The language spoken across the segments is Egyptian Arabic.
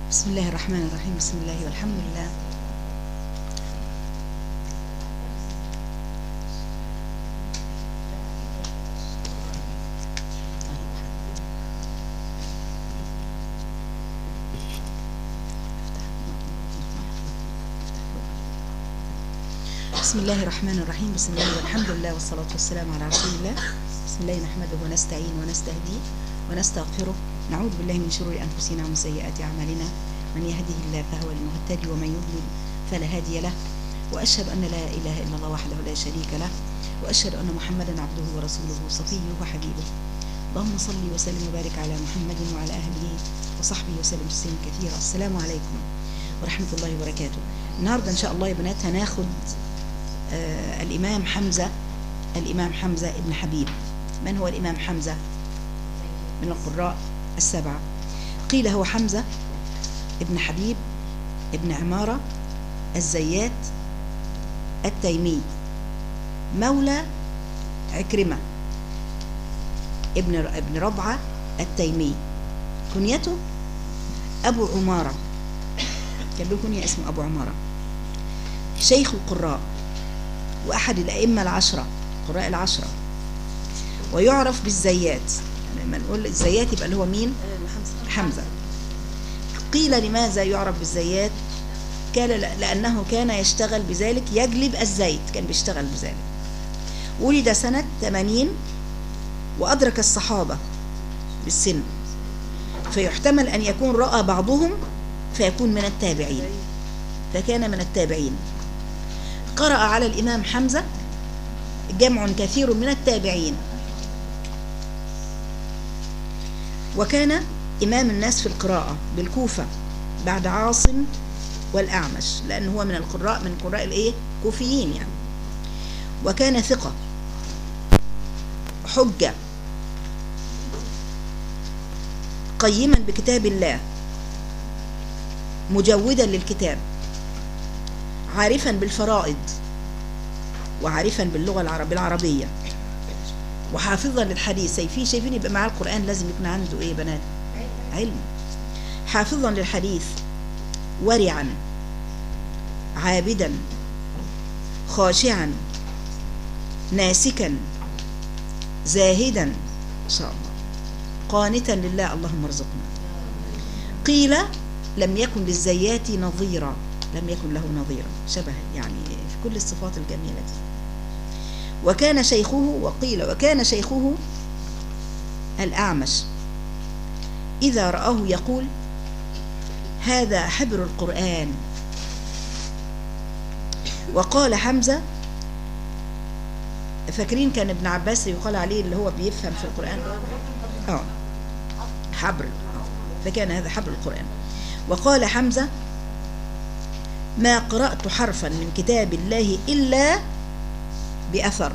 بسم الله الرحمن الرحيم بسم الله والحمد لله بسم الله الرحمن الرحيم بسم الله والحمد لله والصلاة والسلام على رسول الله بسم الله نحمده ونستعين ونستهديه ونستغفره نعوذ بالله من شرور أنفسنا ومن سيئات أعمالنا من يهده الله فهو المهتدي ومن يضلل فلا هادي له وأشهد أن لا إله إلا الله وحده لا شريك له وأشهد أن محمدا عبده ورسوله صفيه وحبيبه اللهم صل وسلم وبارك على محمد وعلى أهله وصحبه وسلم تسليما كثيرا السلام عليكم ورحمة الله وبركاته النهاردة إن شاء الله يا بنات هناخد آه الإمام حمزة الإمام حمزة ابن حبيب من هو الإمام حمزة من القراء السبعة قيل هو حمزة ابن حبيب ابن عمارة الزيات التيمي مولى عكرمة ابن ابن ربعة التيمي كنيته أبو عمارة كان له كنية اسمه أبو عمارة شيخ القراء وأحد الأئمة العشرة قراء العشرة ويعرف بالزيات لما نقول الزيات يبقى اللي هو مين حمزة قيل لماذا يعرف بالزيات قال لأنه كان يشتغل بذلك يجلب الزيت كان بيشتغل بذلك ولد سنة 80 وأدرك الصحابة بالسن فيحتمل أن يكون رأى بعضهم فيكون من التابعين فكان من التابعين قرأ على الإمام حمزة جمع كثير من التابعين وكان إمام الناس في القراءة بالكوفة بعد عاصم والأعمش لأنه هو من القراء من قراء الإيه كوفيين يعني وكان ثقة حجة قيما بكتاب الله مجودا للكتاب عارفا بالفرائض وعارفا باللغة العربية العربية وحافظا للحديث شايفين شايفين يبقى معاه القرآن لازم يكون عنده ايه بنات علم حافظا للحديث ورعا عابدا خاشعا ناسكا زاهدا ان شاء الله قانتا لله اللهم ارزقنا قيل لم يكن للزيات نظيرا لم يكن له نظيرا شبه يعني في كل الصفات الجميلة دي وكان شيخه وقيل وكان شيخه الأعمش إذا رآه يقول هذا حبر القرآن وقال حمزة فاكرين كان ابن عباس يقال عليه اللي هو بيفهم في القرآن اه حبر فكان هذا حبر القرآن وقال حمزة ما قرأت حرفا من كتاب الله إلا بأثر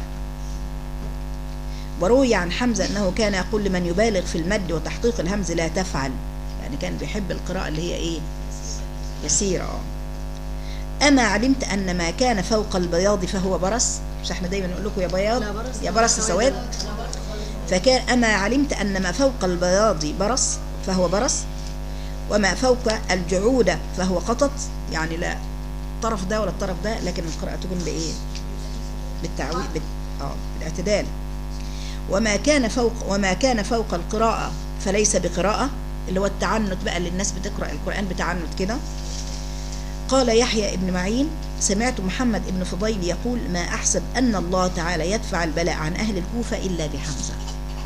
وروي عن حمزة أنه كان يقول لمن يبالغ في المد وتحقيق الهمز لا تفعل يعني كان بيحب القراءة اللي هي إيه يسيرة أما علمت أن ما كان فوق البياض فهو برص مش احنا دايما نقول لكم يا بياض يا برص سواد فكان أما علمت أن ما فوق البياض برص فهو برص وما فوق الجعودة فهو قطط يعني لا الطرف ده ولا الطرف ده لكن القراءة تكون بإيه بالتعويض بال... اه بالاعتدال وما كان فوق وما كان فوق القراءة فليس بقراءة اللي هو التعنت بقى اللي الناس بتقرأ القرآن بتعنت كده قال يحيى ابن معين سمعت محمد ابن فضيل يقول ما أحسب أن الله تعالى يدفع البلاء عن أهل الكوفة إلا بحمزة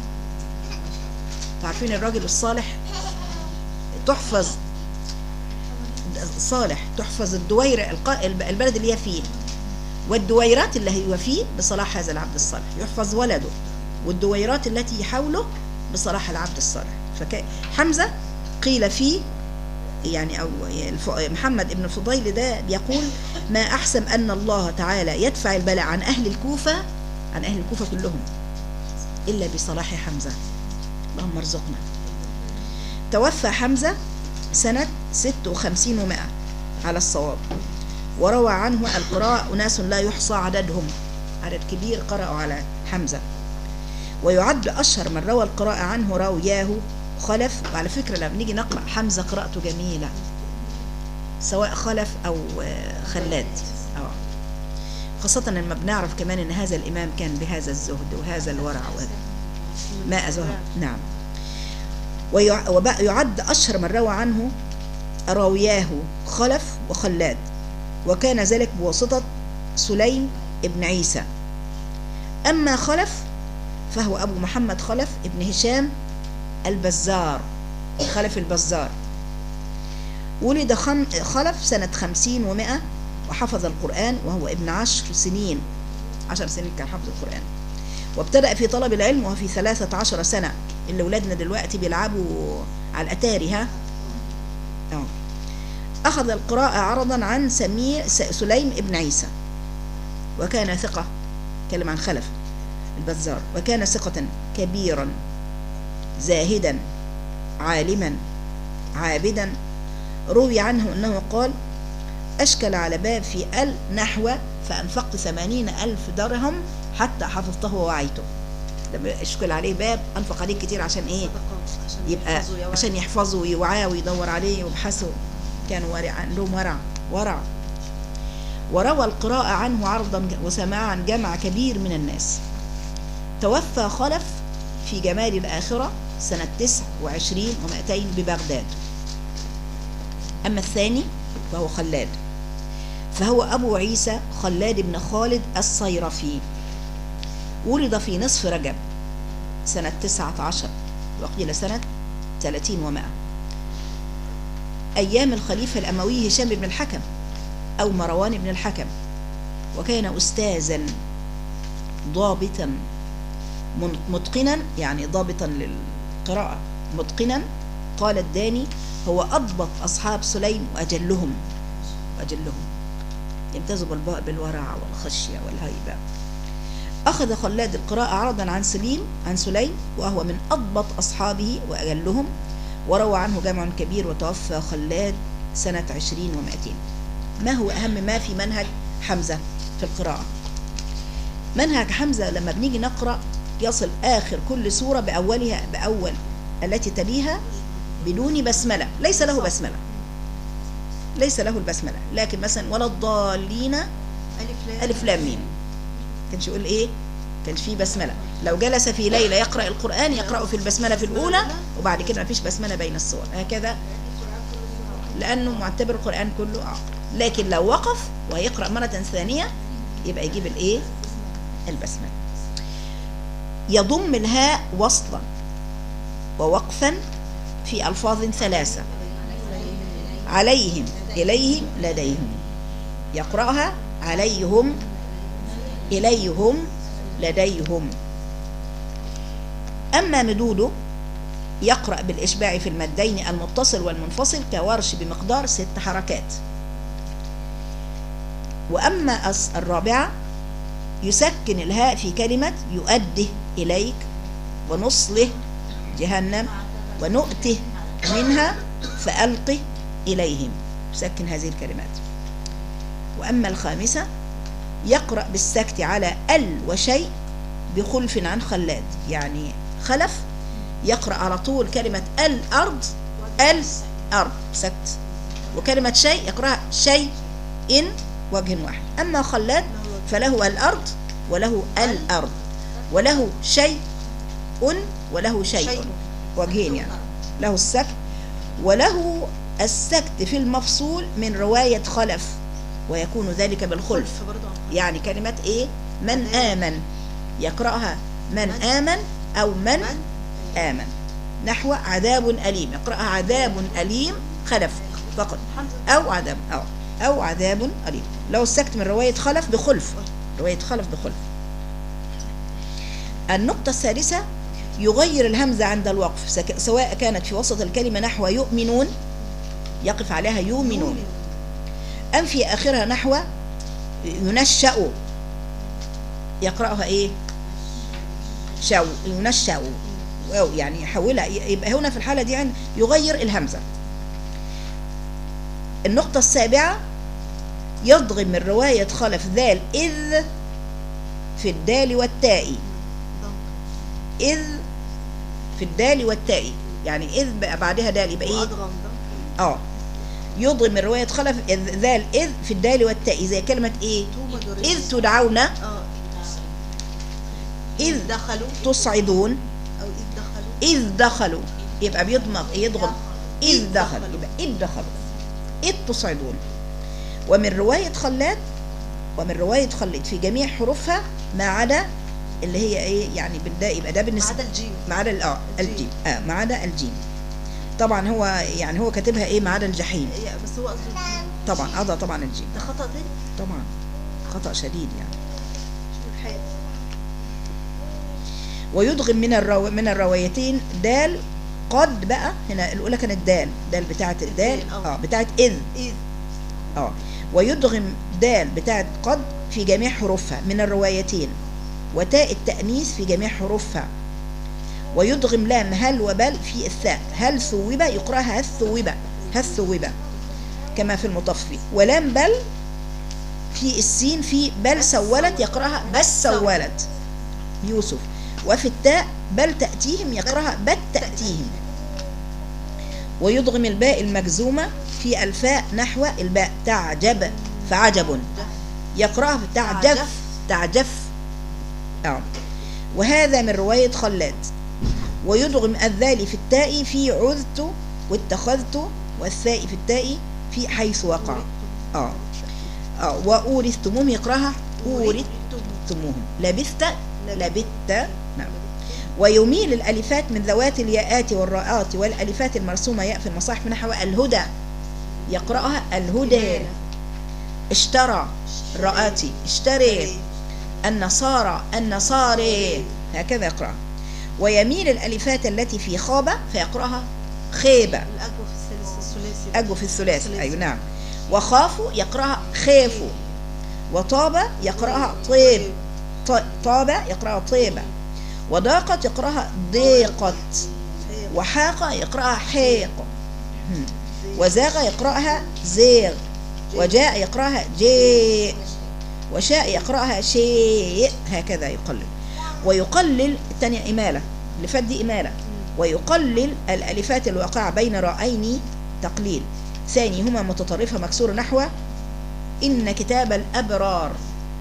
تعرفين الراجل الصالح تحفظ صالح تحفظ الدوير البلد اللي هي فيه والدويرات اللي هي فيه بصلاح هذا العبد الصالح يحفظ ولده والدويرات التي حوله بصلاح العبد الصالح فحمزة قيل فيه يعني أو محمد ابن فضيل ده يقول ما أحسن أن الله تعالى يدفع البلاء عن أهل الكوفة عن أهل الكوفة كلهم إلا بصلاح حمزة اللهم ارزقنا توفى حمزة سنة 56 ومائة على الصواب وروى عنه القراء أناس لا يحصى عددهم عدد كبير قرأوا على حمزة ويعد أشهر من روى القراءة عنه راوياه خلف وعلى فكرة لما نيجي نقرأ حمزة قراءته جميلة سواء خلف أو آه، خلاد اه خاصة لما بنعرف كمان ان هذا الامام كان بهذا الزهد وهذا الورع وهذا ماء زهد نعم ويع- وبقى يعد أشهر من روى عنه راوياه خلف وخلاد وكان ذلك بواسطة سليم ابن عيسى أما خلف فهو أبو محمد خلف ابن هشام البزار خلف البزار ولد خم خلف سنة خمسين ومائة وحفظ القرآن وهو ابن عشر سنين عشر سنين كان حفظ القرآن وابتدأ في طلب العلم وهو في ثلاثة عشر سنة اللي ولادنا دلوقتي بيلعبوا على الأتاري ها أه. أخذ القراءة عرضا عن سمير س- سليم ابن عيسى وكان ثقة كلم عن خلف البزار وكان ثقة كبيرا زاهدا عالما عابدا روي عنه أنه قال أشكل على باب في ال نحو فأنفقت ثمانين ألف درهم حتى حفظته ووعيته لما اشكل عليه باب أنفق عليه كتير عشان إيه يبقى عشان يحفظوا ويوعاه ويدور عليه ويبحثوا كانوا ورع عندهم ورع ورع وروى القراءة عنه عرضا وسماعا جمع كبير من الناس توفى خلف في جمال الآخرة سنة 29 و200 ببغداد أما الثاني فهو خلاد فهو أبو عيسى خلاد بن خالد الصيرفي ولد في نصف رجب سنة 19 وقيل سنة 30 ومائة أيام الخليفة الأموي هشام بن الحكم أو مروان بن الحكم وكان أستاذا ضابطا من- متقنا يعني ضابطا للقراءة متقنا قال الداني هو أضبط أصحاب سليم وأجلهم وأجلهم يمتازوا بالب- بالورع والخشية والهيبة أخذ خلاد القراءة عرضا عن سليم عن سليم وهو من أضبط أصحابه وأجلهم وروى عنه جمع كبير وتوفى خلاد سنة عشرين ومائتين ما هو أهم ما في منهج حمزة في القراءة منهج حمزة لما بنيجي نقرأ يصل آخر كل سورة بأولها بأول التي تليها بدون بسملة ليس له بسملة ليس له البسملة لكن مثلا ولا الضالين ألف لام ألف لام ميم كانش يقول إيه كانش فيه بسملة لو جلس في ليلة يقرأ القرآن يقرأه في البسملة في الأولى وبعد كده مفيش بسملة بين السور هكذا لأنه معتبر القرآن كله آه. لكن لو وقف ويقرأ مرة ثانية يبقى يجيب الإيه البسملة يضم الهاء وصلا ووقفا في ألفاظ ثلاثة عليهم إليهم لديهم يقرأها عليهم إليهم لديهم أما مدوده يقرأ بالإشباع في المدين المتصل والمنفصل كورش بمقدار ست حركات وأما أص- الرابعة يسكن الهاء في كلمة يؤده إليك ونصله جهنم ونؤته منها فألقه إليهم يسكن هذه الكلمات وأما الخامسة يقرأ بالسكت على ال وشيء بخلف عن خلاد يعني خلف يقرأ على طول كلمة الأرض الأرض سكت وكلمة شيء يقرأها شيء إن وجه واحد أما خلاد فله الأرض وله الأرض وله شيء وله شيء شيء. وجهين يعني له السكت وله السكت في المفصول من رواية خلف ويكون ذلك بالخلف خلف برضه يعني كلمة ايه من آمن يقرأها من آمن أو من من آمن نحو عذاب أليم يقرأها عذاب أليم خلف فقط أو عذاب أو أو عذاب أليم لو السكت من رواية خلف بخلف رواية خلف بخلف النقطة الثالثة يغير الهمزة عند الوقف سك- سواء كانت في وسط الكلمة نحو يؤمنون يقف عليها يؤمنون أم في آخرها نحو ينشأ يقرأها إيه شو ينشأ أو يعني يحولها يبقى هنا في الحالة دي عن- يغير الهمزة النقطة السابعة يضغم من رواية خلف ذال إذ في الدال والتاء ضم. إذ في الدال والتاء يعني إذ بقى بعدها دال يبقى إيه وأضغم ضم. اه يضغم من رواية خلف إذ- ذال إذ في الدال والتاء زي كلمة إيه توبة دورية إذ تدعون اه إذ دخلوا تصعدون او اذ دخلوا إذ دخلوا يبقى بيضمغ يضغم إذ إذ دخلوا دخلوا. يبقى إذ دخلوا إذ تصعدون ومن رواية خلاد ومن رواية خلد في جميع حروفها ما عدا اللي هي إيه يعني بالداء يبقى ده ما بالنسبة عدا الجيم ما عدا ال- اه الجيم. الجيم اه ما عدا الجيم طبعا هو يعني هو كاتبها ايه ما عدا الجحيم هي- بس هو قصده الجيم. طبعا اه ده طبعا الجيم ده خطأ تاني طبعا خطأ شديد يعني شو الحال ويدغم من الرو... من الروايتين دال قد بقى هنا الاولى كانت دال دال بتاعه الدال الدال، آه. اه بتاعه اذ اذ اه ويدغم دال بتاعه قد في جميع حروفها من الروايتين وتاء التأنيث في جميع حروفها ويدغم لام هل وبل في الثاء هل ثوبة يقرأها هل ثوبة هل ثوبة كما في المطفي ولام بل في السين في بل سولت يقرأها بس سولت يوسف وفي التاء بل تأتيهم يقرأها بل تأتيهم ويدغم الباء المجزومة في الفاء نحو الباء تعجب فعجب يقرأها تعجف تعجف. تعجف آه. وهذا من رواية خلاد ويدغم الذال في التاء في عذت واتخذت والثاء في التاء في حيث وقع اه اه وأورثتموهم يقرأها أورثتموهم لبثت لبثت نعم ويميل الألفات من ذوات الياءات والراءات والألفات المرسومة ياء في المصاحف نحو الهدى يقرأها الهدى اشترى رآتي اشتري النصارى النصاري هكذا يقرأ ويميل الألفات التي في خابة فيقرأها خيبة الأجوف الثالث الثلاثي أجو في الثلاث ثلاثي. أي نعم وخافوا يقرأها خافوا وطاب يقرأها طيب ط- طاب يقرأها طيبة وضاقت يقرأها ضيقت هي وحاق يقرأها حيق هم. وزاغ يقرأها زيغ وجاء يقرأها جيء وشاء يقرأها شيء هكذا يقلل ويقلل الثانية إمالة اللي فات دي إمالة ويقلل الألفات الواقعة بين رأين تقليل ثاني هما متطرفة مكسورة نحو إن كتاب الأبرار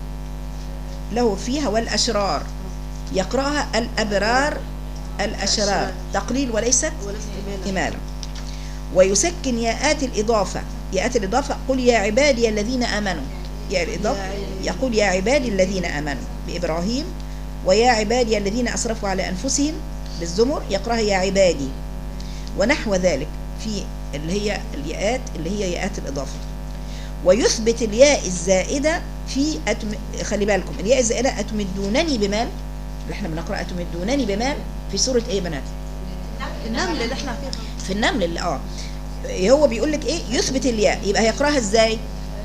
له فيها والأشرار يقرأها الأبرار الأشرار تقليل وليست وليست إمالة إمالة ويسكن ياءات الإضافة ياءات الإضافة قل يا عبادي الذين آمنوا يا الإضافة يا عبادي. يقول يا عبادي الذين آمنوا بإبراهيم ويا عبادي الذين أسرفوا على أنفسهم بالزمر يقرأها يا عبادي ونحو ذلك في اللي هي الياءات اللي هي ياءات الإضافة ويثبت الياء الزائدة في أتم... خلي بالكم الياء الزائدة أتمدونني بمال اللي احنا بنقرأ أتمدونني بمال في سورة ايه يا بنات النمل اللي احنا فيها في النمل اللي اه هو بيقول لك ايه يثبت الياء يبقى هيقراها ازاي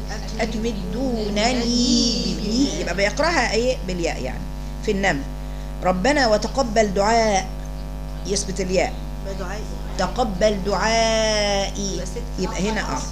اتمدونني به يبقى بيقراها ايه بالياء يعني في النمل ربنا وتقبل دعاء يثبت الياء بدعائي تقبل دعائي يبقى ست. يبقى هنا اه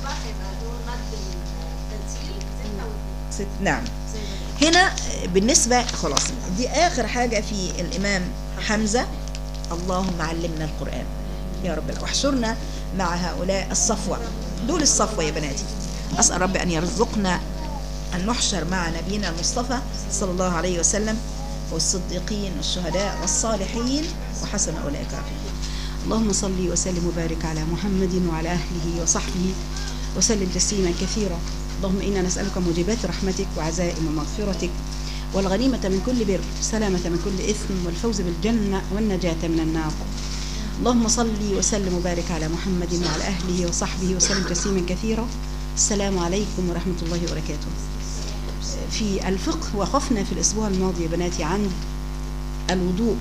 ست نعم زي ما هنا بالنسبة خلاص دي آخر حاجة في الإمام حمزة اللهم علمنا القرآن يا رب العالمين. واحشرنا مع هؤلاء الصفوة دول الصفوة يا بناتي أسأل رب أن يرزقنا أن نحشر مع نبينا المصطفى صلى الله عليه وسلم والصديقين والشهداء والصالحين وحسن أولئك رفيقا اللهم صل وسلم وبارك على محمد وعلى أهله وصحبه وسلم تسليما كثيرا اللهم إنا نسألك موجبات رحمتك وعزائم مغفرتك والغنيمة من كل بر سلامة من كل إثم والفوز بالجنة والنجاة من النار اللهم صل وسلم وبارك على محمد وعلى أهله وصحبه وسلم تسليما كثيرا السلام عليكم ورحمة الله وبركاته في الفقه وقفنا في الأسبوع الماضي يا بناتي عن الوضوء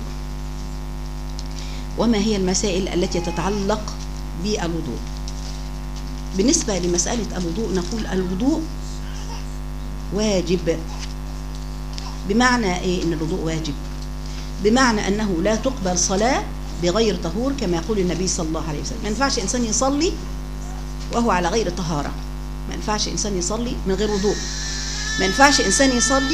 وما هي المسائل التي تتعلق بالوضوء بالنسبة لمسألة الوضوء نقول الوضوء واجب بمعنى ايه ان الوضوء واجب بمعنى انه لا تقبل صلاة بغير طهور كما يقول النبي صلى الله عليه وسلم ما ينفعش انسان يصلي وهو على غير طهارة ما ينفعش انسان يصلي من غير وضوء ما ينفعش انسان يصلي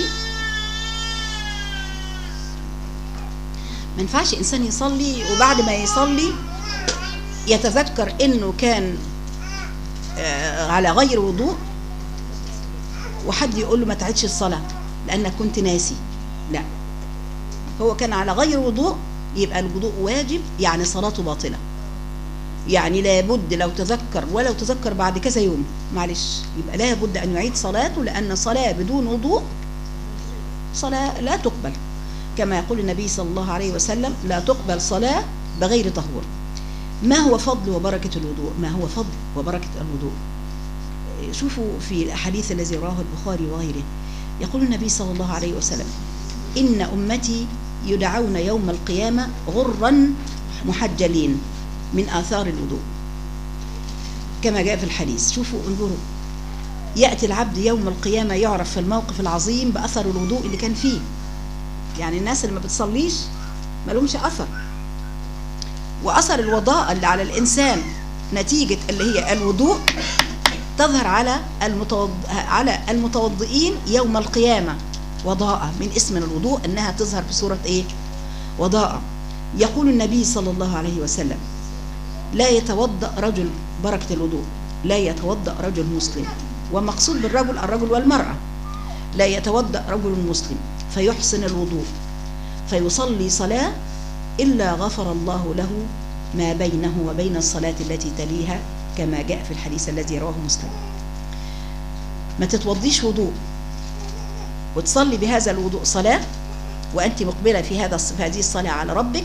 ما ينفعش انسان يصلي وبعد ما يصلي يتذكر انه كان آه، على غير وضوء وحد يقول له ما تعيدش الصلاة لأنك كنت ناسي لا هو كان على غير وضوء يبقى الوضوء واجب يعني صلاته باطلة يعني لابد لو تذكر ولو تذكر بعد كذا يوم معلش يبقى لابد أن يعيد صلاته لأن صلاة بدون وضوء صلاة لا تقبل كما يقول النبي صلى الله عليه وسلم لا تقبل صلاة بغير طهور ما هو فضل وبركة الوضوء ما هو فضل وبركة الوضوء شوفوا في الأحاديث الذي رواه البخاري وغيره يقول النبي صلى الله عليه وسلم إن أمتي يدعون يوم القيامة غرا محجلين من آثار الوضوء كما جاء في الحديث شوفوا انظروا يأتي العبد يوم القيامة يعرف في الموقف العظيم بأثر الوضوء اللي كان فيه يعني الناس اللي ما بتصليش ما لهمش أثر وأثر الوضاء اللي على الإنسان نتيجة اللي هي الوضوء تظهر على المتوض... على المتوضئين يوم القيامة وضاءة من اسم الوضوء أنها تظهر في صورة إيه وضاءة يقول النبي صلى الله عليه وسلم لا يتوضأ رجل بركة الوضوء لا يتوضأ رجل مسلم ومقصود بالرجل الرجل والمرأة لا يتوضأ رجل مسلم فيحسن الوضوء فيصلي صلاة إلا غفر الله له ما بينه وبين الصلاة التي تليها كما جاء في الحديث الذي رواه مسلم ما تتوضيش وضوء وتصلي بهذا الوضوء صلاة وأنت مقبلة في هذا في هذه الصلاة على ربك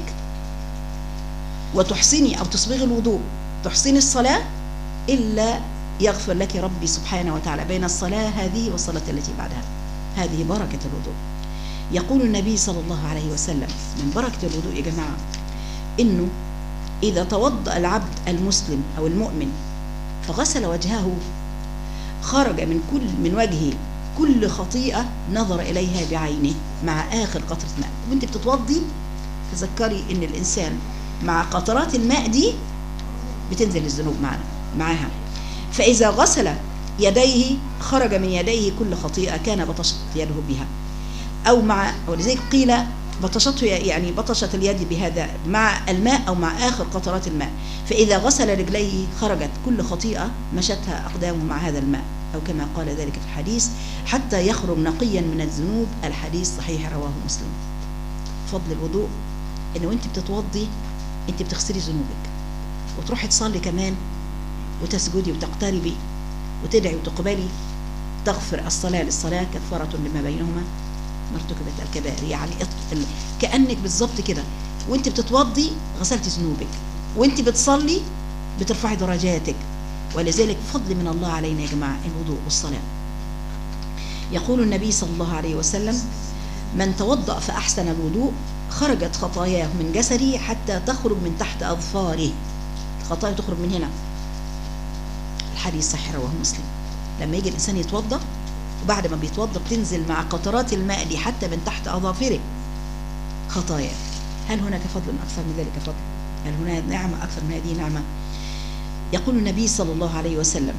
وتحسني أو تصبغي الوضوء تحسني الصلاة إلا يغفر لك ربي سبحانه وتعالى بين الصلاة هذه والصلاة التي بعدها هذه بركة الوضوء يقول النبي صلى الله عليه وسلم من بركة الوضوء يا جماعة إنه إذا توضأ العبد المسلم أو المؤمن فغسل وجهه خرج من كل من وجهه كل خطيئة نظر إليها بعينه مع آخر قطرة ماء وانت بتتوضي تذكري إن الإنسان مع قطرات الماء دي بتنزل الذنوب معنا معاها فإذا غسل يديه خرج من يديه كل خطيئة كان بطشت يده بها أو مع ولذلك قيل بطشته يعني بطشت اليد بهذا مع الماء أو مع آخر قطرات الماء فإذا غسل رجليه خرجت كل خطيئة مشتها أقدامه مع هذا الماء أو كما قال ذلك في الحديث حتى يخرج نقيا من الذنوب الحديث صحيح رواه مسلم فضل الوضوء إن وانت بتتوضي انت بتغسلي ذنوبك وتروحي تصلي كمان وتسجدي وتقتربي وتدعي وتقبلي تغفر الصلاة للصلاة كفارة لما بينهما مرتكبة الكبائر يعني كأنك بالظبط كده وانت بتتوضي غسلت ذنوبك وانت بتصلي بترفعي درجاتك ولذلك فضل من الله علينا يا جماعة الوضوء والصلاة يقول النبي صلى الله عليه وسلم من توضأ فأحسن الوضوء خرجت خطاياه من جسده حتى تخرج من تحت أظفاره الخطايا تخرج من هنا الحديث صحيح رواه مسلم لما يجي الإنسان يتوضأ وبعد ما بيتوضأ بتنزل مع قطرات الماء دي حتى من تحت أظافره خطايا هل هناك فضل أكثر من ذلك فضل هل هناك نعمة أكثر من هذه نعمة يقول النبي صلى الله عليه وسلم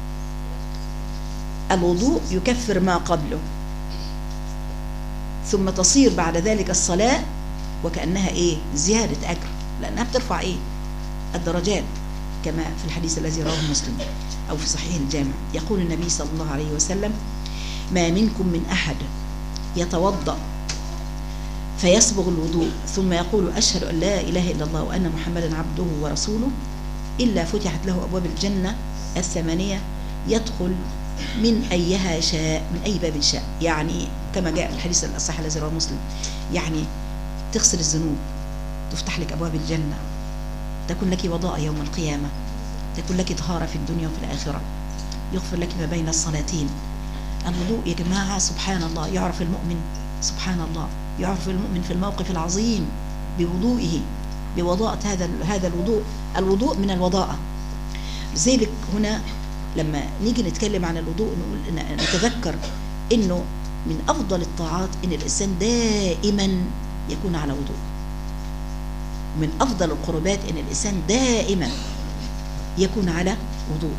الوضوء يكفر ما قبله ثم تصير بعد ذلك الصلاة وكأنها إيه زيادة أجر لأنها بترفع إيه الدرجات كما في الحديث الذي رواه مسلم أو في صحيح الجامع يقول النبي صلى الله عليه وسلم ما منكم من أحد يتوضأ فيصبغ الوضوء ثم يقول أشهد أن لا إله إلا الله وأن محمدا عبده ورسوله إلا فتحت له أبواب الجنة الثمانية يدخل من أيها شاء من أي باب شاء يعني كما جاء في الحديث الصحيح الذي رواه مسلم يعني تغسل الذنوب تفتح لك أبواب الجنة تكون لك وضاء يوم القيامة تكون لك طهارة في الدنيا وفي الآخرة يغفر لك ما بين الصلاتين الوضوء يا جماعة سبحان الله يعرف المؤمن سبحان الله يعرف المؤمن في الموقف العظيم بوضوئه بوضاءة هذا هذا الوضوء الوضوء من الوضاءة لذلك هنا لما نيجي نتكلم عن الوضوء نقول نتذكر انه من افضل الطاعات ان الانسان دائما يكون على وضوء من افضل القربات ان الانسان دائما يكون على وضوء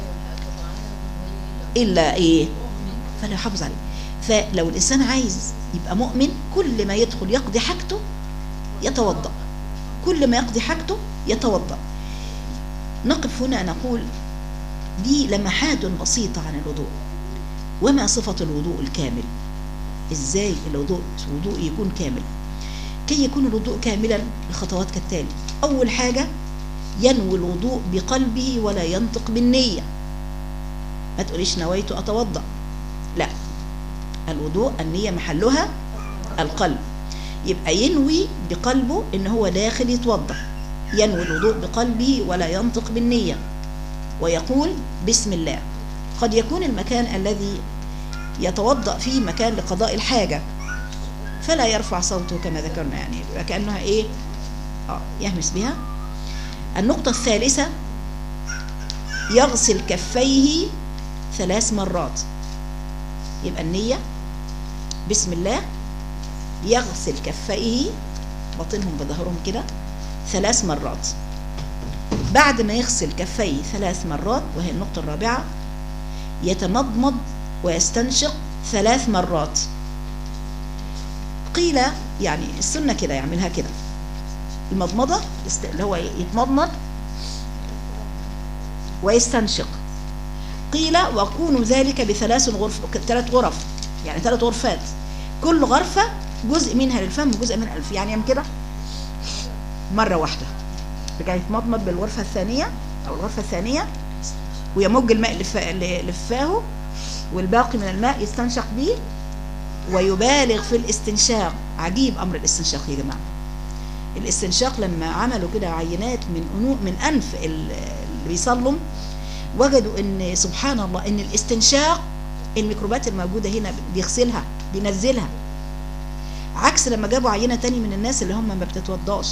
الا ايه فلا يحافظ عليه فلو الانسان عايز يبقى مؤمن كل ما يدخل يقضي حاجته يتوضا كل ما يقضي حاجته يتوضا نقف هنا نقول دي لمحات بسيطة عن الوضوء وما صفة الوضوء الكامل ازاي الوضوء الوضوء يكون كامل كي يكون الوضوء كاملا الخطوات كالتالي اول حاجة ينوي الوضوء بقلبه ولا ينطق بالنية ما تقوليش نويت اتوضأ لا الوضوء النية محلها القلب يبقى ينوي بقلبه ان هو داخل يتوضأ ينوي الوضوء بقلبه ولا ينطق بالنية ويقول بسم الله قد يكون المكان الذي يتوضأ فيه مكان لقضاء الحاجة فلا يرفع صوته كما ذكرنا يعني يبقى كأنها ايه آه يهمس بها النقطة الثالثة يغسل كفيه ثلاث مرات يبقى النية بسم الله يغسل كفيه باطنهم بظهرهم كده ثلاث مرات بعد ما يغسل كفيه ثلاث مرات وهي النقطة الرابعة يتمضمض ويستنشق ثلاث مرات قيل يعني السنة كده يعملها كده المضمضة است- اللي هو يتمضمض ويستنشق قيل وكون ذلك بثلاث غرف ثلاث غرف يعني ثلاث غرفات كل غرفة جزء منها للفم وجزء منها للف يعني يعمل كده مرة واحدة رجع يتمضمض بالغرفة الثانية أو الغرفة الثانية ويمج الماء اللي فا- اللي اللي في فاه والباقي من الماء يستنشق به ويبالغ في الاستنشاق عجيب أمر الاستنشاق يا جماعة الاستنشاق لما عملوا كده عينات من أنو من أنف ال- اللي بيصلوا وجدوا ان سبحان الله ان الاستنشاق الميكروبات الموجودة هنا بيغسلها بينزلها عكس لما جابوا عينة تاني من الناس اللي هم ما بتتوضاش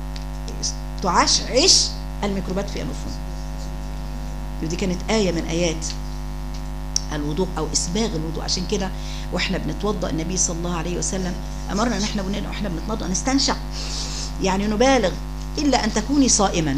تعشعش الميكروبات في أنفهم ودي كانت آية من آيات الوضوء أو إسباغ الوضوء عشان كده وإحنا بنتوضأ النبي صلى الله عليه وسلم أمرنا إن إحنا بن- وإحنا بنتوضأ نستنشق يعني نبالغ إلا أن تكوني صائما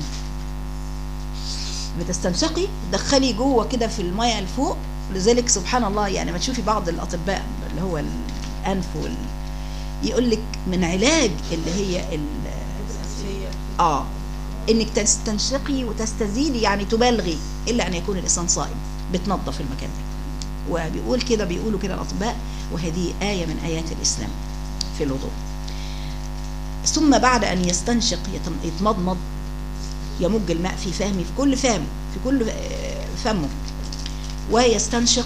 بتستنشقي تدخلي جوه كده في المية الفوق لذلك سبحان الله يعني ما تشوفي بعض الأطباء اللي هو الأنف وال... يقول لك من علاج اللي هي ال... اه انك تستنشقي وتستزيدي يعني تبالغي الا ان يكون الانسان صائم بتنظف المكان ده وبيقول كده بيقولوا كده الاطباء وهذه ايه من ايات الاسلام في الوضوء ثم بعد ان يستنشق يتم- يتمضمض يمج الماء في فمه في كل فم في كل آه، فمه ويستنشق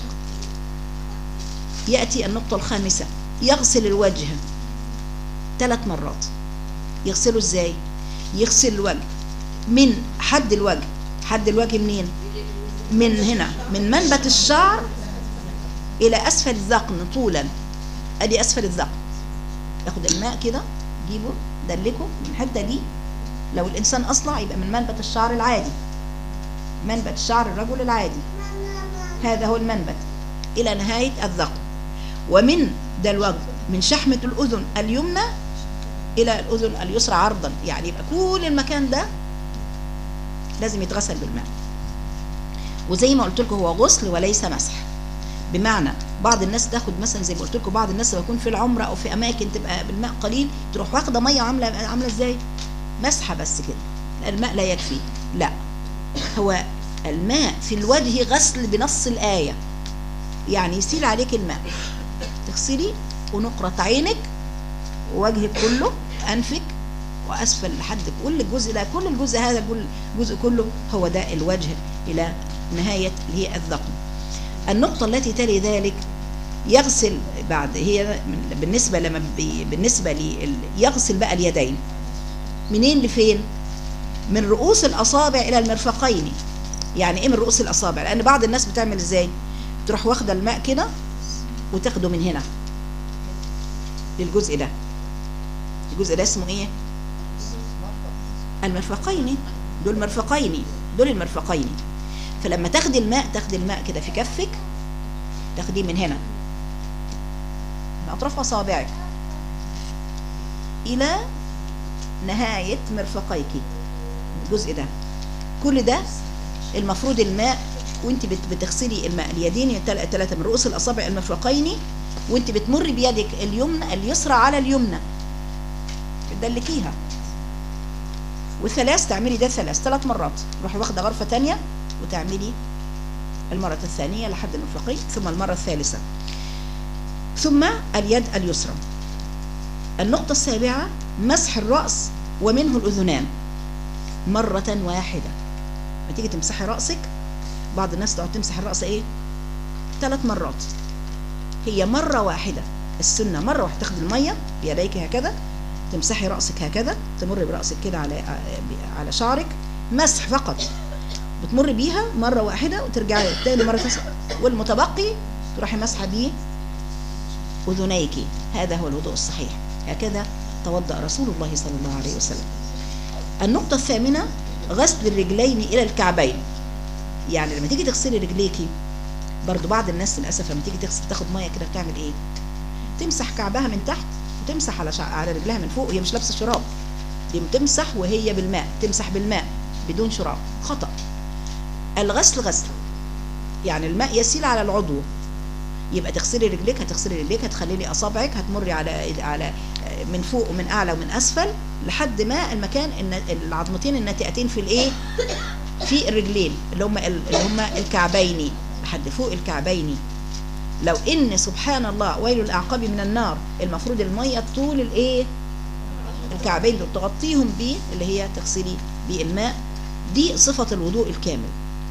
ياتي النقطه الخامسه يغسل الوجه ثلاث مرات يغسله ازاي يغسل الوجه من حد الوجه حد الوجه منين من هنا من منبت الشعر الى اسفل الذقن طولا ادي اسفل الذقن ياخد الماء كده جيبه دلكه من الحته دي لو الانسان اصلع يبقى من منبت الشعر العادي منبت شعر الرجل العادي هذا هو المنبت الى نهايه الذقن ومن ده الوجه من شحمه الاذن اليمنى الى الاذن اليسرى عرضا يعني يبقى كل المكان ده لازم يتغسل بالماء وزي ما قلت لكم هو غسل وليس مسح بمعنى بعض الناس تاخد مثلا زي ما قلت لكم بعض الناس لما يكون في العمره او في اماكن تبقى بالماء قليل تروح واخده ميه عامله عامله ازاي مسحه بس كده الماء لا يكفي لا هو الماء في الوجه غسل بنص الايه يعني يسيل عليك الماء تغسلي ونقرة عينك ووجهك كله أنفك وأسفل لحد كل الجزء ده كل الجزء هذا كل الجزء كله هو ده الوجه إلى نهاية اللي هي الذقن النقطة التي تلي ذلك يغسل بعد هي من- بالنسبة لما بي بالنسبة لي ال- يغسل بقى اليدين منين لفين؟ من رؤوس الأصابع إلى المرفقين يعني إيه من رؤوس الأصابع؟ لأن بعض الناس بتعمل إزاي؟ تروح واخدة الماء كده وتاخده من هنا للجزء ده الجزء ده اسمه ايه المرفقين دول مرفقين دول المرفقين فلما تاخدي الماء تاخدي الماء كده في كفك تاخديه من هنا من اطراف اصابعك الى نهاية مرفقيك الجزء ده كل ده المفروض الماء وانت بت- بتغسلي الماء اليدين ثلاثة من رؤوس الاصابع المرفقين وانت بتمر بيدك اليمنى اليسرى على اليمنى بتدلكيها وثلاث تعملي ده ثلاث ثلاث مرات روحي واخده غرفه تانية وتعملي المرة الثانية لحد المرفقين ثم المرة الثالثة ثم اليد اليسرى النقطة السابعة مسح الرأس ومنه الأذنان مرة واحدة ما تيجي تمسحي رأسك بعض الناس تقعد تمسح الرأس ايه ثلاث مرات هي مرة واحدة السنة مرة واحدة تاخد المية بيديك هكذا تمسحي رأسك هكذا تمر برأسك كده على على شعرك مسح فقط بتمر بيها مرة واحدة وترجعي تاني مرة تسح والمتبقي تروحي مسحة بيه أذنيك هذا هو الوضوء الصحيح هكذا توضأ رسول الله صلى الله عليه وسلم النقطة الثامنة غسل الرجلين إلى الكعبين يعني لما تيجي تغسلي رجليكي برضو بعض الناس للأسف لما تيجي تغسل تاخد مية كده بتعمل إيه تمسح كعبها من تحت وتمسح على شع... على رجلها من فوق وهي مش لابسة شراب دي بتمسح وهي بالماء تمسح بالماء بدون شراب خطأ الغسل غسل يعني الماء يسيل على العضو يبقى تغسلي رجليك هتغسلي رجليك هتخللي اصابعك هتمري على على من فوق ومن اعلى ومن اسفل لحد ما المكان العظمتين الناتئتين في الايه في الرجلين اللي هم اللي هم الكعبين لحد فوق الكعبين لو ان سبحان الله ويل الاعقاب من النار المفروض الميه طول الايه الكعبين دول تغطيهم بيه اللي هي تغسلي بالماء دي صفه الوضوء الكامل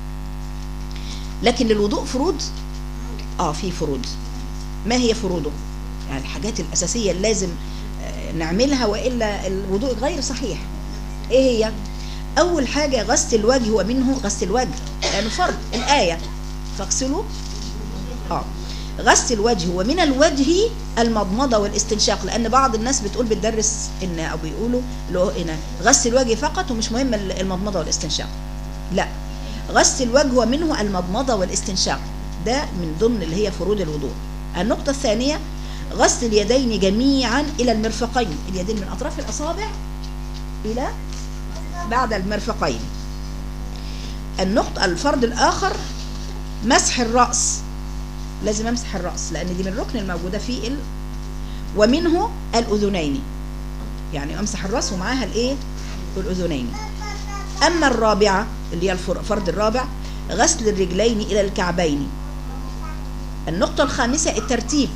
لكن للوضوء فروض اه في فروض ما هي فروضه يعني الحاجات الاساسيه اللي لازم نعملها والا الوضوء غير صحيح ايه هي اول حاجه غسل الوجه ومنه غسل الوجه لانه فرض الايه فاغسلوا اه غسل الوجه ومن الوجه المضمضه والاستنشاق لان بعض الناس بتقول بتدرس ان او بيقولوا له ان غسل الوجه فقط ومش مهم المضمضه والاستنشاق لا غسل الوجه ومنه المضمضه والاستنشاق ده من ضمن اللي هي فروض الوضوء النقطة الثانية غسل اليدين جميعا إلى المرفقين اليدين من أطراف الأصابع إلى بعد المرفقين النقطة الفرض الآخر مسح الرأس لازم أمسح الرأس لأن دي من الركن الموجودة في ال... ومنه الأذنين يعني أمسح الرأس ومعاها الإيه الأذنين أما الرابعة اللي هي الفرض الرابع غسل الرجلين إلى الكعبين النقطة الخامسة الترتيب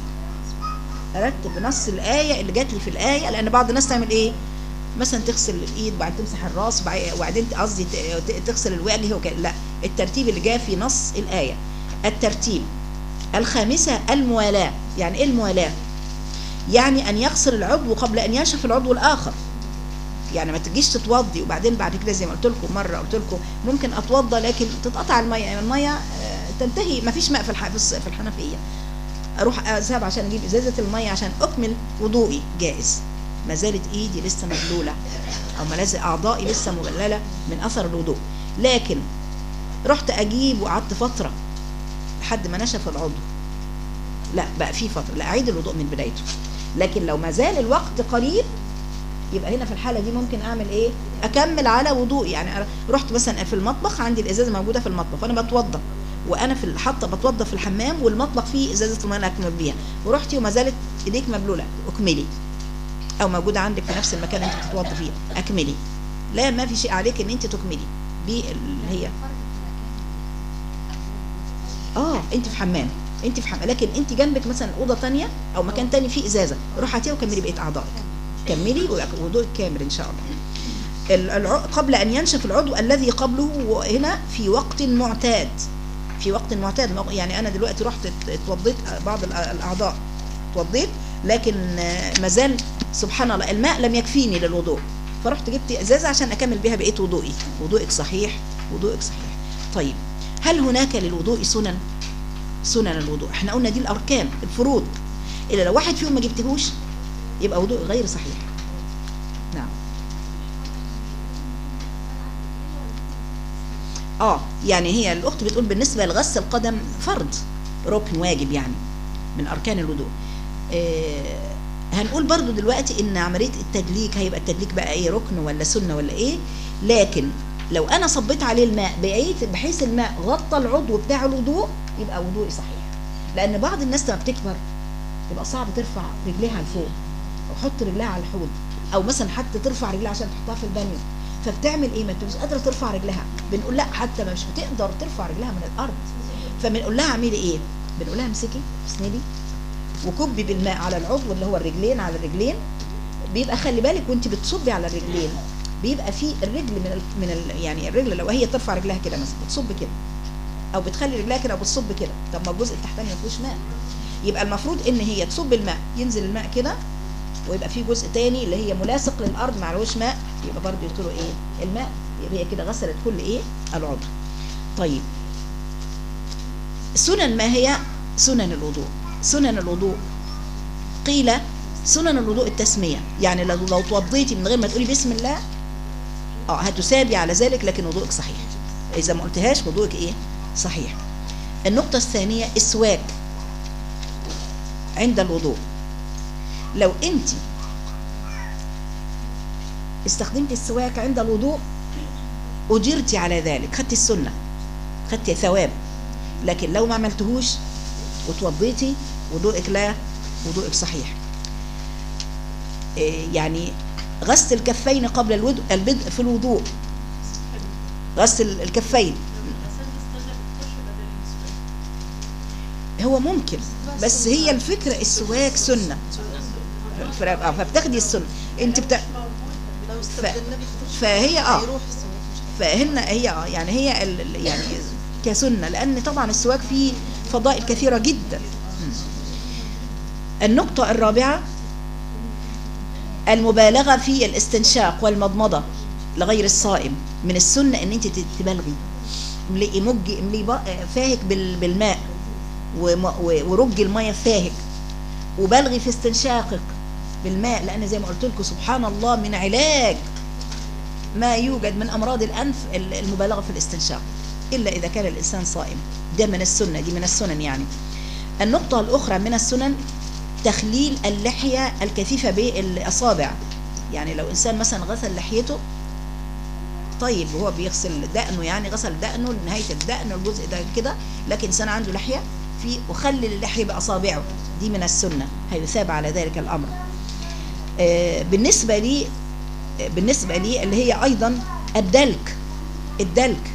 أرتب نص الآية اللي جات لي في الآية لأن بعض الناس تعمل إيه مثلا تغسل الإيد وبعدين تمسح الراس وبعدين قصدي تغسل الوجه وكده لا الترتيب اللي جاء في نص الآية الترتيب الخامسة الموالاة يعني إيه الموالاة يعني أن يغسل العضو قبل أن ينشف العضو الآخر يعني ما تجيش تتوضي وبعدين بعد كده زي ما قلت لكم مره قلت لكم ممكن اتوضى لكن تتقطع الميه يعني الميه تنتهي ما فيش ماء في في الحنفيه اروح اذهب عشان اجيب ازازه الميه عشان اكمل وضوئي جائز ما زالت ايدي لسه مبلوله او ما لازم اعضائي لسه مبلله من اثر الوضوء لكن رحت اجيب وقعدت فتره لحد ما نشف العضو لا بقى في فتره لا اعيد الوضوء من بدايته لكن لو ما زال الوقت قريب يبقى هنا في الحاله دي ممكن اعمل ايه اكمل على وضوء يعني رحت مثلا في المطبخ عندي الازازه موجوده في المطبخ وانا بتوضى وانا في حاطه بتوضى في الحمام والمطبخ فيه ازازه الميه انا اكمل بيها ورحتي وما زالت ايديك مبلوله اكملي او موجوده عندك في نفس المكان اللي انت بتتوضى فيه اكملي لا ما في شيء عليك ان انت تكملي اللي هي اه انت في حمام انت في حمام لكن انت جنبك مثلا اوضه ثانيه او مكان ثاني فيه ازازه روح هاتيها وكملي بقيه اعضائك كملي وضوء كامل ان شاء الله قبل ان ينشف العضو الذي قبله هنا في وقت معتاد في وقت معتاد يعني انا دلوقتي رحت اتوضيت بعض الاعضاء اتوضيت لكن ما زال سبحان الله الماء لم يكفيني للوضوء فرحت جبت ازازه عشان اكمل بها بقيه وضوئي وضوءك صحيح وضوءك صحيح طيب هل هناك للوضوء سنن سنن الوضوء احنا قلنا دي الاركان الفروض الا لو واحد فيهم ما جبتهوش يبقى وضوء غير صحيح نعم اه يعني هي الاخت بتقول بالنسبه لغسل القدم فرض ركن واجب يعني من اركان الوضوء آه هنقول برضو دلوقتي ان عمليه التدليك هيبقى التدليك بقى ايه ركن ولا سنه ولا ايه لكن لو انا صبيت عليه الماء بقيت بحيث الماء غطى العضو بتاع الوضوء يبقى وضوئي صحيح لان بعض الناس لما بتكبر يبقى صعب ترفع رجليها لفوق وحط رجلها على الحوض او مثلا حتى ترفع رجلها عشان تحطها في البانيو فبتعمل ايه ما مش قادره ترفع رجلها بنقول لا حتى مش بتقدر ترفع رجلها من الارض فبنقول لها اعملي ايه بنقول لها امسكي اسندي وكبي بالماء على العضو اللي هو الرجلين على الرجلين بيبقى خلي بالك وانت بتصبي على الرجلين بيبقى في الرجل من ال من ال يعني الرجل لو هي ترفع رجلها كده مثلا بتصب كده او بتخلي رجلها كده وبتصب كده طب ما الجزء التحتاني ما فيهوش ماء يبقى المفروض ان هي تصب الماء ينزل الماء كده ويبقى في جزء تاني اللي هي ملاصق للارض ما عليهوش ماء يبقى برضه يطلوا ايه الماء يبقى هي كده غسلت كل ايه العضو طيب سنن ما هي سنن الوضوء سنن الوضوء قيل سنن الوضوء التسمية يعني لو لو توضيتي من غير ما تقولي بسم الله اه هتسابي على ذلك لكن وضوءك صحيح اذا ما قلتهاش وضوءك ايه صحيح النقطة الثانية اسواك عند الوضوء لو انت استخدمت السواك عند الوضوء اجرتي على ذلك خدتي السنة خدتي ثواب لكن لو ما عملتهوش وتوضيتي وضوءك لا وضوءك صحيح إيه يعني غسل الكفين قبل الودء البدء في الوضوء غسل الكفين هو ممكن بس هي الفكرة السواك سنة ف- آه، فبتاخدي السنة انت بتا... لو استخدمنا بيخش فهي اه هيروح السواك مش فهن هي اه يعني هي ال- ال- يعني كسنة لأن طبعا السواك فيه فضائل كثيرة جدا مم. النقطة الرابعة المبالغة في الاستنشاق والمضمضة لغير الصائم من السنة ان انت تت- تبالغي املئي مج املئي بق- فاهك بال- بالماء وم- و- ورج المية في فاهك وبالغي في استنشاقك بالماء لان زي ما قلت لكم سبحان الله من علاج ما يوجد من امراض الانف ال- المبالغه في الاستنشاق الا اذا كان الانسان صائم ده من السنه دي من السنن يعني النقطه الاخرى من السنن تخليل اللحيه الكثيفه بالاصابع يعني لو انسان مثلا غسل لحيته طيب وهو بيغسل دقنه يعني غسل دقنه لنهايه الدقن الجزء ده كده لكن انسان عنده لحيه في وخلل اللحيه باصابعه دي من السنه هيثاب على ذلك الامر آه، بالنسبه لي بالنسبة لي اللي هي أيضا الدلك الدلك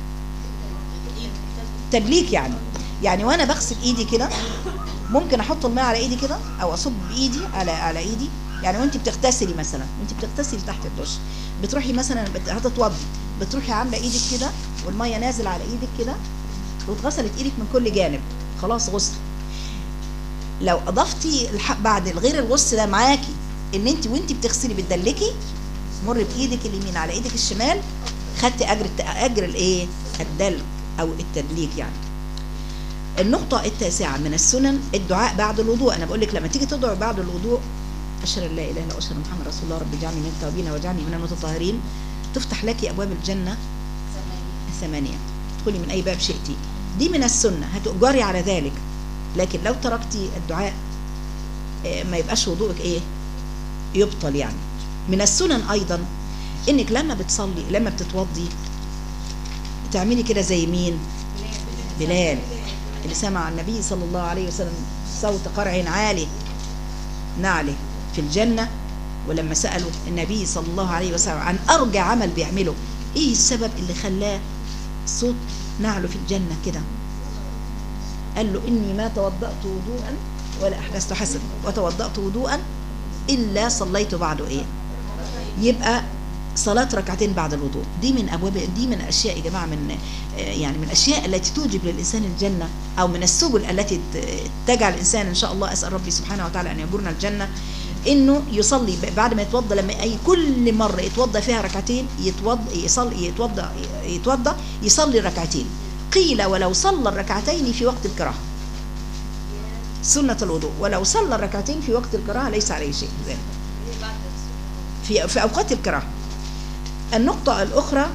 تدليك يعني يعني وأنا بغسل إيدي كده ممكن أحط الماء على إيدي كده أو أصب بإيدي على على إيدي يعني وأنت بتغتسلي مثلا وأنت بتغتسلي تحت الدش بتروحي مثلا بت- هتتوضي بتروحي عاملة إيدك كده والمية نازل على إيدك كده واتغسلت إيدك من كل جانب خلاص غسل لو اضفتي الح- بعد غير الغسل ده معاكي ان انت وانت بتغسلي بتدلكي مر بايدك اليمين على ايدك الشمال خدتي اجر الت- اجر الايه الدلك او التدليك يعني النقطة التاسعة من السنن الدعاء بعد الوضوء أنا بقول لك لما تيجي تدعو بعد الوضوء أشهد أن لا إله إلا الله وأشهد أن محمد رسول الله رب اجعلني من التوابين واجعلني من المتطهرين تفتح لك أبواب الجنة الثمانية تدخلي من أي باب شئتي دي من السنة هتؤجري على ذلك لكن لو تركتي الدعاء آه، ما يبقاش وضوءك إيه يبطل يعني من السنن أيضا إنك لما بتصلي لما بتتوضي تعملي كده زي مين بلال اللي سمع النبي صلى الله عليه وسلم صوت قرع عالي نعله في الجنة ولما سألوا النبي صلى الله عليه وسلم عن أرجى عمل بيعمله إيه السبب اللي خلاه صوت نعله في الجنة كده قال له إني ما توضأت وضوءا ولا أحدثت حسن وتوضأت وضوءا إلا صليت بعده إيه يبقى صلاة ركعتين بعد الوضوء دي من أبواب دي من الأشياء يا جماعة من آه، يعني من الأشياء التي توجب للإنسان الجنة أو من السبل التي ت- تجعل الإنسان إن شاء الله أسأل ربي سبحانه وتعالى أن يجرنا الجنة إنه يصلي ب- بعد ما يتوضى لما أي كل مرة يتوضى فيها ركعتين يتوضى يصلي يتوضى يتوضى يصلي ركعتين قيل ولو صلى الركعتين في وقت الكراهة سنة الوضوء ولو صلى الركعتين في وقت الكراهة ليس عليه شيء ذلك في في أوقات الكراهة النقطة الأخرى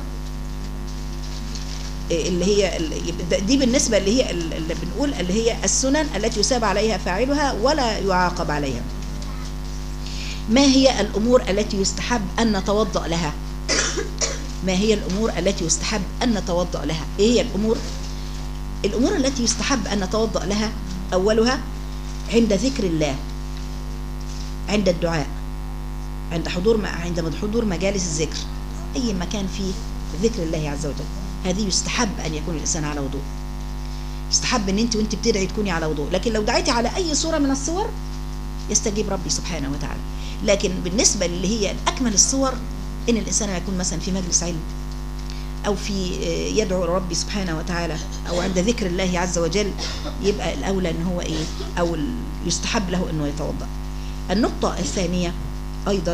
اللي هي ال- دي بالنسبة اللي هي ال- اللي بنقول اللي هي السنن التي يساب عليها فاعلها ولا يعاقب عليها ما هي الأمور التي يستحب أن نتوضأ لها ما هي الأمور التي يستحب أن نتوضأ لها إيه هي الأمور الأمور التي يستحب أن نتوضأ لها أولها عند ذكر الله عند الدعاء عند حضور عند حضور مجالس الذكر أي مكان فيه ذكر الله عز وجل هذه يستحب أن يكون الإنسان على وضوء يستحب ان انت وانت بتدعي تكوني على وضوء لكن لو دعيتي على اي صوره من الصور يستجيب ربي سبحانه وتعالى لكن بالنسبه اللي هي اكمل الصور ان الانسان يكون مثلا في مجلس علم او في آه، يدعو ربي سبحانه وتعالى او عند ذكر الله عز وجل يبقى الاولى ان هو ايه او ال- يستحب له انه يتوضا النقطه الثانيه ايضا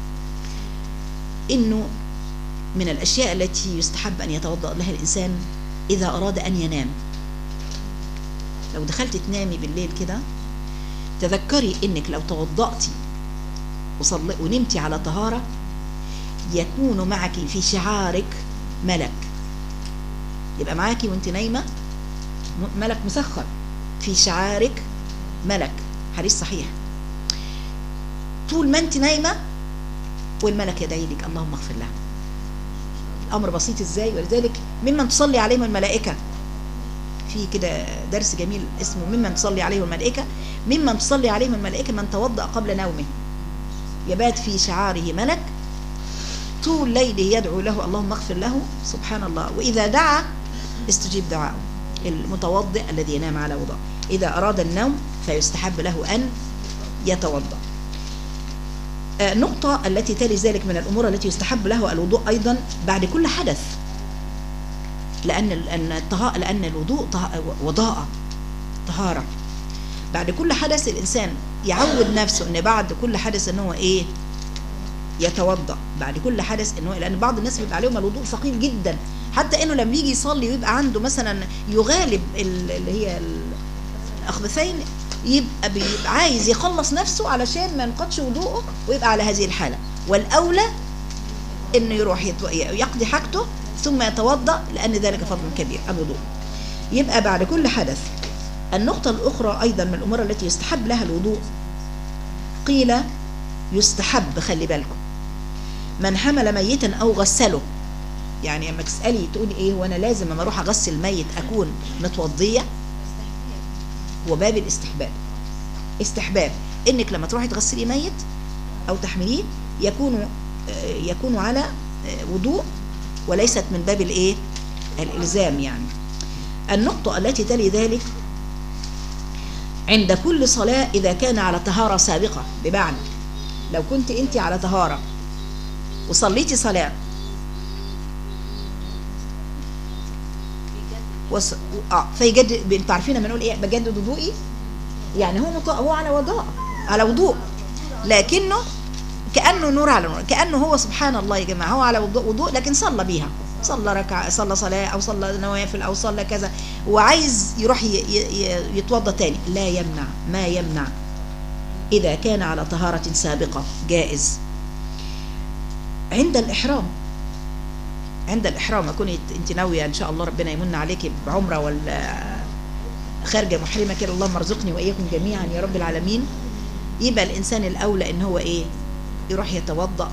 انه من الاشياء التي يستحب ان يتوضا لها الانسان اذا اراد ان ينام لو دخلت تنامي بالليل كده تذكري انك لو توضأتي وصلي ونمتي على طهارة يكون معك في شعارك ملك يبقى معاكي وانت نايمة م- ملك مسخر في شعارك ملك حديث صحيح طول ما انت نايمة والملك يدعي لك اللهم اغفر له الامر بسيط ازاي ولذلك ممن تصلي عليهم الملائكه في كده درس جميل اسمه ممن تصلي عليه الملائكة ممن تصلي عليهم الملائكة من توضأ قبل نومه يبات في شعاره ملك طول ليله يدعو له اللهم اغفر له سبحان الله وإذا دعا استجيب دعاءه المتوضئ الذي ينام على وضوء إذا أراد النوم فيستحب له أن يتوضأ آه، النقطة التي تلي ذلك من الأمور التي يستحب له الوضوء أيضا بعد كل حدث لأن لأن الطها- لأن الوضوء طه- وضاءة طهارة بعد كل حدث الإنسان يعود نفسه إن بعد كل حدث إن هو إيه يتوضأ بعد كل حدث إن هو لأن بعض الناس بيبقى عليهم الوضوء ثقيل جدا حتى إنه لما يجي يصلي ويبقى عنده مثلا يغالب ال- اللي هي الأخبثين يبقى بيبقى عايز يخلص نفسه علشان ما ينقضش وضوءه ويبقى على هذه الحالة والأولى انه يروح يتو- يقضي حاجته ثم يتوضا لان ذلك فضل كبير الوضوء يبقى بعد كل حدث النقطة الأخرى أيضا من الأمور التي يستحب لها الوضوء قيل يستحب خلي بالكم من حمل ميتا أو غسله يعني لما تسألي تقولي إيه وأنا لازم لما أروح أغسل ميت أكون متوضية وباب الاستحباب استحباب إنك لما تروحي تغسلي ميت أو تحمليه يكون آه، يكون على آه، وضوء وليست من باب الايه الالزام يعني النقطه التي تلي ذلك عند كل صلاه اذا كان على طهاره سابقه بمعنى لو كنت انت على طهاره وصليتي صلاه وص... اه فيجدد انتوا عارفين لما نقول ايه بجدد وضوئي يعني هو مط... هو على وضوء على وضوء لكنه كانه نور على نور كانه هو سبحان الله يا جماعه هو على وضوء, وضوء لكن صلى بيها صلى ركعه صلى صلاه او صلى نوافل او صلى كذا وعايز يروح ي... ي... يتوضا تاني لا يمنع ما يمنع اذا كان على طهاره سابقه جائز عند الاحرام عند الاحرام اكون انت ناويه ان شاء الله ربنا يمن عليك بعمره ولا خارجه محرمه كده اللهم ارزقني واياكم جميعا يا رب العالمين يبقى الانسان الاولى ان هو ايه يروح يتوضا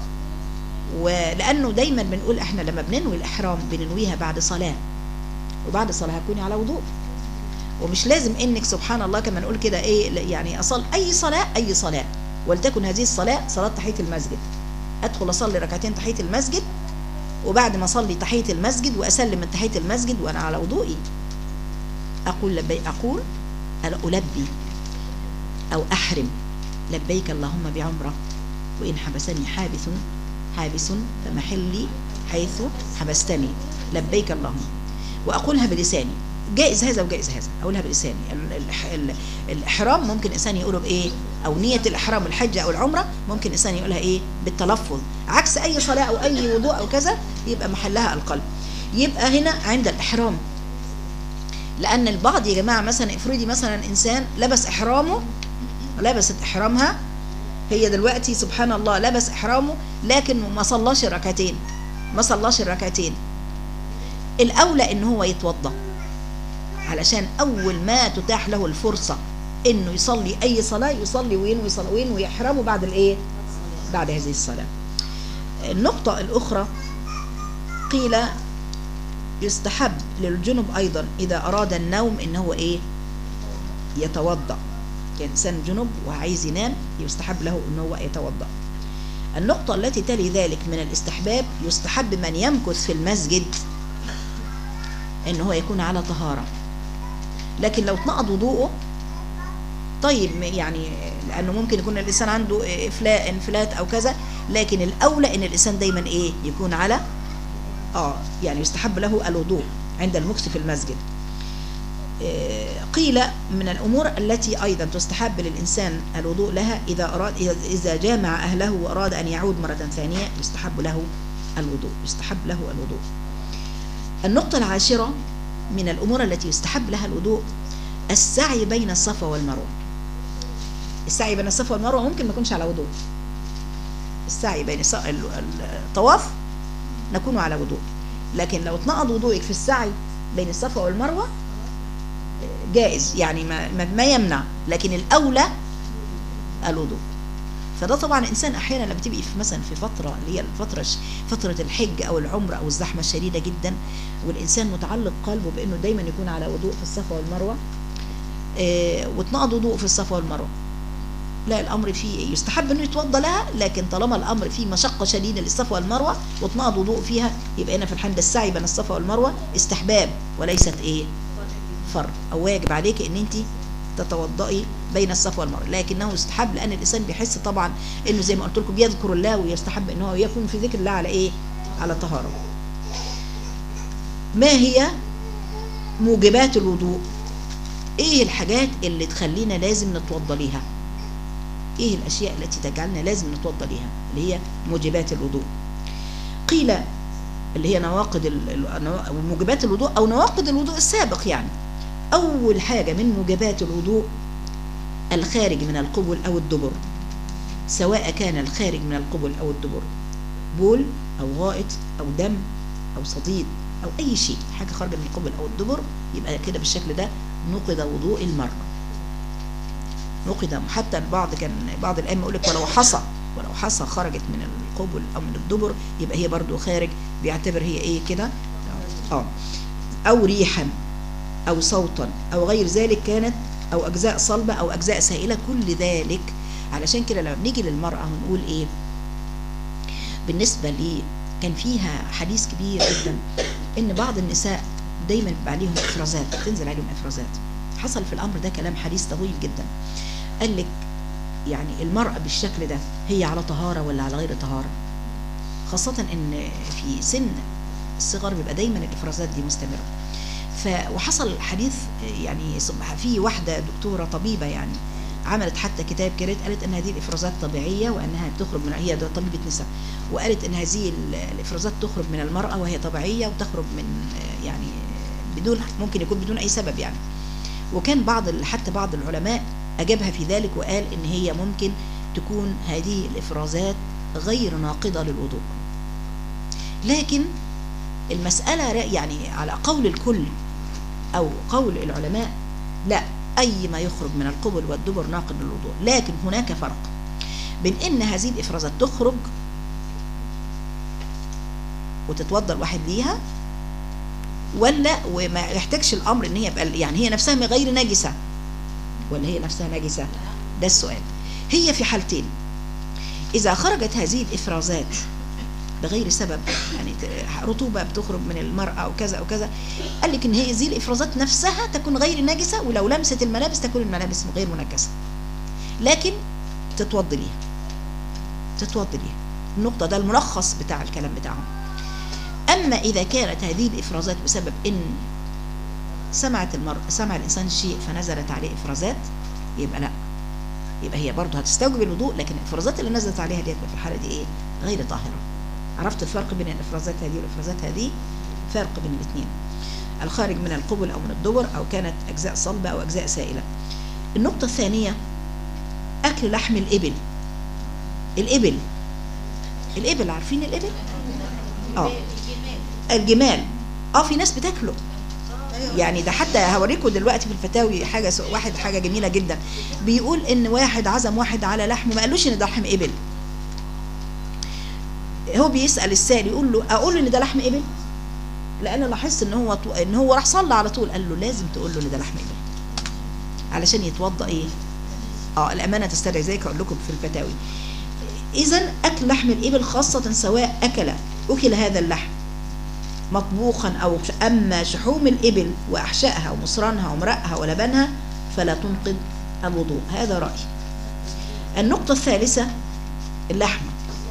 ولانه دايما بنقول احنا لما بننوي الاحرام بننويها بعد صلاه وبعد صلاه هتكوني على وضوء ومش لازم انك سبحان الله كما نقول كده ايه يعني اصل اي صلاه اي صلاه ولتكن هذه الصلاه صلاه تحيه المسجد ادخل اصلي ركعتين تحيه المسجد وبعد ما اصلي تحيه المسجد واسلم من تحيه المسجد وانا على وضوئي اقول لبي اقول أنا البي او احرم لبيك اللهم بعمره وان حبسني حابس حابس فمحلي حيث حبستني لبيك اللهم واقولها بلساني جائز هذا وجائز هذا اقولها بلساني ال- ال- ال- الاحرام ممكن انسان يقوله بايه او نيه الاحرام الحج او العمره ممكن انسان يقولها ايه بالتلفظ عكس اي صلاه او اي وضوء او كذا يبقى محلها القلب يبقى هنا عند الاحرام لان البعض يا جماعه مثلا افرضي مثلا انسان لبس احرامه لبست احرامها هي دلوقتي سبحان الله لبس احرامه لكن ما صلاش الركعتين ما صلاش الركعتين الاولى ان هو يتوضا علشان اول ما تتاح له الفرصه انه يصلي اي صلاه يصلي وينوي صلاه وينوي يحرمه بعد الايه بعد هذه الصلاه النقطه الاخرى قيل يستحب للجنب ايضا اذا اراد النوم ان هو ايه يتوضا يعني انسان جنب وعايز ينام يستحب له ان هو يتوضا النقطة التي تلي ذلك من الاستحباب يستحب من يمكث في المسجد ان هو يكون على طهارة لكن لو اتنقض وضوءه طيب م- يعني لانه ممكن يكون الانسان عنده افلاء انفلات او كذا لكن الاولى ان الانسان دايما ايه يكون على اه يعني يستحب له الوضوء عند المكس في المسجد آه، قيل من الأمور التي أيضا تستحب للإنسان الوضوء لها إذا أراد إذا- إذا جامع أهله وأراد أن يعود مرة ثانية يستحب له الوضوء يستحب له الوضوء النقطة العاشرة من الأمور التي يستحب لها الوضوء السعي بين الصفا والمروة السعي بين الصفا والمروة ممكن ما يكونش على وضوء السعي بين الص- ال- ال- الطواف نكون على وضوء لكن لو اتنقض وضوئك في السعي بين الصفا والمروة جائز يعني ما, ما- ما يمنع لكن الأولى الوضوء فده طبعا الانسان احيانا لما تبقي في مثلا في فتره اللي هي الفتره ش- فتره الحج او العمره او الزحمه الشديده جدا والانسان متعلق قلبه بانه دايما يكون على وضوء في الصفا والمروه آه، واتنقض وضوء في الصفا والمروه لا الامر فيه يستحب انه يتوضا لها لكن طالما الامر فيه مشقه شديده للصفا والمروه واتنقض وضوء فيها يبقى هنا في الحال ده السعي بين الصفا والمروه استحباب وليست ايه فرض او واجب عليك ان انت تتوضئي بين الصفا والمروه لكنه يستحب لان الانسان بيحس طبعا انه زي ما قلت لكم بيذكر الله ويستحب ان هو يكون في ذكر الله على ايه على طهاره ما هي موجبات الوضوء ايه الحاجات اللي تخلينا لازم نتوضى ليها ايه الاشياء التي تجعلنا لازم نتوضى ليها اللي هي موجبات الوضوء قيل اللي هي نواقض ال- ال- نوا- أو موجبات الوضوء او نواقض الوضوء السابق يعني اول حاجه من موجبات الوضوء الخارج من القبل او الدبر سواء كان الخارج من القبل او الدبر بول او غائط او دم او صديد او اي شيء حاجه خارجه من القبل او الدبر يبقى كده بالشكل ده نقض وضوء المرأة نقض حتى البعض كان بعض الائمه يقول لك ولو حصى ولو حصى خرجت من القبل او من الدبر يبقى هي برضو خارج بيعتبر هي ايه كده اه او ريحا او صوتا او غير ذلك كانت او اجزاء صلبه او اجزاء سائله كل ذلك علشان كده لما بنيجي للمراه ونقول ايه بالنسبه لي كان فيها حديث كبير جدا ان بعض النساء دايما بيبقى عليهم افرازات تنزل عليهم افرازات حصل في الامر ده كلام حديث طويل جدا قال لك يعني المرأة بالشكل ده هي على طهارة ولا على غير طهارة خاصة ان في سن الصغر بيبقى دايما الافرازات دي مستمرة ف وحصل حديث يعني صب- في واحدة دكتورة طبيبة يعني عملت حتى كتاب كده قالت ان هذه الافرازات طبيعية وانها بتخرج من هي ده طبيبة نساء وقالت ان هذه ال- الافرازات تخرج من المرأة وهي طبيعية وتخرج من آه، يعني بدون ممكن يكون بدون اي سبب يعني وكان بعض ال- حتى بعض العلماء أجابها في ذلك وقال إن هي ممكن تكون هذه الإفرازات غير ناقضة للوضوء لكن المسألة را- يعني على قول الكل أو قول العلماء لا أي ما يخرج من القبل والدبر ناقض للوضوء لكن هناك فرق بين إن هذه الإفرازات تخرج وتتوضى الواحد ليها ولا وما يحتاجش الامر ان هي يبقى يعني هي نفسها غير نجسه ولا هي نفسها نجسه ده السؤال هي في حالتين اذا خرجت هذه الافرازات بغير سبب يعني ت- رطوبه بتخرج من المراه او كذا او كذا قال لك ان هي هذه الافرازات نفسها تكون غير نجسه ولو لمست الملابس تكون الملابس غير منجسه لكن تتوضي ليها تتوضي ليها النقطه ده الملخص بتاع الكلام بتاعهم أما إذا كانت هذه الإفرازات بسبب إن سمعت المرء سمع الإنسان شيء فنزلت عليه إفرازات يبقى لا يبقى هي برضه هتستوجب الوضوء لكن الإفرازات اللي نزلت عليها دي في الحالة دي إيه؟ غير طاهرة عرفت الفرق بين الإفرازات هذه والإفرازات هذه فرق بين الاثنين الخارج من القبل أو من الدبر أو كانت أجزاء صلبة أو أجزاء سائلة النقطة الثانية أكل لحم الإبل الإبل الإبل عارفين الإبل؟ اه الجمال اه في ناس بتاكله يعني ده حتى هوريكم دلوقتي في الفتاوي حاجه سو- واحد حاجه جميله جدا بيقول ان واحد عزم واحد على لحم ما قالوش ان ده لحم ابل هو بيسال السائل يقول له اقول له ان ده لحم ابل لان لاحظت ان هو طو... ان هو راح صلى على طول قال له لازم تقول له ان ده لحم ابل علشان يتوضا ايه اه الامانه تستدعي ذلك اقول لكم في الفتاوي اذا اكل لحم الابل خاصه سواء اكل اكل هذا اللحم مطبوخا أو ش- أما شحوم الإبل وأحشائها ومصرانها ومرقها ولبنها فلا تنقض الوضوء هذا رأيي النقطة الثالثة اللحمة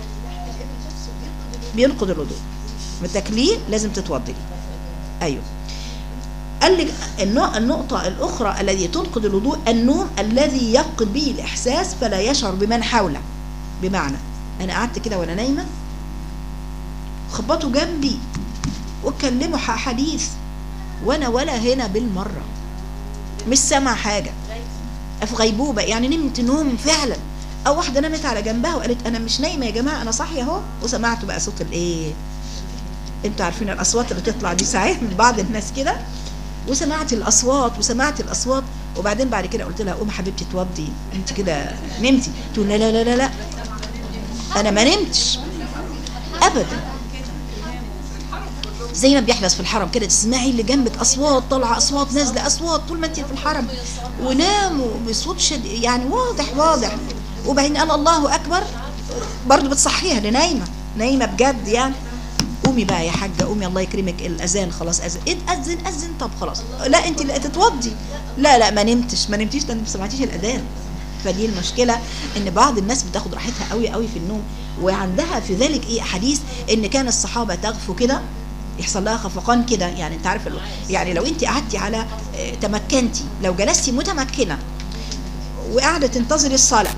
بينقض الوضوء بتاكليه لازم تتوضي ايوه قال لك النوع- النقطة الأخرى الذي تنقض الوضوء النوم الذي يفقد به الإحساس فلا يشعر بمن حوله بمعنى أنا قعدت كده وأنا نايمة خبطوا جنبي واتكلموا ح- حديث وأنا ولا هنا بالمرة مش سامع حاجة في غيبوبة يعني نمت نوم فعلا أو واحدة نامت على جنبها وقالت أنا مش نايمة يا جماعة أنا صاحية أهو وسمعت بقى صوت الإيه انتوا عارفين الاصوات اللي تطلع دي ساعات من بعض الناس كده وسمعت الاصوات وسمعت الاصوات وبعدين بعد كده قلت لها قومي حبيبتي توضي انت كده نمتي تقول لا لا لا لا لا انا ما نمتش ابدا زي ما بيحدث في الحرم كده تسمعي اللي جنبك اصوات طالعه اصوات نازله اصوات طول ما انت في الحرم وناموا بصوت شد يعني واضح واضح وبعدين قال الله اكبر برضه بتصحيها اللي نايمه نايمه بجد يعني قومي بقى يا حاجه قومي الله يكرمك الاذان خلاص اذن اتاذن اذن طب خلاص لا انت اللي تتوضي لا لا ما نمتش ما نمتيش ده انت ما سمعتيش الاذان فدي المشكله ان بعض الناس بتاخد راحتها قوي قوي في النوم وعندها في ذلك ايه احاديث ان كان الصحابه تغفو كده يحصل لها خفقان كده يعني انت عارف ال- يعني لو انت قعدتي على اه، تمكنتي لو جلستي متمكنه وقاعده تنتظري الصلاه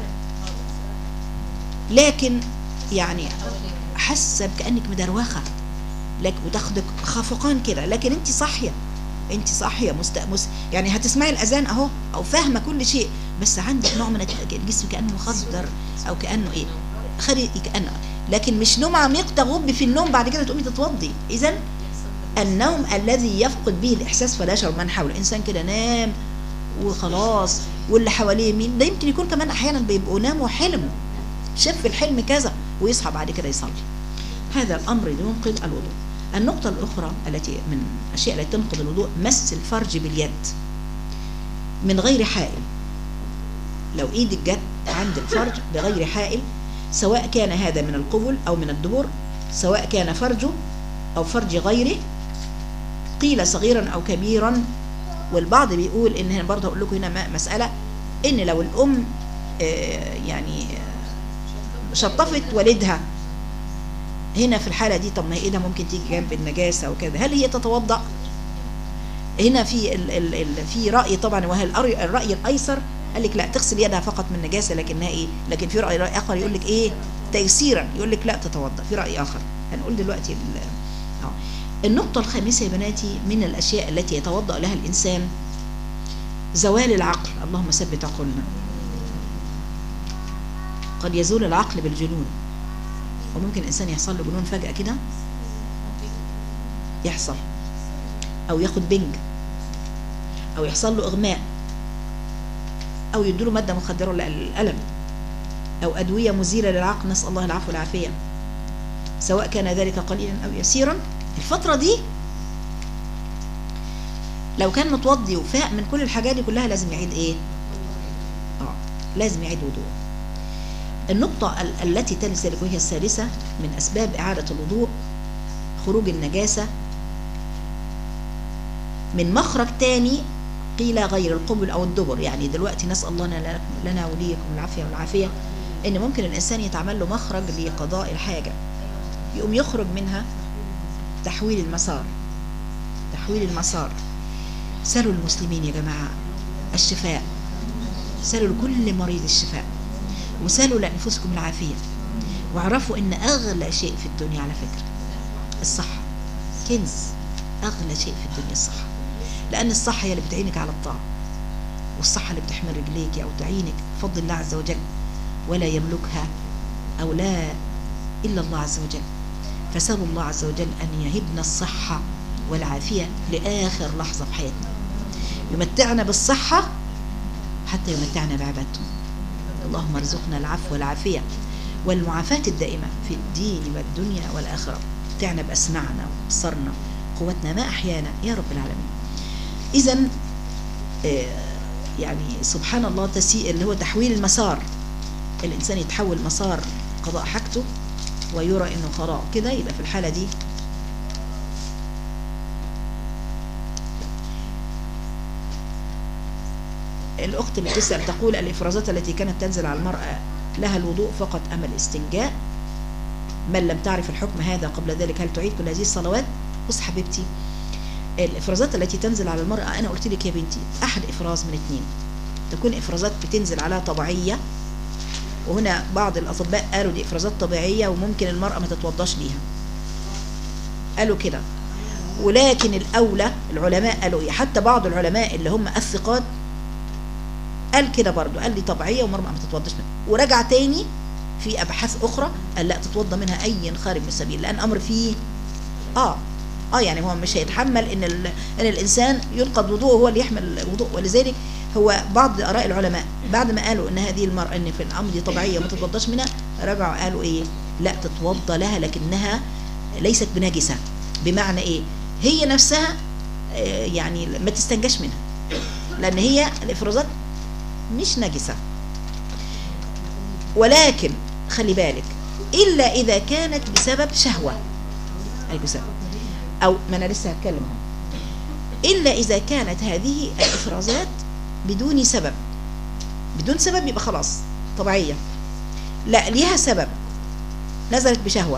لكن يعني حاسه كانك مدروخه لك وتاخدك خفقان كده لكن انت صاحيه انت صاحيه مست... مس... يعني هتسمعي الاذان اهو او فاهمه كل شيء بس عندك نوع من الت- الجسم كانه مخدر او كانه ايه خري كانه لكن مش نوم عميق تغب في النوم بعد كده تقومي تتوضي اذا النوم الذي يفقد به الاحساس فلا يشعر من حوله انسان كده نام وخلاص واللي حواليه مين ده يمكن يكون كمان احيانا بيبقوا ناموا حلموا شاف في الحلم كذا ويصحى بعد كده يصلي هذا الامر ينقض الوضوء النقطة الأخرى التي من الأشياء التي تنقض الوضوء مس الفرج باليد من غير حائل لو إيدك جت عند الفرج بغير حائل سواء كان هذا من القبل أو من الدبر سواء كان فرجه أو فرج غيره قيل صغيرا أو كبيرا والبعض بيقول إن هنا برضه أقول لكم هنا م- مسألة إن لو الأم آه، يعني آه، شطفت والدها هنا في الحالة دي طب ما هي ايدها ممكن تيجي جنب النجاسة وكذا هل هي تتوضأ هنا في ال ال ال في رأي طبعا وهي الأري- الرأي الأيسر قال لك لا تغسل يدها فقط من نجاسة لكنها ايه لكن في رأي, رأي آخر يقول لك ايه تيسيرا يقول لك لا تتوضأ في رأي آخر هنقول دلوقتي ال- آه. النقطة الخامسة يا بناتي من الأشياء التي يتوضأ لها الإنسان زوال العقل اللهم ثبت عقولنا قد يزول العقل بالجنون وممكن الانسان يحصل له جنون فجأة كده يحصل او ياخد بنج او يحصل له اغماء او يديله مادة مخدرة للألم او ادوية مزيلة للعقل نسأل الله العفو والعافية سواء كان ذلك قليلا او يسيرا الفترة دي لو كان متوضي وفاق من كل الحاجات دي كلها لازم يعيد ايه اه لازم يعيد وضوء النقطة ال- التي تلي ذلك وهي الثالثة من أسباب إعادة الوضوء خروج النجاسة من مخرج تاني قيل غير القبل أو الدبر يعني دلوقتي نسأل الله لنا- لنا وليكم العافية والعافية إن ممكن الإنسان يتعمل له مخرج لقضاء الحاجة يقوم يخرج منها تحويل المسار تحويل المسار سلوا المسلمين يا جماعة الشفاء سلوا لكل مريض الشفاء وسالوا لأنفسكم العافية واعرفوا ان اغلى شيء في الدنيا على فكرة الصحة كنز اغلى شيء في الدنيا الصحة لان الصحة هي اللي بتعينك على الطاعة والصحة اللي بتحمل رجليك او تعينك بفضل الله عز وجل ولا يملكها او لا الا الله عز وجل فسألوا الله عز وجل ان يهبنا الصحة والعافية لاخر لحظة في حياتنا يمتعنا بالصحة حتى يمتعنا بعبادته اللهم ارزقنا العفو والعافية والمعافاة الدائمة في الدين والدنيا والآخرة متعنا بأسماعنا وبصرنا قوتنا ما أحيانا يا رب العالمين إذا يعني سبحان الله تسي اللي هو تحويل المسار الإنسان يتحول مسار قضاء حاجته ويرى إنه خلاص كده يبقى في الحالة دي الأخت اللي بتسأل تقول الإفرازات التي كانت تنزل على المرأة لها الوضوء فقط أم الاستنجاء من لم تعرف الحكم هذا قبل ذلك هل تعيد كل هذه الصلوات بص حبيبتي الإفرازات التي تنزل على المرأة أنا قلت لك يا بنتي أحد إفراز من اثنين تكون إفرازات بتنزل على طبيعية وهنا بعض الأطباء قالوا دي إفرازات طبيعية وممكن المرأة ما تتوضاش ليها قالوا كده ولكن الأولى العلماء قالوا إيه حتى بعض العلماء اللي هم الثقات قال كده برضو قال لي طبيعية والمرأة ما تتوضاش منها ورجع تاني في أبحاث أخرى قال لا تتوضى منها أي خارج من السبيل لأن أمر فيه آه اه يعني هو مش هيتحمل ان ال... ان الانسان ينقض وضوءه هو اللي يحمل الوضوء ولذلك هو بعض اراء العلماء بعد ما قالوا ان هذه المراه ان في الامر دي طبيعيه ما تتوضاش منها رجعوا قالوا ايه لا تتوضى لها لكنها ليست بنجسه بمعنى ايه هي نفسها آه، يعني ما تستنجاش منها لان هي الافرازات مش نجسه ولكن خلي بالك الا اذا كانت بسبب شهوه اي بسبب او ما انا لسه هتكلم اهو الا اذا كانت هذه الافرازات بدون سبب بدون سبب يبقى خلاص طبيعيه لا ليها سبب نزلت بشهوه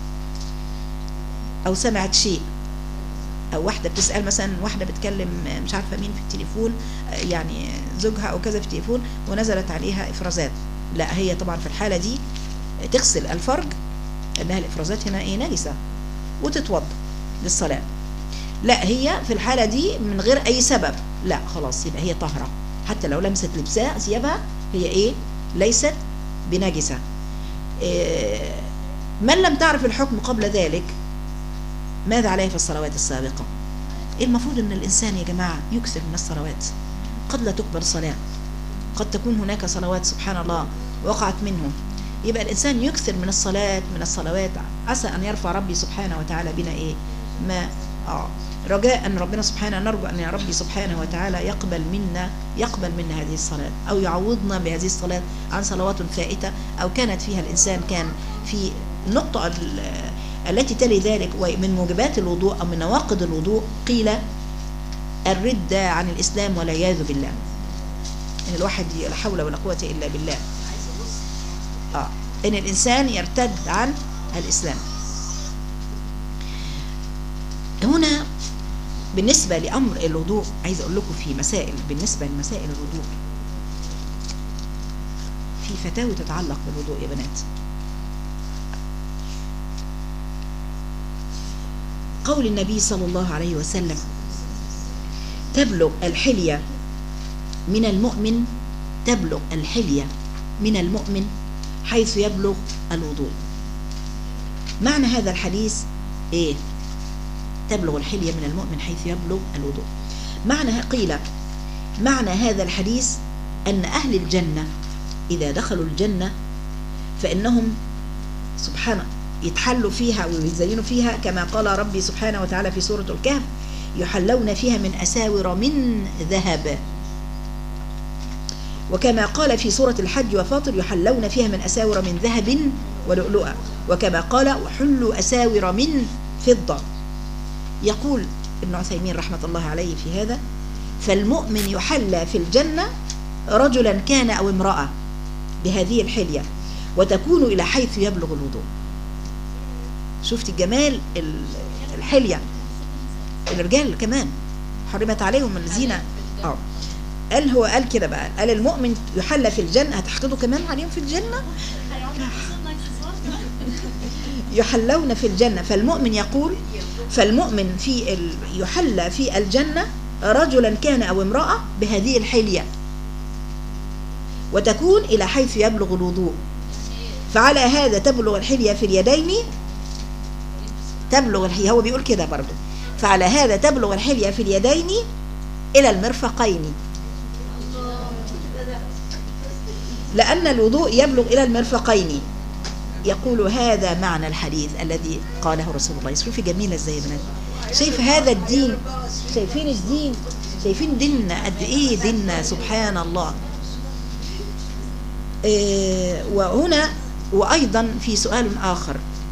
او سمعت شيء او واحده بتسال مثلا واحده بتكلم مش عارفه مين في التليفون يعني زوجها او كذا في التليفون ونزلت عليها افرازات لا هي طبعا في الحاله دي تغسل الفرج لانها الافرازات هنا ايه نجسه وتتوضا للصلاه لا هي في الحاله دي من غير اي سبب لا خلاص يبقى هي طاهره حتى لو لمست لبسها ثيابها هي ايه ليست بنجسه إيه من لم تعرف الحكم قبل ذلك ماذا عليه في الصلوات السابقه المفروض ان الانسان يا جماعه يكثر من الصلوات قد لا تقبل صلاه قد تكون هناك صلوات سبحان الله وقعت منه يبقى الإنسان يكثر من الصلاة من الصلوات عسى أن يرفع ربي سبحانه وتعالى بنا إيه ما آه رجاء أن ربنا سبحانه نرجو أن يا ربي سبحانه وتعالى يقبل منا يقبل منا هذه الصلاة أو يعوضنا بهذه الصلاة عن صلوات فائتة أو كانت فيها الإنسان كان في النقطة ال- التي تلي ذلك ومن موجبات الوضوء أو من نواقض الوضوء قيل الردة عن الإسلام والعياذ بالله ان الواحد لا حول ولا قوه الا بالله اه ان الانسان يرتد عن الاسلام هنا بالنسبه لامر الوضوء عايز اقول لكم في مسائل بالنسبه لمسائل الوضوء في فتاوي تتعلق بالوضوء يا بنات قول النبي صلى الله عليه وسلم تبلغ الحليه من المؤمن تبلغ الحلية من المؤمن حيث يبلغ الوضوء معنى هذا الحديث ايه تبلغ الحلية من المؤمن حيث يبلغ الوضوء معنى قيل معنى هذا الحديث أن أهل الجنة إذا دخلوا الجنة فإنهم سبحانه يتحلوا فيها ويزينوا فيها كما قال ربي سبحانه وتعالى في سورة الكهف يحلون فيها من أساور من ذهب وكما قال في سورة الحج وفاطر يحلون فيها من أساور من ذهب ولؤلؤا وكما قال وحلوا أساور من فضة يقول ابن عثيمين رحمة الله عليه في هذا فالمؤمن يحلى في الجنة رجلا كان أو امرأة بهذه الحلية وتكون إلى حيث يبلغ الوضوء شفت جمال ال- الحلية الرجال كمان حرمت عليهم الزينة اه قال هو قال كده بقى قال المؤمن يحلى في الجنة هتحقدوا كمان عليهم في الجنة يحلون في الجنة فالمؤمن يقول فالمؤمن في ال... يحلى في الجنة رجلا كان أو امرأة بهذه الحلية وتكون إلى حيث يبلغ الوضوء فعلى هذا تبلغ الحلية في اليدين تبلغ الحلية هو بيقول كده برضه فعلى هذا تبلغ الحلية في اليدين إلى المرفقين لأن الوضوء يبلغ إلى المرفقين يقول هذا معنى الحديث الذي قاله رسول الله شوفي جميلة ازاي يا بنات شايف هذا الدين شايفين الدين شايفين ديننا قد ايه ديننا سبحان الله إيه وهنا وأيضا في سؤال آخر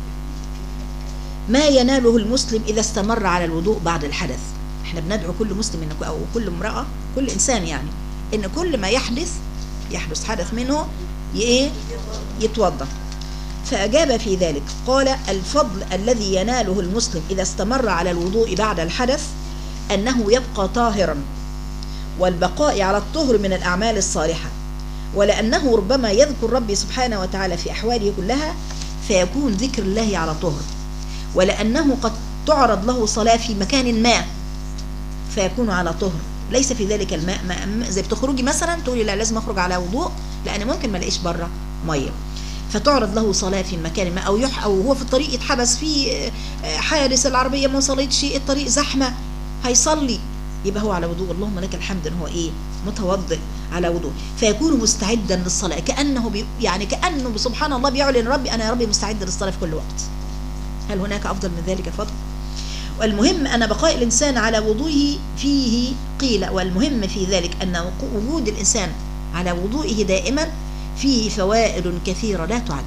ما يناله المسلم إذا استمر على الوضوء بعد الحدث احنا بندعو كل مسلم إنك أو كل امرأة كل إنسان يعني ان كل ما يحدث يحدث حدث منه ي- ايه يتوضا فأجاب في ذلك قال الفضل الذي يناله المسلم إذا استمر على الوضوء بعد الحدث أنه يبقى طاهرا والبقاء على الطهر من الأعمال الصالحة ولأنه ربما يذكر ربي سبحانه وتعالى في أحواله كلها فيكون ذكر الله على طهر ولأنه قد تعرض له صلاة في مكان ما فيكون على طهر ليس في ذلك الماء ماء زي بتخرجي مثلا تقولي لا لازم اخرج على وضوء لان ممكن ما الاقيش بره ميه فتعرض له صلاه في مكان ما او يح او هو في الطريق يتحبس في آه، حارس العربيه ما وصلتش الطريق زحمه هيصلي يبقى هو على وضوء اللهم لك الحمد ان هو ايه متوضئ على وضوء فيكون مستعدا للصلاه كانه بي يعني كانه سبحان الله بيعلن ربي انا يا ربي مستعد للصلاه في كل وقت هل هناك افضل من ذلك فضل والمهم أن بقاء الإنسان على وضوئه فيه قيل والمهم في ذلك أن وجود الإنسان على وضوئه دائما فيه فوائد كثيرة لا تعد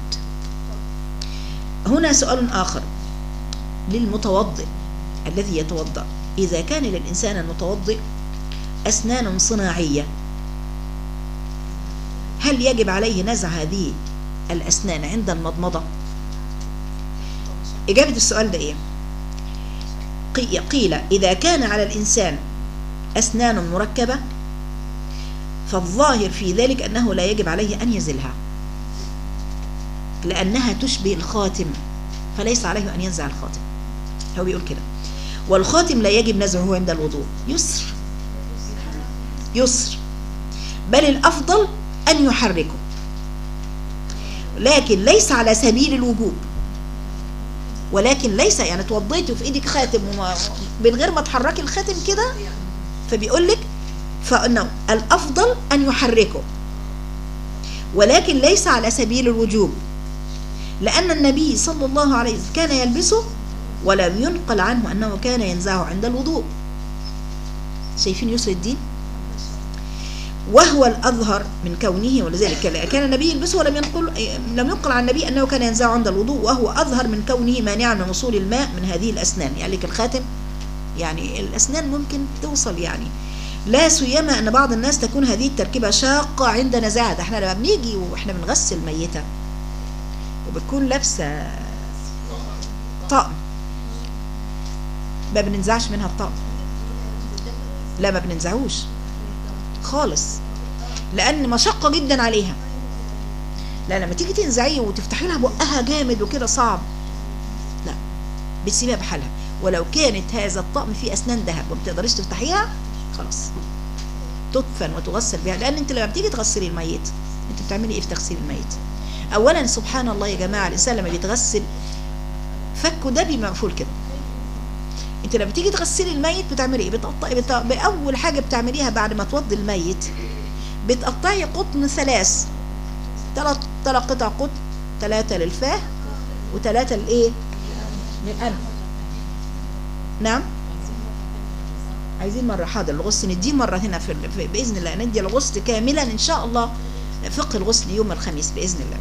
هنا سؤال آخر للمتوضئ الذي يتوضأ إذا كان للإنسان المتوضئ أسنان صناعية هل يجب عليه نزع هذه الأسنان عند المضمضة إجابة السؤال ده إيه قي- قيل إذا كان على الإنسان أسنان مركبة فالظاهر في ذلك أنه لا يجب عليه أن يزلها لأنها تشبه الخاتم فليس عليه أن ينزع الخاتم هو بيقول كده والخاتم لا يجب نزعه عند الوضوء يسر يسر بل الأفضل أن يحركه لكن ليس على سبيل الوجوب ولكن ليس يعني توضيتي في ايدك خاتم وما من غير ما تحركي الخاتم كده فبيقول لك فانه الافضل ان يحركه ولكن ليس على سبيل الوجوب لان النبي صلى الله عليه وسلم كان يلبسه ولم ينقل عنه انه كان ينزعه عند الوضوء شايفين يسر الدين وهو الأظهر من كونه ولذلك كان النبي يلبسه ولم ينقل لم ينقل عن النبي أنه كان ينزعه عند الوضوء وهو أظهر من كونه مانعا من وصول الماء من هذه الأسنان يعني لك الخاتم يعني الأسنان ممكن توصل يعني لا سيما أن بعض الناس تكون هذه التركيبة شاقة عند نزاعها ده احنا لما بنيجي واحنا بنغسل ميتة وبتكون لابسة طقم ما بننزعش منها الطقم لا ما بننزعوش خالص لان مشقه جدا عليها لا لما تيجي تنزعيه وتفتحي لها بقها جامد وكده صعب لا بتسيبها بحالها ولو كانت هذا الطقم فيه اسنان ذهب وما بتقدريش تفتحيها خلاص تدفن وتغسل بها لان انت لما بتيجي تغسلي الميت انت بتعملي ايه في تغسيل الميت اولا سبحان الله يا جماعه الانسان لما بيتغسل فكه ده مقفول كده انت لما بتيجي تغسلي الميت بتعملي ايه بتقطعي بت... باول حاجه بتعمليها بعد ما توضي الميت بتقطعي قطن ثلاث ثلاث ثلاث قطع قطن ثلاثه للفاه وثلاثه لايه للانف نعم عايزين مره حاضر الغسل نديه مره هنا في, في باذن الله ندي الغسل كاملا ان شاء الله فقه الغسل يوم الخميس باذن الله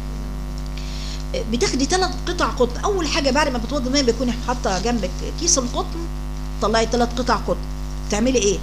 بتاخدي ثلاث قطع قطن اول حاجه بعد ما بتوضي الميه بيكون حاطه جنبك كيس القطن طلعي ثلاث قطع قطن تعملي ايه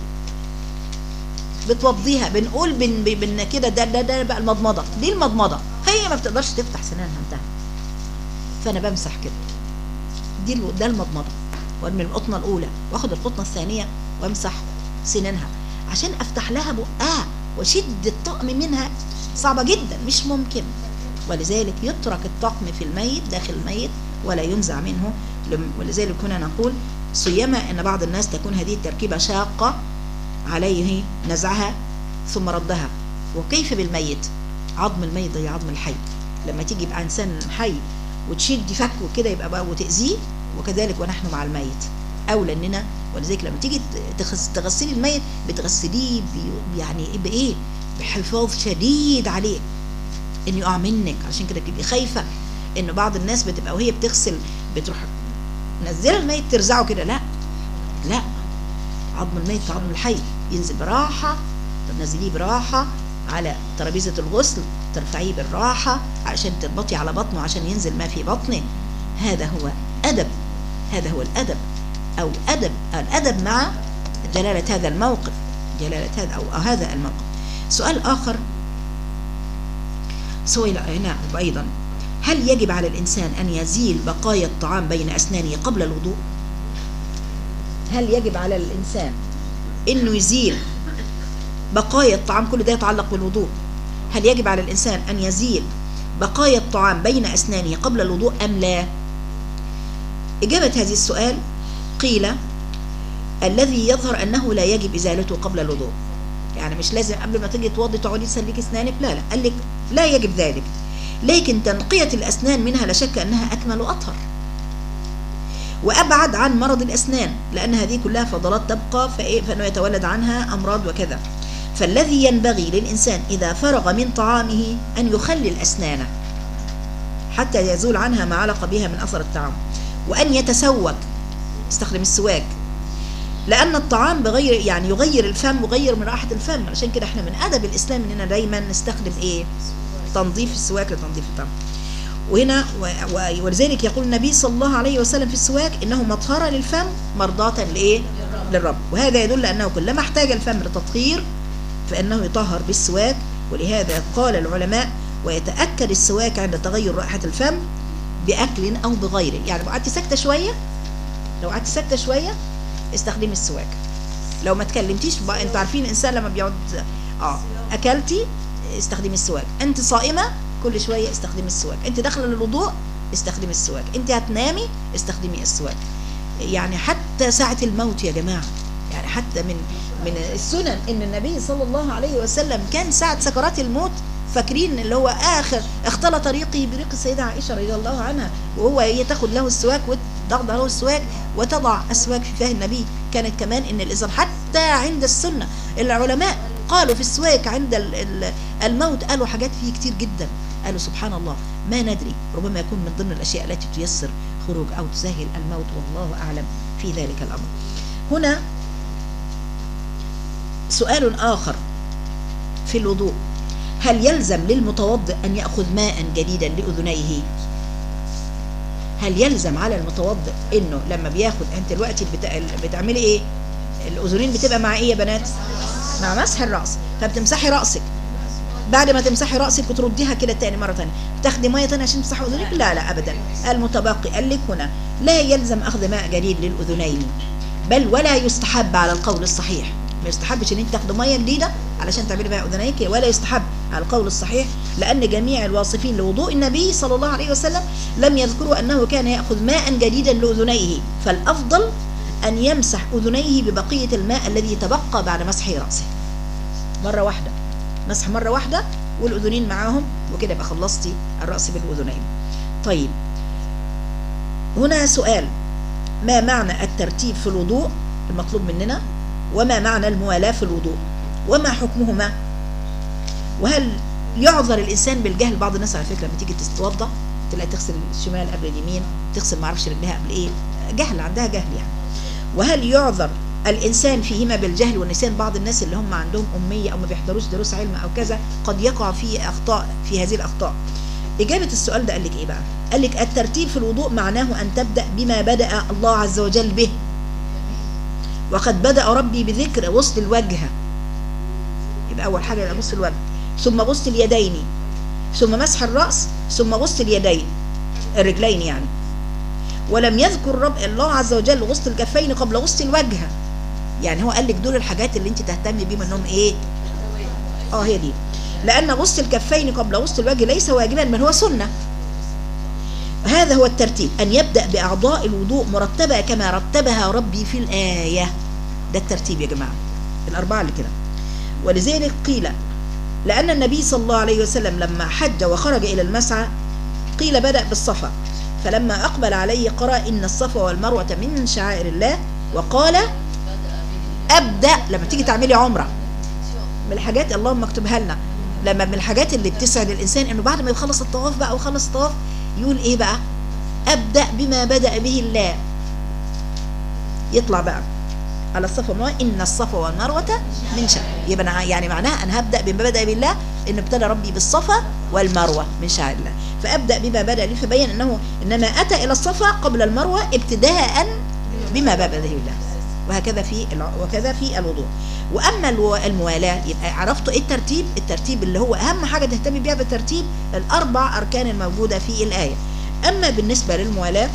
بتوضيها بنقول بن بن كده ده ده ده بقى المضمضه دي المضمضه هي ما بتقدرش تفتح سنانها انتهى فانا بمسح كده دي ده المضمضه وارمي القطنه الاولى واخد القطنه الثانيه وامسح سنانها عشان افتح لها بقها واشد الطقم منها صعبه جدا مش ممكن ولذلك يترك الطقم في الميت داخل الميت ولا ينزع منه ولذلك كنا نقول سيما ان بعض الناس تكون هذه التركيبه شاقه عليه نزعها ثم ردها وكيف بالميت عظم الميت زي عظم الحي لما تيجي يبقى انسان حي وتشدي فكه كده يبقى بقى وتاذيه وكذلك ونحن مع الميت اولى اننا ولذلك لما تيجي تغسلي الميت بتغسليه يعني بايه بحفاظ شديد عليه ان يقع منك عشان كده تبقي خايفه ان بعض الناس بتبقى وهي بتغسل بتروح منزله الميت ترزعه كده لا لا عظم الميت كعظم الحي ينزل براحه تنزليه براحه على ترابيزه الغسل ترفعيه بالراحه عشان تربطي على بطنه عشان ينزل ما في بطنه هذا هو ادب هذا هو الادب او ادب الادب مع جلاله هذا الموقف جلاله هذا او هذا الموقف سؤال آخر سئل هنا أيضا هل يجب على الإنسان أن يزيل بقايا الطعام بين أسنانه قبل الوضوء هل يجب على الإنسان أنه يزيل بقايا الطعام كل ده يتعلق بالوضوء هل يجب على الإنسان أن يزيل بقايا الطعام بين أسنانه قبل الوضوء أم لا إجابة هذه السؤال قيل الذي يظهر أنه لا يجب إزالته قبل الوضوء يعني مش لازم قبل ما تيجي توضي تقعدي تسلكي اسنانك لا لا قال لك لا يجب ذلك لكن تنقية الأسنان منها لا شك أنها أكمل وأطهر وأبعد عن مرض الأسنان لأن هذه كلها فضلات تبقى فإيه فإنه يتولد عنها أمراض وكذا فالذي ينبغي للإنسان إذا فرغ من طعامه أن يخلل أسنانه حتى يزول عنها ما علق بها من أثر الطعام وأن يتسوك استخدم السواك لأن الطعام بغير يعني يغير الفم ويغير من رائحة الفم عشان كده احنا من أدب الإسلام إننا دايما نستخدم إيه تنظيف السواك لتنظيف الطعام وهنا و- و- ولذلك يقول النبي صلى الله عليه وسلم في السواك إنه مطهرة للفم مرضاة لإيه للرب وهذا يدل أنه كلما احتاج الفم لتطهير فإنه يطهر بالسواك ولهذا قال العلماء ويتأكد السواك عند تغير رائحة الفم بأكل أو بغيره يعني لو قعدت ساكتة شوية لو قعدت ساكتة شوية استخدمي السواك لو ما تكلمتيش بقى انتوا عارفين الانسان لما بيقعد اه اكلتي استخدمي السواك انت صائمه كل شويه استخدمي السواك انت داخله للوضوء استخدمي السواك انت هتنامي استخدمي السواك يعني حتى ساعه الموت يا جماعه يعني حتى من من السنن ان النبي صلى الله عليه وسلم كان ساعه سكرات الموت فاكرين اللي هو اخر اختلط ريقه بريق السيده عائشه رضي الله عنها وهو هي تاخد له السواك وتضع له السواك وتضع اسواك في فاه النبي كانت كمان ان الاذن حتى عند السنه العلماء قالوا في السواك عند ال- ال- الموت قالوا حاجات فيه كتير جدا قالوا سبحان الله ما ندري ربما يكون من ضمن الاشياء التي تيسر خروج او تسهل الموت والله اعلم في ذلك الامر هنا سؤال اخر في الوضوء هل يلزم للمتوضئ ان ياخذ ماء جديدا لاذنيه هل يلزم على المتوضئ انه لما بياخد انت دلوقتي بتا... بتعملي ايه الاذنين بتبقى مع ايه يا بنات مع مسح الراس فبتمسحي راسك بعد ما تمسحي راسك وترديها كده تاني مره تانية تاخدي ميه تانية عشان تمسحي اذنك لا لا ابدا المتبقي قال لك هنا لا يلزم اخذ ماء جديد للاذنين بل ولا يستحب على القول الصحيح ما يستحبش ان انت تاخدي ميه جديده علشان تعملي بها اذنيك ولا يستحب على القول الصحيح لان جميع الواصفين لوضوء النبي صلى الله عليه وسلم لم يذكروا انه كان ياخذ ماء جديدا لاذنيه فالافضل ان يمسح اذنيه ببقيه الماء الذي تبقى بعد مسح راسه مره واحده مسح مره واحده والاذنين معاهم وكده يبقى خلصتي الراس بالاذنين طيب هنا سؤال ما معنى الترتيب في الوضوء المطلوب مننا وما معنى الموالاة في الوضوء وما حكمهما وهل يعذر الإنسان بالجهل بعض الناس على فكرة لما تيجي تتوضى تلاقي تغسل الشمال قبل اليمين تغسل ما اعرفش رجلها قبل ايه جهل عندها جهل يعني وهل يعذر الإنسان فيهما بالجهل والنسيان بعض الناس اللي هم عندهم أمية أو ما بيحضروش دروس علم أو كذا قد يقع في أخطاء في هذه الأخطاء إجابة السؤال ده قال لك إيه بقى قال لك الترتيب في الوضوء معناه أن تبدأ بما بدأ الله عز وجل به وقد بدأ ربي بذكر غسل الوجه يبقى أول حاجة يبقى غسل الوجه ثم غسل اليدين ثم مسح الرأس ثم غسل اليدين الرجلين يعني ولم يذكر رب الله عز وجل غسل الكفين قبل غسل الوجه يعني هو قال لك دول الحاجات اللي انت تهتمي بيهم انهم ايه اه هي دي لان غسل الكفين قبل غسل الوجه ليس واجبا بل هو سنه هذا هو الترتيب أن يبدأ بأعضاء الوضوء مرتبة كما رتبها ربي في الآية ده الترتيب يا جماعة الأربعة اللي كده ولذلك قيل لأن النبي صلى الله عليه وسلم لما حج وخرج إلى المسعى قيل بدأ بالصفا فلما أقبل عليه قرأ إن الصفا والمروة من شعائر الله وقال أبدأ لما تيجي تعملي عمرة من الحاجات اللهم اكتبها لنا لما من الحاجات اللي بتسعد الإنسان إنه بعد ما يخلص الطواف بقى ويخلص الطواف يقول ايه بقى ابدا بما بدا به الله يطلع بقى على الصفا والمروه ان الصفا والمروه من شعائر يبقى أنا يعني معناها انا هبدا بما بدا به الله ان ابتدى ربي بالصفا والمروه من شعائر الله فابدا بما بدا لي فبين انه انما اتى الى الصفا قبل المروه ابتداء بما بدا به الله وهكذا في الع- وكذا في الوضوء واما الو- الموالاه يبقى عرفتوا ايه الترتيب الترتيب اللي هو اهم حاجه تهتمي بيها بالترتيب الاربع اركان الموجوده في الايه اما بالنسبه للموالاه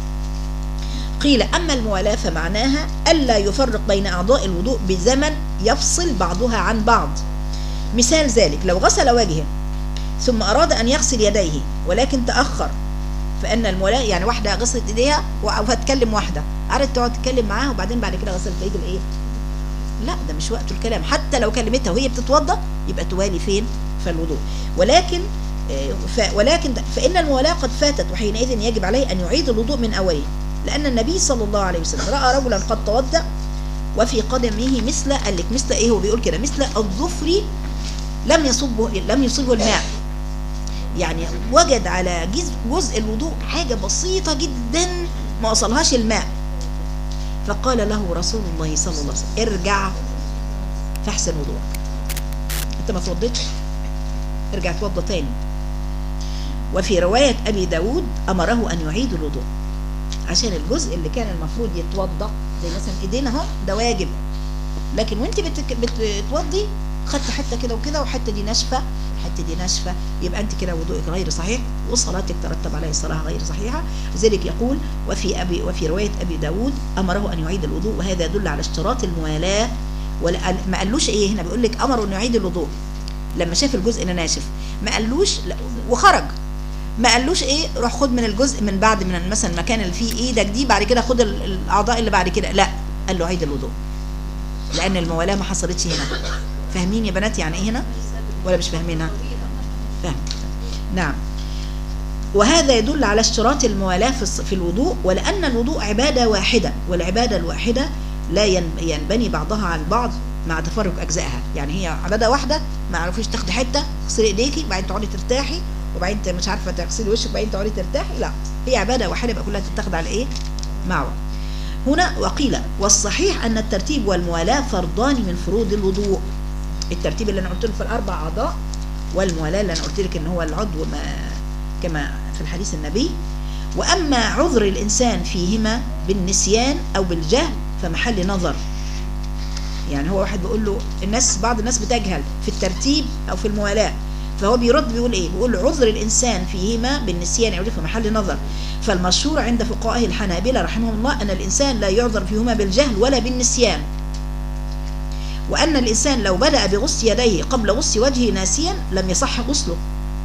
قيل أما الموالاة فمعناها ألا يفرق بين أعضاء الوضوء بزمن يفصل بعضها عن بعض مثال ذلك لو غسل وجهه ثم أراد أن يغسل يديه ولكن تأخر فإن المولاة يعني واحدة غسلت إيديها وهتكلم واحدة قعدت تقعد تتكلم معاها وبعدين بعد كده غسلت إيد الإيه؟ لا ده مش وقت الكلام حتى لو كلمتها وهي بتتوضا يبقى توالي فين؟ في الوضوء ولكن آه، ف ولكن فإن الموالاة قد فاتت وحينئذ يجب عليه أن يعيد الوضوء من أوله لأن النبي صلى الله عليه وسلم رأى رجلا قد توضأ وفي قدمه مثل قال لك مثل إيه هو بيقول كده مثل الظفر لم يصبه لم يصبه الماء يعني وجد على جزء, جزء الوضوء حاجة بسيطة جدا ما وصلهاش الماء فقال له رسول الله صلى الله عليه وسلم ارجع فاحسن وضوءك انت ما توضيتش ارجع توضى تاني وفي رواية أبي داود أمره أن يعيد الوضوء عشان الجزء اللي كان المفروض يتوضا زي مثلا ايدينا اهو ده واجب لكن وانت بتك... بتوضي خدت حته كده وكده وحته دي ناشفه الحته دي ناشفه يبقى انت كده وضوءك غير صحيح وصلاتك ترتب عليه صلاه غير صحيحه لذلك يقول وفي ابي وفي روايه ابي داود امره ان يعيد الوضوء وهذا يدل على اشتراط الموالاه ولا ما قالوش ايه هنا بيقول لك امره انه يعيد الوضوء لما شاف الجزء اللي ناشف ما قالوش لا وخرج ما قالوش ايه روح خد من الجزء من بعد من مثلا المكان اللي فيه ايدك دي بعد كده خد ال- الاعضاء اللي بعد كده لا قال له عيد الوضوء لان الموالاه ما حصلتش هنا فاهمين يا بنات يعني ايه هنا ولا مش فاهمينها فاهم نعم وهذا يدل على اشتراط الموالاة في الص- في الوضوء ولأن الوضوء عبادة واحدة والعبادة الواحدة لا ين- ينبني بعضها عن بعض مع تفرق أجزائها يعني هي عبادة واحدة ما عرفوش تاخدي حتة تغسلي ايديكي بعدين تقعدي ترتاحي وبعدين ت- مش عارفة تغسلي وشك وبعدين تقعدي ترتاحي لا هي عبادة واحدة يبقى كلها تتاخد على ايه مع بعض هنا وقيل والصحيح أن الترتيب والموالاة فرضان من فروض الوضوء الترتيب اللي أنا قلت له في الأربع أعضاء والموالاة اللي أنا قلت لك إن هو العضو ما كما في الحديث النبي وأما عذر الإنسان فيهما بالنسيان أو بالجهل فمحل نظر يعني هو واحد بيقول له الناس بعض الناس بتجهل في الترتيب أو في الموالاة فهو بيرد بيقول ايه بيقول عذر الانسان فيهما بالنسيان يعود في محل نظر فالمشهور عند فقهاء الحنابلة رحمهم الله ان الانسان لا يعذر فيهما بالجهل ولا بالنسيان وان الانسان لو بدأ بغسل يديه قبل غسل وجهه ناسيا لم يصح غسله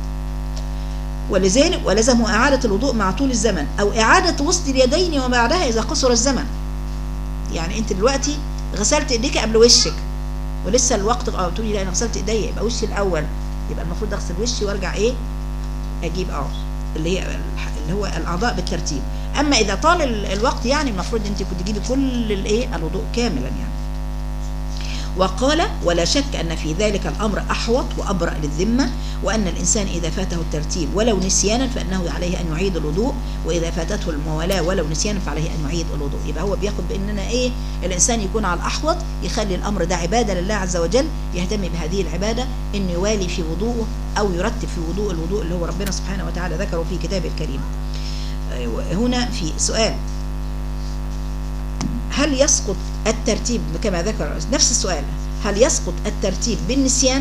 ولذلك ولزمه إعادة الوضوء مع طول الزمن أو إعادة غسل اليدين وبعدها إذا قصر الزمن يعني أنت دلوقتي غسلت إيديك قبل وشك ولسه الوقت اه تقولي لا أنا غسلت إيديا يبقى وشي الأول يبقى المفروض أغسل وشي وأرجع إيه أجيب أه اللي هي الح- اللي هو الأعضاء بالترتيب أما إذا طال ال- الوقت يعني المفروض أنت كنت تجيبي كل الإيه الوضوء كاملا يعني وقال ولا شك أن في ذلك الأمر أحوط وأبرأ للذمة وأن الإنسان إذا فاته الترتيب ولو نسيانا فإنه عليه أن يعيد الوضوء وإذا فاتته الموالاة ولو نسيانا فعليه أن يعيد الوضوء يبقى هو بياخد بأننا إيه الإنسان يكون على الأحوط يخلي الأمر ده عبادة لله عز وجل يهتم بهذه العبادة أن يوالي في وضوءه أو يرتب في وضوء الوضوء اللي هو ربنا سبحانه وتعالى ذكره في كتابه الكريم أيوة، هنا في سؤال هل يسقط الترتيب كما ذكر نفس السؤال هل يسقط الترتيب بالنسيان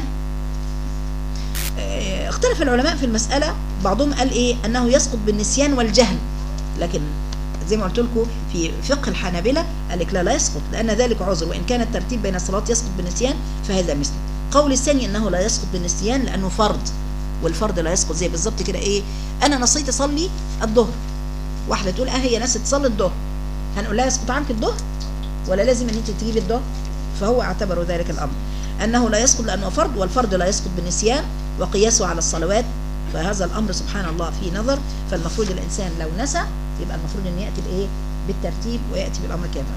آه، اختلف العلماء في المسألة بعضهم قال ايه انه يسقط بالنسيان والجهل لكن زي ما قلت لكم في فقه الحنابلة قال لك لا لا يسقط لأن ذلك عذر وإن كان الترتيب بين الصلاة يسقط بالنسيان فهذا مثل قول الثاني أنه لا يسقط بالنسيان لأنه فرض والفرض لا يسقط زي بالظبط كده إيه أنا نسيت أصلي الظهر واحدة تقول اه هي نسيت تصلي الظهر هنقول لها يسقط عنك الظهر ولا لازم ان انت تجيبي الظهر فهو اعتبر ذلك الامر انه لا يسقط لانه فرض والفرض لا يسقط بالنسيان وقياسه على الصلوات فهذا الامر سبحان الله فيه نظر فالمفروض الانسان لو نسى يبقى المفروض ان ياتي بايه بالترتيب وياتي بالامر كامل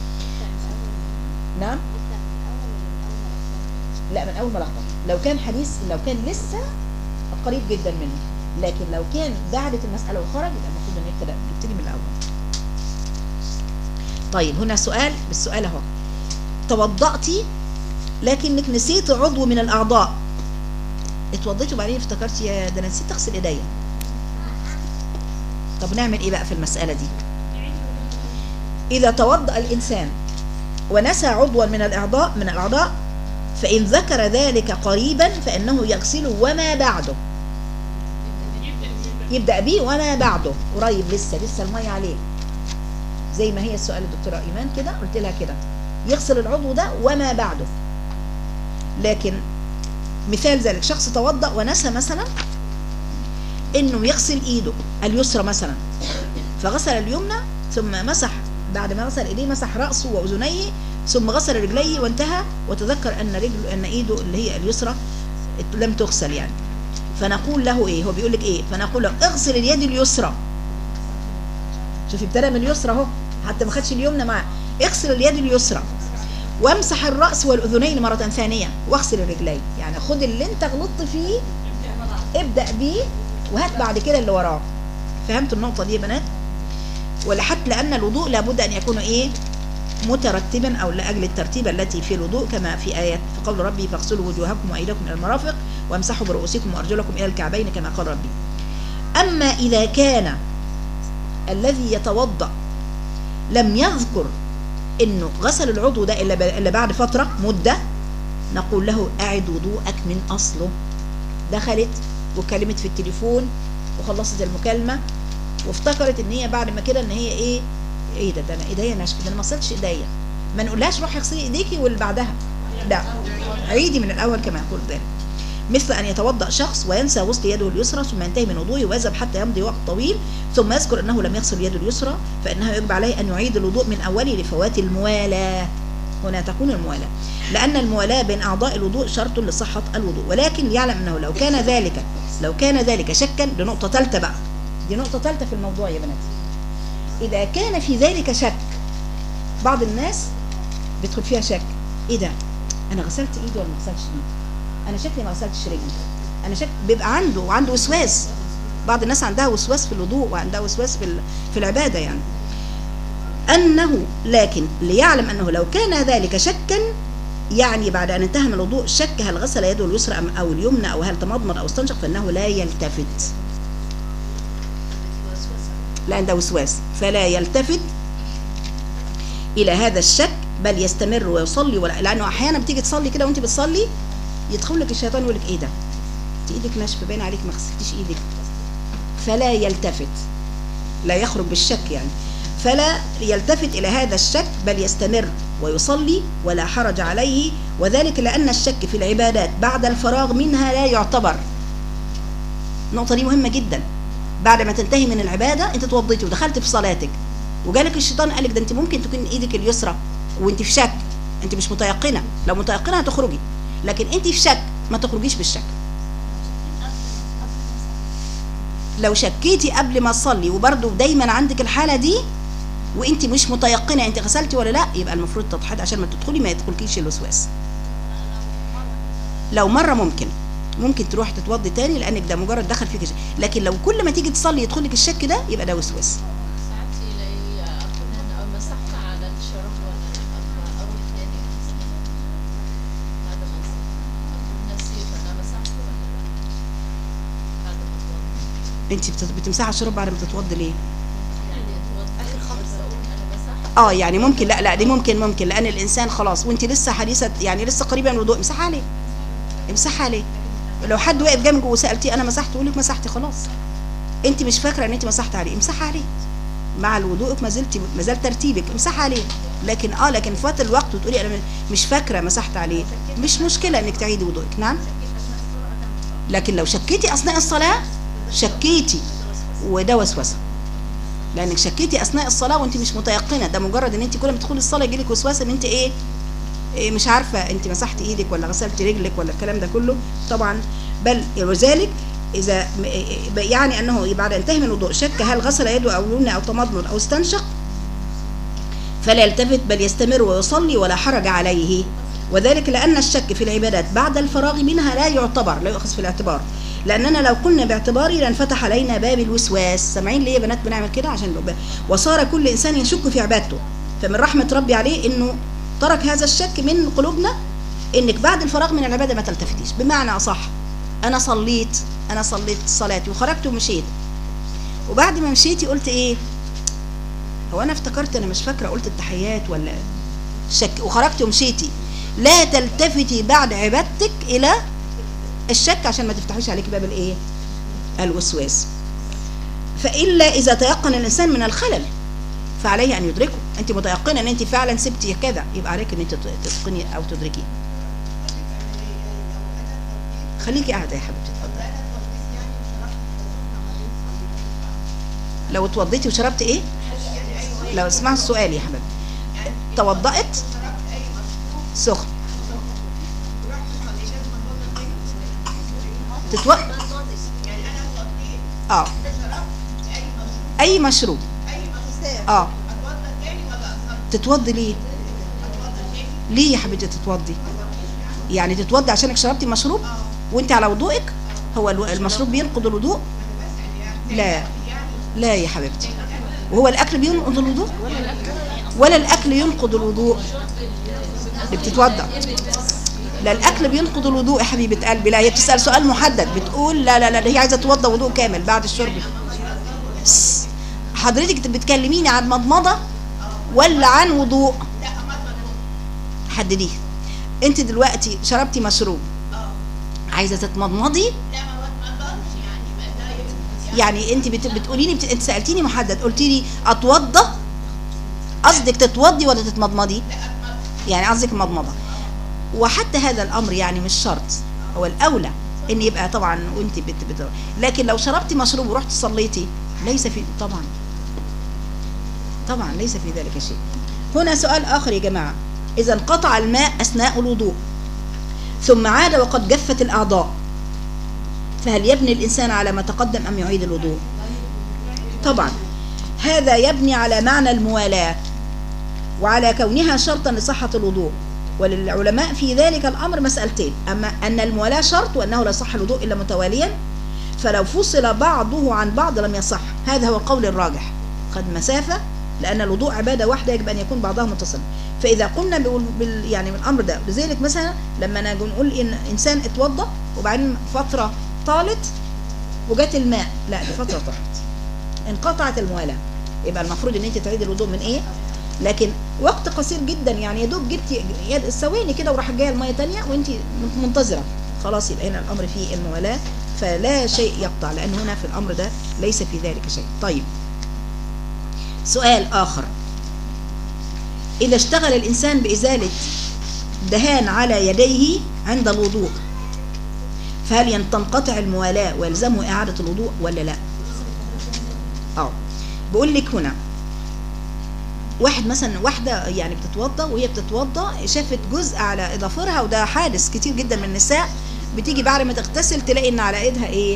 نعم لا من اول ما لخبط لو كان حديث لو كان لسه قريب جدا منه لكن لو كان بعدت المساله وخرج يبقى المفروض ان يبتدي يبتدي من الاول طيب هنا سؤال بالسؤال اهو توضأتي لكنك نسيت عضو من الاعضاء اتوضيتي وبعدين افتكرتي يا ده انا نسيت اغسل ايديا طب نعمل ايه بقى في المساله دي اذا توضأ الانسان ونسى عضوا من الأعضاء من الأعضاء فإن ذكر ذلك قريبا فإنه يغسل وما بعده يبدأ بيه وما بعده قريب لسه لسه المية عليه زي ما هي السؤال الدكتورة إيمان كده قلت لها كده يغسل العضو ده وما بعده لكن مثال ذلك شخص توضأ ونسى مثلا انه يغسل ايده اليسرى مثلا فغسل اليمنى ثم مسح بعد ما غسل ايديه مسح راسه واذنيه ثم غسل رجليه وانتهى وتذكر ان رجل ان ايده اللي هي اليسرى لم تغسل يعني فنقول له ايه هو بيقول لك ايه فنقول له اغسل اليد اليسرى شوفي ابتدى من اليسرى اهو حتى ما خدش اليمنى معاه اغسل اليد اليسرى وامسح الراس والاذنين مره ثانيه واغسل الرجلين يعني خد اللي انت غلطت فيه ابدا بيه وهات بعد كده اللي وراه فهمتوا النقطه دي يا بنات ولا حتى لان الوضوء لابد ان يكون ايه مترتبا او لاجل الترتيب التي في الوضوء كما في ايات في قول ربي فاغسلوا وجوهكم وايديكم الى المرافق وامسحوا برؤوسكم وارجلكم الى الكعبين كما قال ربي اما اذا كان الذي يتوضا لم يذكر انه غسل العضو ده الا ب- الا بعد فتره مده نقول له اعد وضوءك من اصله دخلت وكلمت في التليفون وخلصت المكالمه وافتكرت ان هي بعد ما كده ان هي ايه ايه ده ده انا ايديا ناشفه ده انا ما غسلتش ايديا ما نقولهاش روحي اغسلي ايديكي واللي بعدها لا عيدي من الاول كما يقول ذلك مثل ان يتوضا شخص وينسى غسل يده اليسرى ثم ينتهي من وضوءه ويذهب حتى يمضي وقت طويل ثم يذكر انه لم يغسل يده اليسرى فانه يجب عليه ان يعيد الوضوء من اوله لفوات الموالاه هنا تكون الموالاه لان الموالاه بين اعضاء الوضوء شرط لصحه الوضوء ولكن يعلم انه لو كان ذلك لو كان ذلك شكا دي نقطه ثالثه بقى دي نقطه ثالثه في الموضوع يا بناتي اذا كان في ذلك شك بعض الناس بيدخل فيها شك ايه ده انا غسلت ايدي ولا ما غسلتش ايدي انا شكلي ما غسلتش رجلي انا شك بيبقى عنده وعنده وسواس بعض الناس عندها وسواس في الوضوء وعندها وسواس في ال- في العباده يعني انه لكن ليعلم انه لو كان ذلك شكا يعني بعد ان انتهى من الوضوء شك هل غسل يده اليسرى أم- او اليمنى او هل تمضمض او استنشق فانه لا يلتفت لا عنده وسواس فلا يلتفت الى هذا الشك بل يستمر ويصلي ولا لانه احيانا بتيجي تصلي كده وانت بتصلي يدخل لك الشيطان يقول لك ايه ده انت ايدك ناشفه باين عليك ما غسلتيش ايدك فلا يلتفت لا يخرج بالشك يعني فلا يلتفت الى هذا الشك بل يستمر ويصلي ولا حرج عليه وذلك لان الشك في العبادات بعد الفراغ منها لا يعتبر النقطه دي مهمه جدا بعد ما تنتهي من العباده انت توضيتي ودخلت في صلاتك وجالك الشيطان قال لك ده انت ممكن تكون ايدك اليسرى وانت في شك انت مش متيقنه لو متيقنه هتخرجي لكن انت في شك ما تخرجيش بالشك لو شكيتي قبل ما تصلي وبرده دايما عندك الحاله دي وانت مش متيقنه انت غسلتي ولا لا يبقى المفروض تضحي عشان ما تدخلي ما يدخلكيش الوسواس لو مره ممكن ممكن تروح تتوضي تاني لانك ده مجرد دخل فيك شك. لكن لو كل ما تيجي تصلي يدخلك الشك ده يبقى ده وسواس ساعات إلي أكون أنا مسحت على الشراب ولا لا أبقى أروح تاني أغسل. بعد ما أغسل. أكون نسيت أنا مسحت ولا لا بعد ما أتوضى انت بت- بتمسحي على الشراب بعد ما تتوضي ليه يعني أتوضى بس أقول أنا مسحت اه يعني ممكن لا لا دي ممكن ممكن لان الانسان خلاص وانت لسه حديثه يعني لسه قريبه من الوضوء امسحي عليه امسحي عليه لو حد وقف جنبك وسالتيه انا مسحت يقول لك مسحتي خلاص انت مش فاكره ان انت مسحت عليه امسحي عليه مع الوضوء ما زلت ما زال ترتيبك امسحي عليه لكن اه لكن فات الوقت وتقولي انا مش فاكره مسحت عليه مش مشكله انك تعيدي وضوءك نعم لكن لو شكيتي اثناء الصلاه شكيتي وده وسوسه لانك شكيتي اثناء الصلاه وانت مش متيقنه ده مجرد ان انت كل ما تدخلي الصلاه يجيلك وسواس ان انت ايه إيه مش عارفه انت مسحتي ايدك ولا غسلتي رجلك ولا الكلام ده كله طبعا بل وذلك اذا م- إيه- يعني انه بعد انتهى من الوضوء شك هل غسل يده او يمنى او تمضمض او استنشق فلا يلتفت بل يستمر ويصلي ولا حرج عليه وذلك لأن الشك في العبادات بعد الفراغ منها لا يعتبر لا يؤخذ في الاعتبار لأننا لو قلنا باعتباري لانفتح علينا باب الوسواس سامعين ليه يا بنات بنعمل كده عشان نبقى- وصار كل إنسان يشك في عبادته فمن رحمة ربي عليه إنه ترك هذا الشك من قلوبنا إنك بعد الفراغ من العبادة ما تلتفتيش بمعنى أصح أنا صليت أنا صليت صلاتي وخرجت ومشيت وبعد ما مشيتي قلت إيه هو انا افتكرت انا مش فاكره قلت التحيات ولا شك وخرجتي ومشيتي لا تلتفتي بعد عبادتك الى الشك عشان ما تفتحيش عليك باب الايه الوسواس فالا اذا تيقن الانسان من الخلل فعليه ان يدركه انت متيقنه ان انت فعلا سبتي كذا يبقى عليك ان انت تتقني او تدركي خليكي قاعده يا حبيبتي اتفضلي لو اتوضيتي وشربت ايه لو اسمع السؤال يا حبيبتي توضأت سخن تتو... اه اي مشروب اه تتوضي ليه ليه يا حبيبتي تتوضي يعني تتوضي عشانك شربتي مشروب وانت على وضوءك هو الو- المشروب بينقض الوضوء لا لا يا حبيبتي وهو الاكل بينقض الوضوء ولا الاكل ينقض الوضوء اللي بتتوضا لا الاكل بينقض الوضوء يا حبيبه قلبي لا هي بتسال سؤال محدد بتقول لا لا لا هي عايزه تتوضا وضوء كامل بعد الشرب بس. حضرتك بتكلميني عن مضمضه ولا عن وضوء حدديه انت دلوقتي شربتي مشروب عايزه تتمضمضي يعني انت بت... بتقولي لي بت... انت سالتيني محدد قلتي لي اتوضى قصدك تتوضي ولا تتمضمضي يعني قصدك مضمضه وحتى هذا الامر يعني مش شرط هو الاولى ان يبقى طبعا وانت بت... بت... لكن لو شربتي مشروب ورحت صليتي ليس في طبعا طبعا ليس في ذلك شيء هنا سؤال اخر يا جماعه اذا انقطع الماء اثناء الوضوء ثم عاد وقد جفت الاعضاء فهل يبني الانسان على ما تقدم ام يعيد الوضوء طبعا هذا يبني على معنى الموالاه وعلى كونها شرطا لصحه الوضوء وللعلماء في ذلك الامر مسالتين اما ان الموالاه شرط وانه لا يصح الوضوء الا متواليا فلو فصل بعضه عن بعض لم يصح هذا هو القول الراجح قد مسافه لان الوضوء عباده واحده يجب ان يكون بعضها متصلا فاذا قمنا بال بال- يعني بالامر ده لذلك مثلا لما نجي نقول ان انسان اتوضا وبعدين فتره طالت وجات الماء لا دي فتره طالت انقطعت الموالاه يبقى المفروض ان انت تعيدي الوضوء من ايه لكن وقت قصير جدا يعني يا دوب جبتي يد ثواني كده وراح جايه الميه تانية وانت منتظره خلاص يبقى هنا الامر فيه الموالاه فلا شيء يقطع لان هنا في الامر ده ليس في ذلك شيء طيب سؤال اخر اذا اشتغل الانسان بازاله دهان على يديه عند الوضوء فهل ين- تنقطع الموالاه ويلزمه اعاده الوضوء ولا لا اه بقول لك هنا واحد مثلا واحده يعني بتتوضا وهي بتتوضا شافت جزء على اظافرها وده حادث كتير جدا من النساء بتيجي بعد ما تغتسل تلاقي ان على ايدها ايه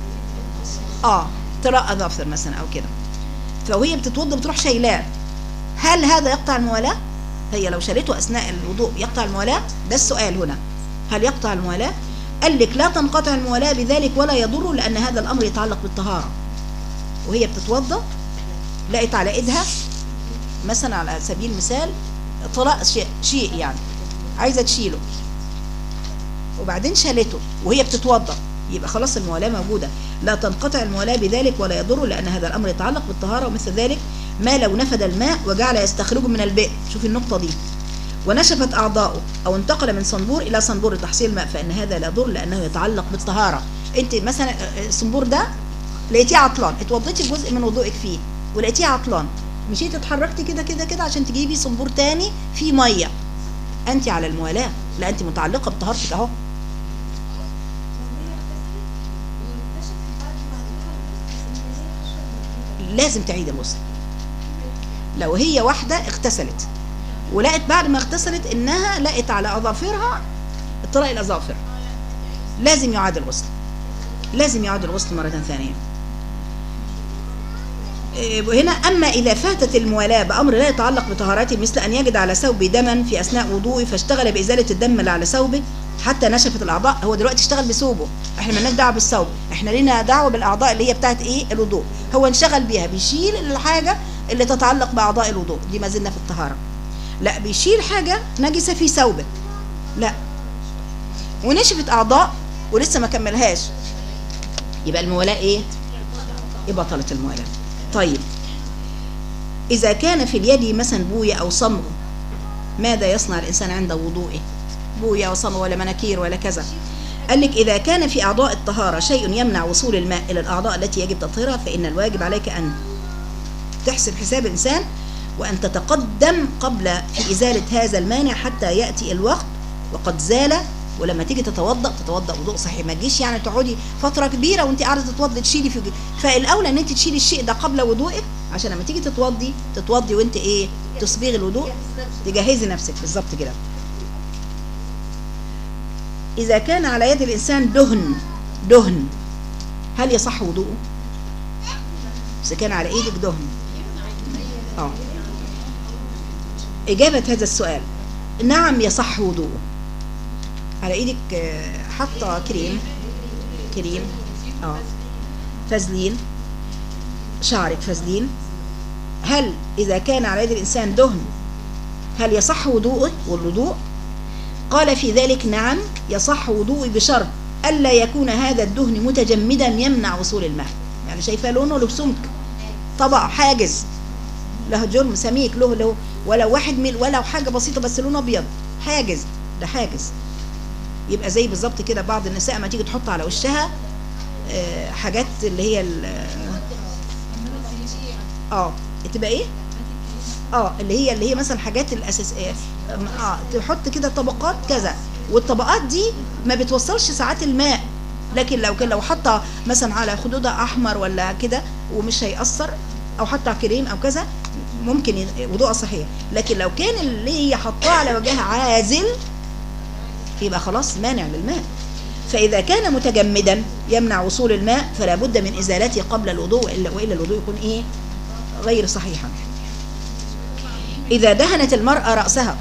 اه طلاء اظافر مثلا او كده فوهي بتتوضا بتروح شايلاه هل هذا يقطع الموالاه هي لو شالته اثناء الوضوء يقطع الموالاه ده السؤال هنا هل يقطع الموالاه قال لك لا تنقطع الموالاه بذلك ولا يضر لان هذا الامر يتعلق بالطهاره وهي بتتوضا لقيت على ايدها مثلا على سبيل المثال طلاء شيء, شيء يعني عايزه تشيله وبعدين شالته وهي بتتوضا يبقى خلاص الموالاه موجوده لا تنقطع الموالاه بذلك ولا يضر لان هذا الامر يتعلق بالطهاره ومثل ذلك ما لو نفد الماء وجعل يستخرجه من البئر شوفي النقطه دي ونشفت اعضاؤه او انتقل من صنبور الى صنبور لتحصيل الماء فان هذا لا يضر لانه يتعلق بالطهاره انت مثلا الصنبور ده لقيتيه عطلان اتوضيتي جزء من وضوءك فيه ولقيتيه عطلان مشيتي اتحركتي كده كده كده عشان تجيبي صنبور تاني فيه ميه انت على الموالاه لا انت متعلقه بطهارتك اهو لازم تعيد الغسل لو هي واحده اغتسلت ولقت بعد ما اغتسلت انها لقت على اظافرها طلاء الاظافر لازم يعاد الغسل لازم يعاد الغسل مره ثانيه إيه، هنا اما اذا فاتت الموالاه بامر لا يتعلق بطهارته مثل ان يجد على ثوبه دما في اثناء وضوءه فاشتغل بازاله الدم اللي على ثوبه حتى نشفت الاعضاء هو دلوقتي اشتغل بثوبه احنا مالناش دعوه بالثوب احنا لينا دعوه بالاعضاء اللي هي بتاعت ايه الوضوء هو انشغل بيها بيشيل الحاجه اللي تتعلق باعضاء الوضوء دي ما زلنا في الطهاره لا بيشيل حاجه نجسه في ثوبه لا ونشفت اعضاء ولسه ما كملهاش يبقى الموالاه ايه يبقى بطلت الموالاه طيب اذا كان في اليد مثلا بويه او صمغ ماذا يصنع الإنسان عند وضوئه بويا وصنو ولا مناكير ولا كذا قال لك إذا كان في أعضاء الطهارة شيء يمنع وصول الماء إلى الأعضاء التي يجب تطهيرها فإن الواجب عليك أن تحسب حساب الإنسان وأن تتقدم قبل في إزالة هذا المانع حتى يأتي الوقت وقد زال ولما تيجي تتوضا تتوضا وضوء صحيح ما تجيش يعني تقعدي فتره كبيره وانت قاعده تتوضي تشيلي في فالاولى ان انت تشيلي الشيء ده قبل وضوئك عشان لما تيجي تتوضي تتوضي وانت ايه تصبيغ الوضوء تجهزي نفسك بالظبط كده اذا كان على يد الانسان دهن دهن هل يصح وضوءه اذا كان على ايدك دهن اه اجابه هذا السؤال نعم يصح وضوءه على ايدك آه، حاطه كريم كريم اه فازلين شعرك فازلين هل اذا كان على يد الانسان دهن هل يصح وضوءه والوضوء قال في ذلك نعم يصح وضوءي بشرط الا يكون هذا الدهن متجمدا يمنع وصول الماء يعني شايفه لونه له سمك طبق حاجز له جرم سميك له له ولو واحد ميل ولو حاجه بسيطه بس لونه ابيض حاجز ده حاجز يبقى زي بالظبط كده بعض النساء ما تيجي تحط على وشها آه، حاجات اللي هي ال- اه تبقى ايه اه اللي هي اللي هي مثلا حاجات الاساسيه اه تحط كده طبقات كذا والطبقات دي ما بتوصلش ساعات الماء لكن لو كان لو حطها مثلا على خدودها احمر ولا كده ومش هيأثر او حطها كريم او كذا ممكن ي- وضوءها صحيح لكن لو كان اللي هي حطاه على وجهها عازل يبقى خلاص مانع للماء فإذا كان متجمدا يمنع وصول الماء فلا بد من إزالته قبل الوضوء وإلا, وإلا الوضوء يكون إيه غير صحيحا إذا دهنت المرأة رأسها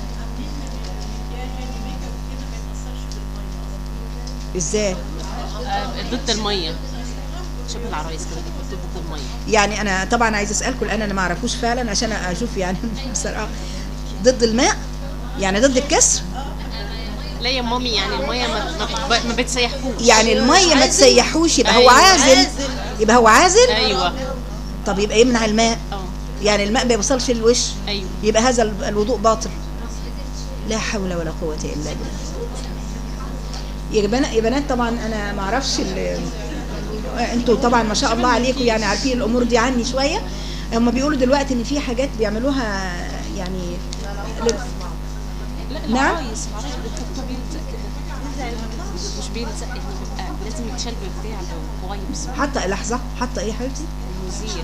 إزاي آه، ضد الميه شبه العرايس كده بيحطوا ضد الميه يعني أنا طبعا عايز أسألكم الآن أنا ما أعرفوش فعلا عشان أشوف يعني بصراحة ضد الماء يعني ضد الكسر لا يا مامي يعني الميه ما ما, ما بتسيحوش يعني المية ما تسيحوش يبقى هو أيوة. عازل يبقى هو عازل ايوه طب يبقى يمنع الماء اه يعني الماء ما يوصلش للوش ايوه يبقى هذا ال- الوضوء باطل لا حول ولا قوة إلا بالله يا بنات يا بنات طبعا انا ما اعرفش ال- انتوا طبعا ما شاء الله عليكم يعني عارفين الامور دي عني شويه هم بيقولوا دلوقتي ان في حاجات بيعملوها يعني لل- لا نعم. العرايس العرايس بتحطوا بيلزق كده مش بيلزق يعني بيبقى لازم يتشال ببتاع لو كويس حتى لحظه حتى ايه يا حبيبتي مزير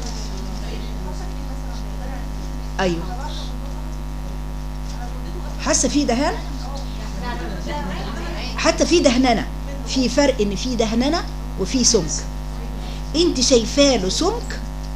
ايوه حاسه في دهان حتى في دهننه في فرق ان في دهننه وفي سمك انت شايفاه له سمك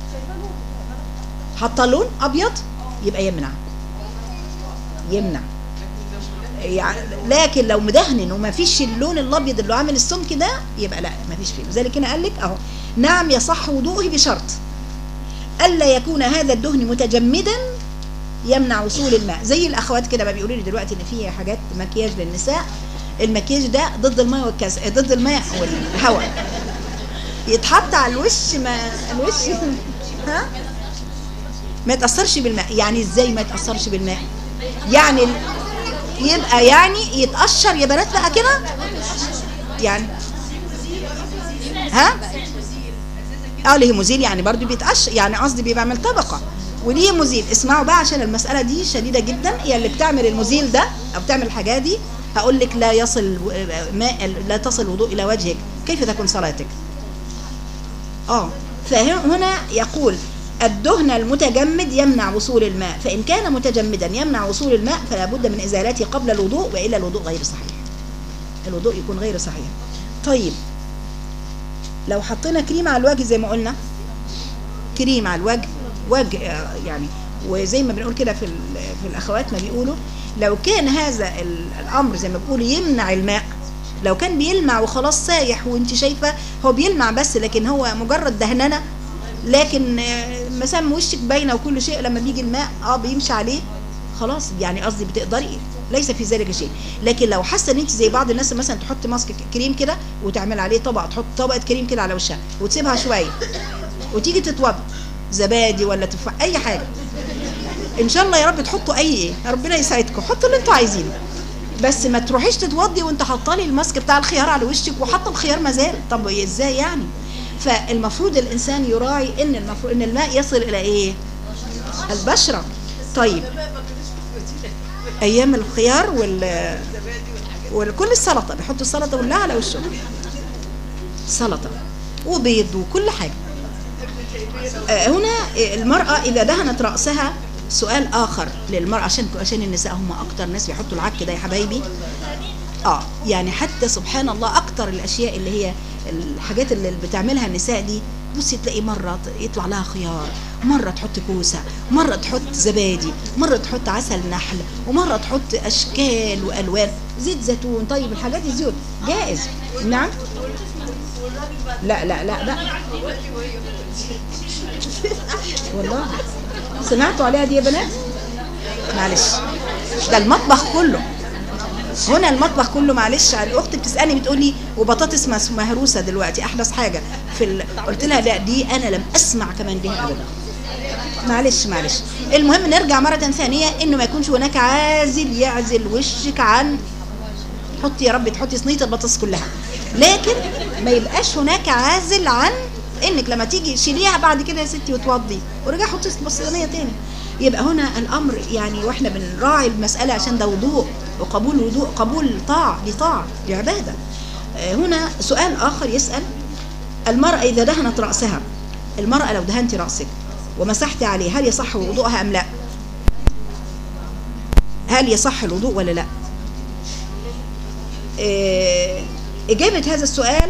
حاطه لون ابيض يبقى يمنع يمنع يعني لكن لو مدهن وما فيش اللون الابيض اللي عامل السمك ده يبقى لا ما فيش فيه لذلك هنا قال لك اهو نعم يصح وضوءه بشرط الا يكون هذا الدهن متجمدا يمنع وصول الماء زي الاخوات كده ما بيقولوا لي دلوقتي ان في حاجات مكياج للنساء المكياج ده ضد الماء والكاس ضد الماء والهواء يتحط على الوش ما الوش ها ما يتاثرش بالماء يعني ازاي ما يتاثرش بالماء يعني ال- يبقى يعني يتقشر يا بنات بقى كده يعني ها اه ليه مزيل يعني برضو بيتقش يعني قصدي بيعمل طبقة وليه مزيل اسمعوا بقى عشان المسألة دي شديدة جدا هي اللي بتعمل المزيل ده او بتعمل الحاجة دي هقول لك لا يصل ماء لا تصل الوضوء الى وجهك كيف تكون صلاتك اه فهنا يقول الدهن المتجمد يمنع وصول الماء فإن كان متجمدا يمنع وصول الماء فلا بد من إزالته قبل الوضوء وإلا الوضوء غير صحيح الوضوء يكون غير صحيح طيب لو حطينا كريم على الوجه زي ما قلنا كريم على الوجه وجه آه، يعني وزي ما بنقول كده في ال- في الاخوات ما بيقولوا لو كان هذا ال- الامر زي ما بيقولوا يمنع الماء لو كان بيلمع وخلاص سايح وانت شايفه هو بيلمع بس لكن هو مجرد دهننه لكن آه، مسام وشك باينه وكل شيء لما بيجي الماء اه بيمشي عليه خلاص يعني قصدي بتقدري ليس في ذلك شيء لكن لو حاسه ان انت زي بعض الناس مثلا تحط ماسك كريم كده وتعمل عليه طبقه تحط طبقه كريم كده على وشها وتسيبها شويه وتيجي تتوضى زبادي ولا تفاح اي حاجه ان شاء الله يا رب تحطوا اي ايه ربنا يسعدكم حطوا اللي انتوا عايزينه بس ما تروحيش تتوضي وانت حاطه لي الماسك بتاع الخيار على وشك وحاطه الخيار مازال طب ازاي يعني فالمفروض الانسان يراعي ان المفروض ان الماء يصل الى ايه البشره طيب ايام الخيار وال وكل السلطه بيحطوا السلطه كلها على وشه سلطه وبيض وكل حاجه آه، هنا المرأة إذا دهنت رأسها سؤال آخر للمرأة عشان عشان النساء هم أكتر ناس بيحطوا العك ده يا حبايبي اه يعني حتى سبحان الله أكتر الأشياء اللي هي الحاجات اللي بتعملها النساء دي بصي تلاقي مرة يطلع لها خيار مرة تحط كوسة مرة تحط زبادي مرة تحط عسل نحل ومرة تحط أشكال وألوان زيت زيتون طيب الحاجات دي زيوت جائز نعم لا لا لا لا والله سمعتوا عليها دي يا بنات معلش ده المطبخ كله هنا المطبخ كله معلش الاخت بتسالني بتقولي وبطاطس مس- مهروسه دلوقتي احدث حاجه في ال... قلت لها لا دي انا لم اسمع كمان بها ابدا معلش معلش المهم نرجع مره ثانيه انه ما يكونش هناك عازل يعزل وشك عن حطي يا رب تحطي صينيه البطاطس كلها لكن ما يبقاش هناك عازل عن انك لما تيجي شيليها بعد كده يا ستي وتوضي ورجعي حطي الصينيه تاني يبقى هنا الامر يعني واحنا بنراعي المساله عشان ده وضوء وقبول وضوء قبول طاعه دي طاعه دي عباده آه، هنا سؤال اخر يسال المراه اذا دهنت راسها المراه لو دهنتي راسك ومسحت عليه هل يصح وضوءها ام لا هل يصح الوضوء ولا لا آه، إجابة هذا السؤال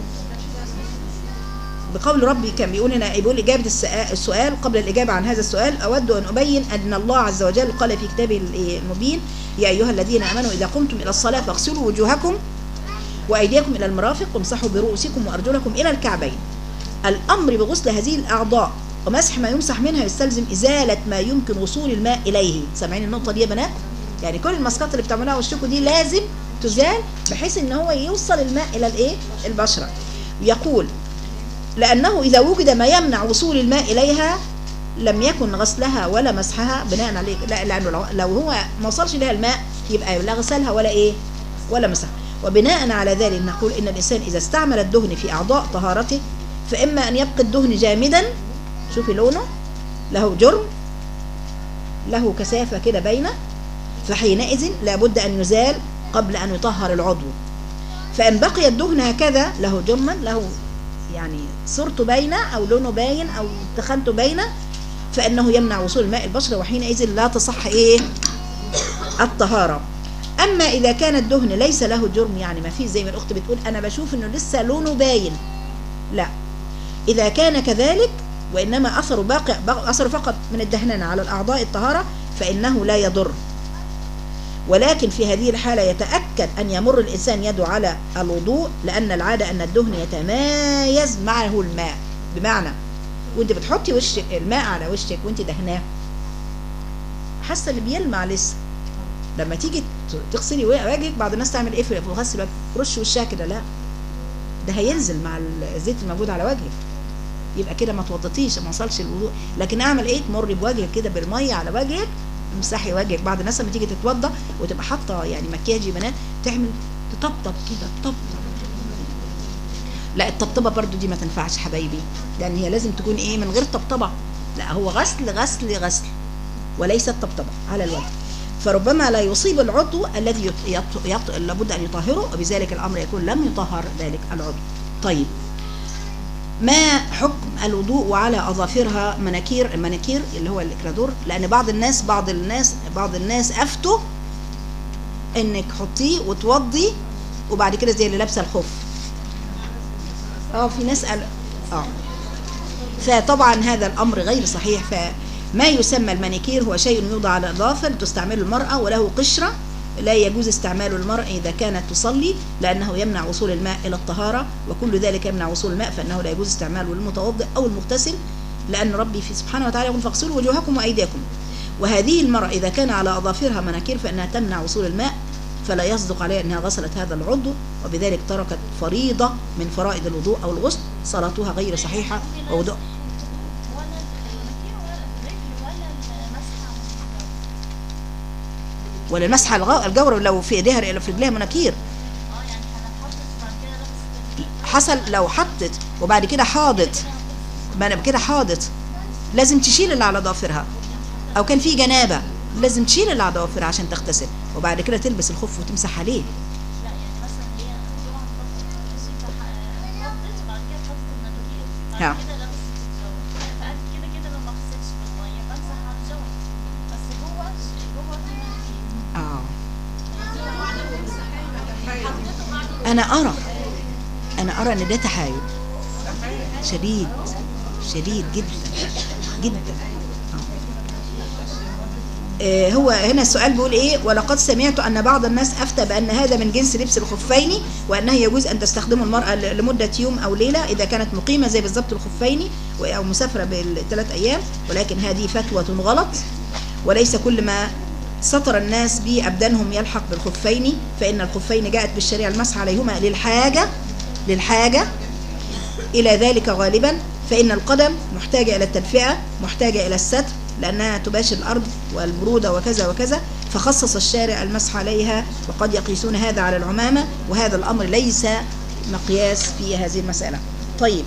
بقول ربي كان بيقول هنا بيقول إجابة السؤال- السؤال قبل الإجابة عن هذا السؤال أود أن أبين أن الله عز وجل قال في كتابه المبين يا أيها الذين آمنوا إذا قمتم إلى الصلاة فاغسلوا وجوهكم وأيديكم إلى المرافق وامسحوا برؤوسكم وأرجلكم إلى الكعبين الأمر بغسل هذه الأعضاء ومسح ما يمسح منها يستلزم إزالة ما يمكن وصول الماء إليه سامعين النقطة دي يا بنات يعني كل الماسكات اللي بتعملوها وشكوا دي لازم تزال بحيث ان هو يوصل الماء الى الايه البشره يقول لانه اذا وجد ما يمنع وصول الماء اليها لم يكن غسلها ولا مسحها بناء عليه لا لانه لو, لو هو ما وصلش لها الماء يبقى لا غسلها ولا ايه ولا مسحها وبناء على ذلك نقول ان الانسان اذا استعمل الدهن في اعضاء طهارته فاما ان يبقى الدهن جامدا شوفي لونه له جرم له كثافه كده باينه فحينئذ لابد أن يزال قبل أن يطهر العضو فإن بقي الدهن هكذا له جرما له يعني صورته باينة أو لونه باين أو تخنته باينة فإنه يمنع وصول الماء البشرة وحينئذ لا تصح إيه الطهارة أما إذا كان الدهن ليس له جرم يعني ما فيه زي ما الأخت بتقول أنا بشوف إنه لسه لونه باين لا إذا كان كذلك وإنما أثر باقي بق- أثر فقط من الدهنان على الأعضاء الطهارة فإنه لا يضر ولكن في هذه الحالة يتأكد أن يمر الإنسان يده على الوضوء لأن العادة أن الدهن يتمايز معه الماء بمعنى وانت بتحطي وشك الماء على وشك وانت دهناه حاسه اللي بيلمع لسه لما تيجي ت- تغسلي وجهك بعض الناس تعمل ايه في في غسل الوجه رش وشها كده لا ده هينزل مع الزيت الموجود على وجهك يبقى كده ما توضتيش ما وصلش الوضوء لكن اعمل ايه تمر بوجهك كده بالميه على وجهك امسحي وجهك بعض الناس لما تيجي تتوضى وتبقى حاطه يعني مكياج يا بنات تعمل تطبطب كده تطبطب لا الطبطبه برضو دي ما تنفعش حبايبي لان هي لازم تكون ايه من غير طبطبه لا هو غسل غسل غسل وليس طبطبه على الوجه فربما لا يصيب العضو الذي يط... يط... يط... لابد ان يطهره وبذلك الامر يكون لم يطهر ذلك العضو طيب ما حكم الوضوء وعلى اظافرها مناكير المناكير اللي هو الاكرادور لان بعض الناس بعض الناس بعض الناس افتوا انك حطيه وتوضي وبعد كده زي اللي لابسه الخف اه في ناس قال اه فطبعا هذا الامر غير صحيح فما يسمى المانيكير هو شيء يوضع على الاظافر تستعمله المراه وله قشره لا يجوز استعمال المرأة إذا كانت تصلي لأنه يمنع وصول الماء إلى الطهارة وكل ذلك يمنع وصول الماء فإنه لا يجوز استعماله للمتوضئ أو المغتسل لأن ربي في سبحانه وتعالى يقول فاغسلوا وجوهكم وأيديكم وهذه المرأة إذا كان على أظافرها مناكير فإنها تمنع وصول الماء فلا يصدق عليها أنها غسلت هذا العضو وبذلك تركت فريضة من فرائض الوضوء أو الغسل صلاتها غير صحيحة ووضوء ولا المناكير ولا الرجل ولا المسحة ولا المسح على الغ- الجورب لو في ايديها في رجليها مناكير حصل لو حطت وبعد كده حاضت ما انا كده حاضت لازم تشيل اللي على ضوافرها او كان في جنابه لازم تشيل اللي على ضوافرها عشان تغتسل وبعد كده تلبس الخف وتمسح عليه ها. اه انا ارى انا ارى ان ده تحايل شديد شديد جدا جدا آه، هو هنا السؤال بيقول ايه ولقد سمعت ان بعض الناس افتى بان هذا من جنس لبس الخفين وانه يجوز ان تستخدمه المراه ل- لمده يوم او ليله اذا كانت مقيمه زي بالظبط الخفين و- او مسافره بالثلاث ايام ولكن هذه فتوى غلط وليس كل ما سطر الناس به ابدانهم يلحق بالخفين فان الخفين جاءت بالشريعه المسح عليهما للحاجه للحاجه إلى ذلك غالبا فإن القدم محتاجة إلى التدفئة محتاجة إلى الستر لأنها تباشر الأرض والبرودة وكذا وكذا فخصص الشارع المسح عليها وقد يقيسون هذا على العمامة وهذا الأمر ليس مقياس في هذه المسألة طيب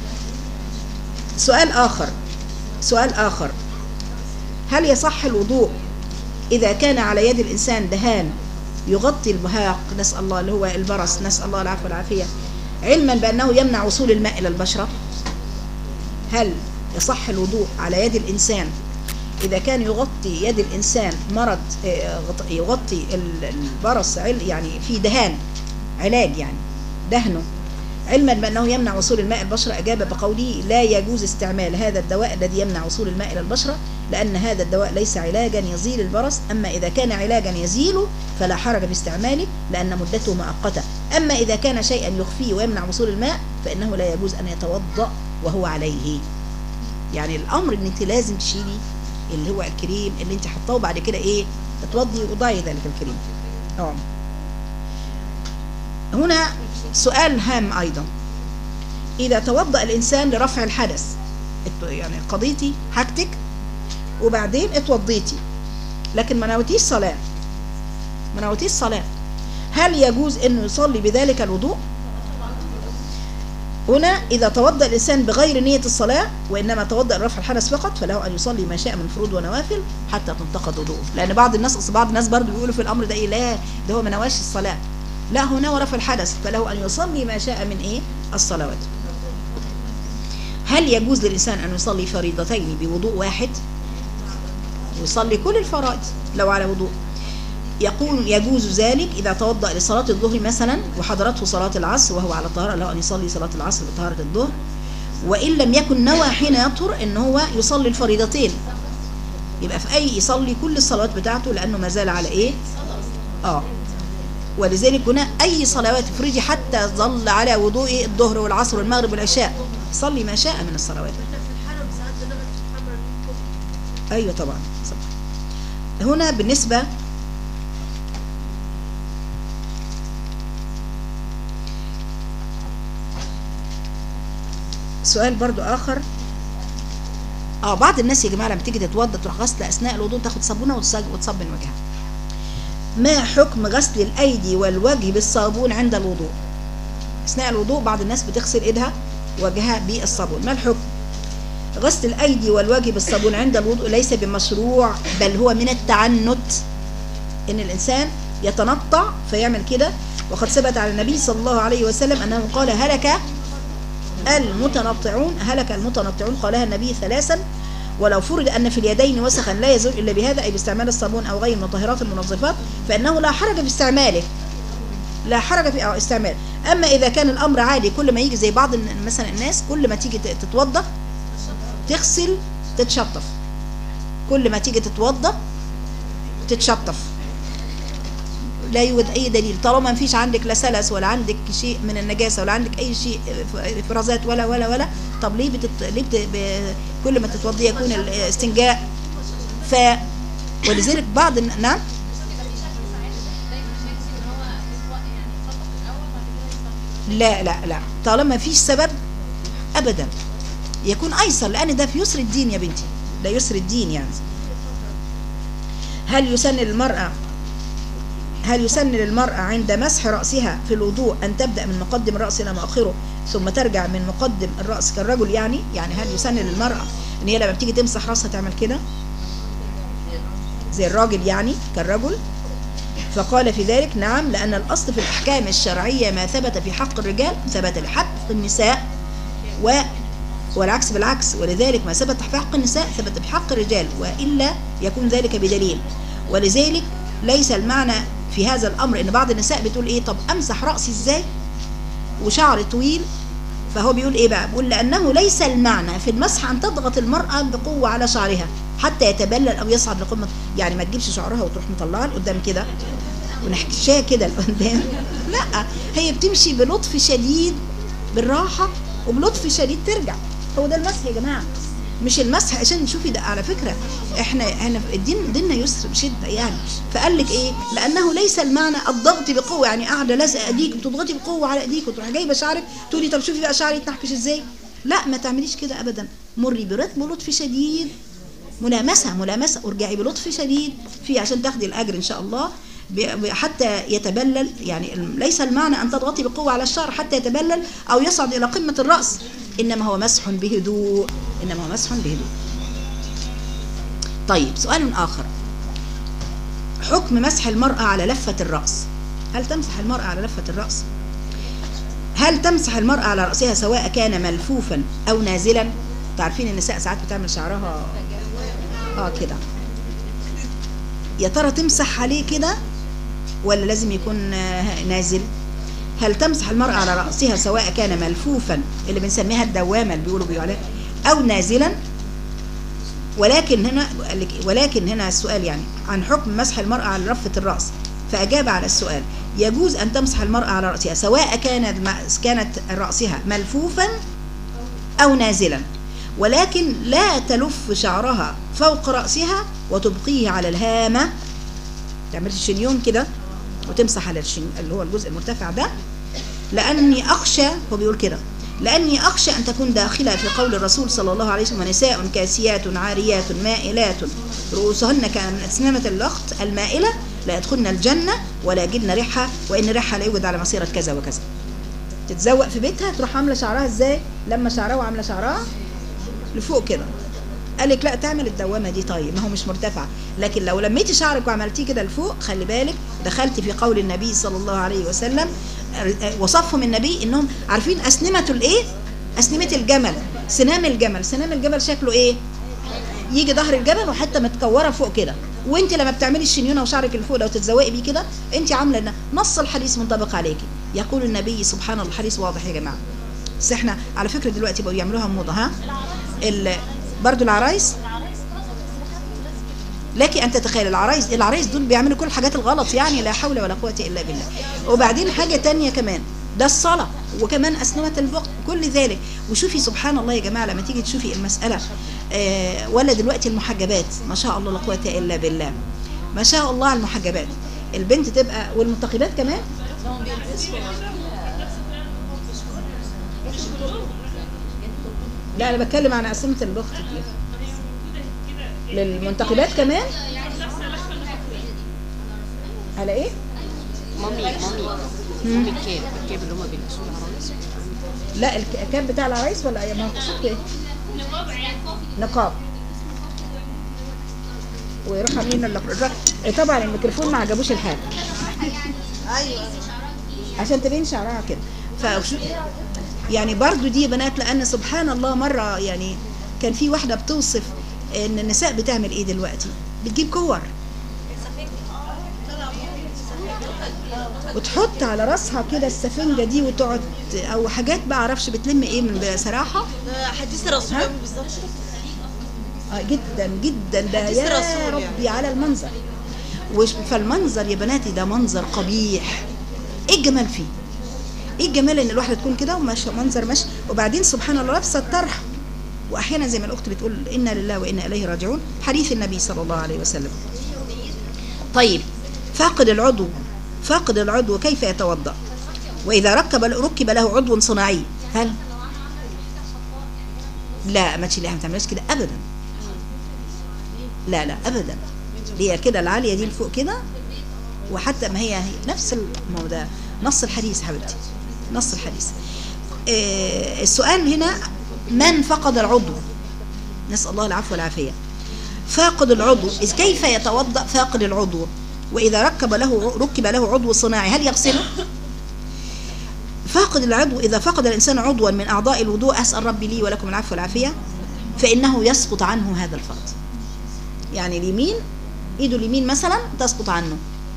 سؤال آخر سؤال آخر هل يصح الوضوء إذا كان على يد الإنسان دهان يغطي البهاق نسأل الله اللي هو البرص نسأل الله العفو والعافية علما بأنه يمنع وصول الماء إلى البشرة هل يصح الوضوء على يد الإنسان إذا كان يغطي يد الإنسان مرض آه، غط- يغطي ال- البرص عل- يعني في دهان علاج يعني دهنه علما بأنه يمنع وصول الماء البشرة أجاب بقوله لا يجوز استعمال هذا الدواء الذي يمنع وصول الماء إلى البشرة لأن هذا الدواء ليس علاجا يزيل البرص أما إذا كان علاجا يزيله فلا حرج باستعماله لأن مدته مؤقتة أما إذا كان شيئا يخفيه ويمنع وصول الماء فإنه لا يجوز أن يتوضأ وهو عليه يعني الأمر أن أنت لازم تشيلي اللي هو الكريم اللي أنت حطاه وبعد كده إيه تتوضي وضعي ذلك الكريم اه هنا سؤال هام أيضا إذا توضأ الإنسان لرفع الحدث ات- يعني قضيتي حاجتك وبعدين اتوضيتي لكن ما نويتيش صلاة ما نويتيش صلاة هل يجوز أنه يصلي بذلك الوضوء هنا إذا توضأ الإنسان بغير نية الصلاة وإنما توضأ لرفع الحدث فقط فله أن يصلي ما شاء من فروض ونوافل حتى تنتقد وضوءه لأن بعض الناس أصل بعض الناس برضو بيقولوا في الأمر ده إيه لا ده هو ما نواش الصلاة لا هو نوى رفع الحدث فله أن يصلي ما شاء من إيه الصلوات هل يجوز للإنسان أن يصلي فريضتين بوضوء واحد يصلي كل الفرائض لو على وضوء يقول يجوز ذلك إذا توضأ لصلاة الظهر مثلا وحضرته صلاة العصر وهو على طهارة له أن يصلي صلاة العصر بطهارة الظهر وإن لم يكن نوى حين يطهر إن هو يصلي الفريضتين يبقى في أي يصلي كل الصلوات بتاعته لأنه ما زال على إيه؟ آه ولذلك هنا أي صلوات افرضي حتى ظل على وضوء الظهر والعصر والمغرب والعشاء صلي ما شاء من الصلوات أيوة طبعا صح. هنا بالنسبة سؤال برضو آخر اه بعض الناس يا جماعة لما تيجي تتوضى تروح غسل أثناء الوضوء تاخد صابونة وتصب وتصب من وجهها ما حكم غسل الأيدي والوجه بالصابون عند الوضوء أثناء الوضوء بعض الناس بتغسل إيدها وجهها بالصابون ما الحكم غسل الأيدي والوجه بالصابون عند الوضوء ليس بمشروع بل هو من التعنت إن الإنسان يتنطع فيعمل كده وقد ثبت على النبي صلى الله عليه وسلم أنه قال هلك المتنطعون هلك المتنطعون قالها النبي ثلاثا ولو فرض أن في اليدين وسخا لا يزول إلا بهذا أي باستعمال الصابون أو غير المطهرات المنظفات فإنه لا حرج في استعماله لا حرج في استعمال أما إذا كان الأمر عادي كل ما يجي زي بعض الن- مثلا الناس كل ما تيجي ت- تتوضى تغسل تتشطف كل ما تيجي تتوضى تتشطف لا يوجد اي دليل طالما ما فيش عندك لا سلس ولا عندك شيء من النجاسه ولا عندك اي شيء افرازات ولا ولا ولا طب ليه بتت... ليه بت... ب... كل ما تتوضي يكون الاستنجاء ف ولذلك بعض الن- نعم لا لا لا طالما ما فيش سبب ابدا يكون ايسر لان ده في يسر الدين يا بنتي ده يسر الدين يعني هل يسن للمرأة هل يسن للمرأة عند مسح رأسها في الوضوء أن تبدأ من مقدم الرأس إلى مؤخره ثم ترجع من مقدم الرأس كالرجل يعني يعني هل يسن للمرأة إن هي لما بتيجي تمسح رأسها تعمل كده زي الراجل يعني كالرجل فقال في ذلك نعم لأن الأصل في الأحكام الشرعية ما ثبت في حق الرجال ثبت لحق النساء و والعكس بالعكس ولذلك ما ثبت في حق النساء ثبت في حق الرجال وإلا يكون ذلك بدليل ولذلك ليس المعنى في هذا الأمر إن بعض النساء بتقول إيه طب أمسح رأسي إزاي وشعري طويل فهو بيقول إيه بقى بيقول لأنه ليس المعنى في المسح أن تضغط المرأة بقوة على شعرها حتى يتبلل أو يصعد لقمة يعني ما تجيبش شعرها وتروح مطلعها لقدام كده ونحكشها كده لقدام لا هي بتمشي بلطف شديد بالراحة وبلطف شديد ترجع هو ده المسح يا جماعة مش المسح عشان شوفي ده على فكرة احنا احنا الدين ديننا يسر بشدة يعني فقال لك ايه لانه ليس المعنى الضغط بقوة يعني قاعدة لازقة ايديك بتضغطي بقوة على ايديك وتروحي جايبة شعرك تقولي طب شوفي بقى شعري يتنحكش ازاي لا ما تعمليش كده ابدا مري برتم ولطف شديد ملامسة ملامسة وارجعي بلطف شديد فيه عشان تاخدي الأجر إن شاء الله ب- ب- حتى يتبلل يعني الم- ليس المعنى أن تضغطي بقوة على الشعر حتى يتبلل أو يصعد إلى قمة الرأس إنما هو مسح بهدوء إنما هو مسح بهدوء طيب سؤال آخر حكم مسح المرأة على لفة الرأس هل تمسح المرأة على لفة الرأس هل تمسح المرأة على رأسها سواء كان ملفوفا أو نازلا تعرفين النساء ساعات بتعمل شعرها اه كده يا ترى تمسح عليه كده ولا لازم يكون آه، نازل هل تمسح المرأة على رأسها سواء كان ملفوفا اللي بنسميها الدوامة اللي بيقولوا بيقولوا عليها أو نازلا ولكن هنا قال لك إيه؟ ولكن هنا السؤال يعني عن حكم مسح المرأة على رفة الرأس فأجاب على السؤال يجوز أن تمسح المرأة على رأسها سواء كانت كانت رأسها ملفوفا أو نازلا ولكن لا تلف شعرها فوق رأسها وتبقيه على الهامة تعمل شنيون كده وتمسح على الشن اللي هو الجزء المرتفع ده لأني أخشى هو بيقول كده لأني أخشى أن تكون داخلة في قول الرسول صلى الله عليه وسلم ونساء كاسيات عاريات مائلات رؤوسهن كأسنمة اللخت المائلة لا يدخلن الجنة ولا يجدن ريحها وإن ريحها لا يوجد على مسيرة كذا وكذا تتزوق في بيتها تروح عاملة شعرها ازاي لما شعرها وعاملة شعرها لفوق كده قال لك لا تعمل الدوامه دي طيب ما هو مش مرتفع لكن لو لميتي شعرك وعملتيه كده لفوق خلي بالك دخلت في قول النبي صلى الله عليه وسلم وصفهم النبي انهم عارفين اسنمه الايه اسنمه الجمل سنام الجمل سنام الجمل شكله ايه يجي ظهر الجبل وحته متكوره فوق كده وانت لما بتعملي الشنيونه وشعرك اللي فوق لو تتزوقي بيه كده انت عامله إن نص الحديث منطبق عليكي يقول النبي سبحان الله الحديث واضح يا جماعه بس احنا على فكره دلوقتي بقوا يعملوها موضه ها ال- برضو العرايس لك ان تتخيل العرايس العرايس دول بيعملوا كل الحاجات الغلط يعني لا حول ولا قوه الا بالله وبعدين حاجه تانية كمان ده الصلاه وكمان اسنمه البق كل ذلك وشوفي سبحان الله يا جماعه لما تيجي تشوفي المساله آه ولا دلوقتي المحجبات ما شاء الله لا قوه الا بالله ما شاء الله على المحجبات البنت تبقى والمنتقبات كمان لهم بيلبسوا لا انا بتكلم عن اسنمه البخت دي للمنتقبات كمان على ايه مامي مامي مامي الكاب الكاب اللي هم بيلبسوه العرايس لا الك- الكاب بتاع العرايس ولا ايه ما هو قصدك ايه نقاب ويروح عاملين اللق- طبعا الميكروفون ما عجبوش الحال ايوه عشان تبين شعرها كده ف يعني برضو دي يا بنات لان سبحان الله مره يعني كان في واحده بتوصف ان النساء بتعمل ايه دلوقتي بتجيب كور وتحط على راسها كده السفنجه دي وتقعد او حاجات ما اعرفش بتلم ايه من بصراحه ده حديث الرسول ها؟ بالظبط آه جدا جدا ده حديث يا الرسول ربي يعني. على المنظر وش فالمنظر يا بناتي ده منظر قبيح ايه الجمال فيه ايه الجمال ان الواحده تكون كده وماشيه منظر ماشي وبعدين سبحان الله لابسه الطرح واحيانا زي ما الاخت بتقول انا لله وانا اليه راجعون حديث النبي صلى الله عليه وسلم طيب فاقد العضو فاقد العضو كيف يتوضا واذا ركب ركب له عضو صناعي هل لا ما تشيليها ما تعملهاش كده ابدا لا لا ابدا هي كده العاليه دي لفوق كده وحتى ما هي هي نفس الموضوع ده نص الحديث حبيبتي نص الحديث آه، السؤال هنا من فقد العضو نسأل الله العفو والعافية فاقد العضو إذ كيف يتوضأ فاقد العضو وإذا ركب له ركب له عضو صناعي هل يغسله فاقد العضو إذا فقد الإنسان عضوا من أعضاء الوضوء أسأل ربي لي ولكم العفو والعافية فإنه يسقط عنه هذا الفرض يعني اليمين إيده اليمين مثلا تسقط عنه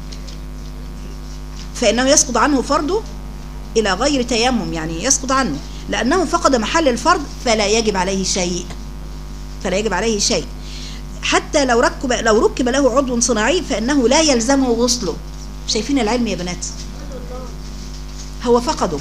فإنه يسقط عنه فرضه إلى غير تيمم يعني يسقط عنه لأنه فقد محل الفرض فلا يجب عليه شيء فلا يجب عليه شيء حتى لو ركب لو ركب له عضو صناعي فإنه لا يلزمه غسله شايفين العلم يا بنات هو فقده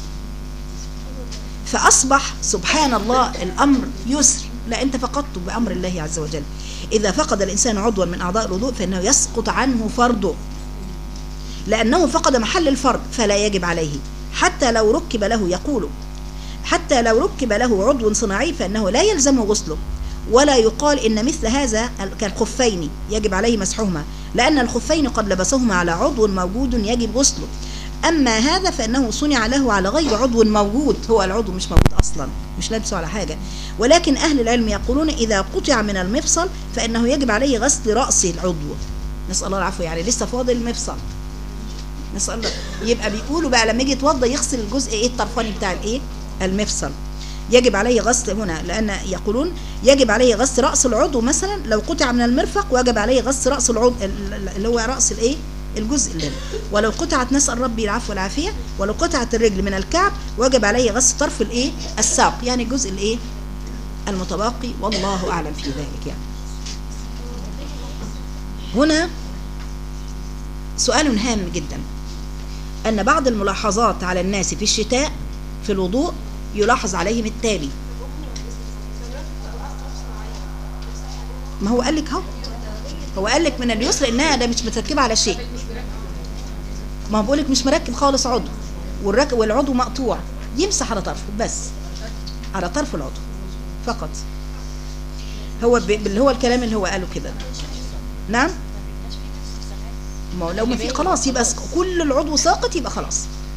فأصبح سبحان الله الأمر يسر لا أنت فقدته بأمر الله عز وجل إذا فقد الإنسان عضوا من أعضاء الوضوء فإنه يسقط عنه فرضه لأنه فقد محل الفرض فلا يجب عليه حتى لو ركب له يقول حتى لو ركب له عضو صناعي فإنه لا يلزم غسله ولا يقال إن مثل هذا كالخفين يجب عليه مسحهما لأن الخفين قد لبسهما على عضو موجود يجب غسله أما هذا فإنه صنع له على غير عضو موجود هو العضو مش موجود أصلا مش لابسه على حاجة ولكن أهل العلم يقولون إذا قطع من المفصل فإنه يجب عليه غسل رأس العضو نسأل الله العفو يعني لسه فاضل المفصل نسأل الله يبقى بيقولوا بقى لما يجي يتوضى يغسل الجزء ايه الطرفاني بتاع الايه المفصل يجب عليه غسل هنا لأن يقولون يجب عليه غسل رأس العضو مثلا لو قطع من المرفق وجب عليه غسل رأس العضو اللي هو رأس الايه الجزء اللي هنا. ولو قطعت نسأل ربي العفو والعافية ولو قطعت الرجل من الكعب وجب عليه غسل طرف الايه الساق يعني الجزء الايه المتبقي والله أعلم في ذلك يعني هنا سؤال هام جدا أن بعض الملاحظات على الناس في الشتاء في الوضوء يلاحظ عليهم التالي ما هو قال لك اهو هو قال لك من اليسر انها ده مش متركبه على شيء ما هو بقول لك مش مركب خالص عضو والرك... والعضو مقطوع يمسح على طرفه بس على طرف العضو فقط هو ب... اللي هو الكلام اللي هو قاله كده نعم ما هو لو ما في خلاص يبقى سق- كل العضو ساقط يبقى خلاص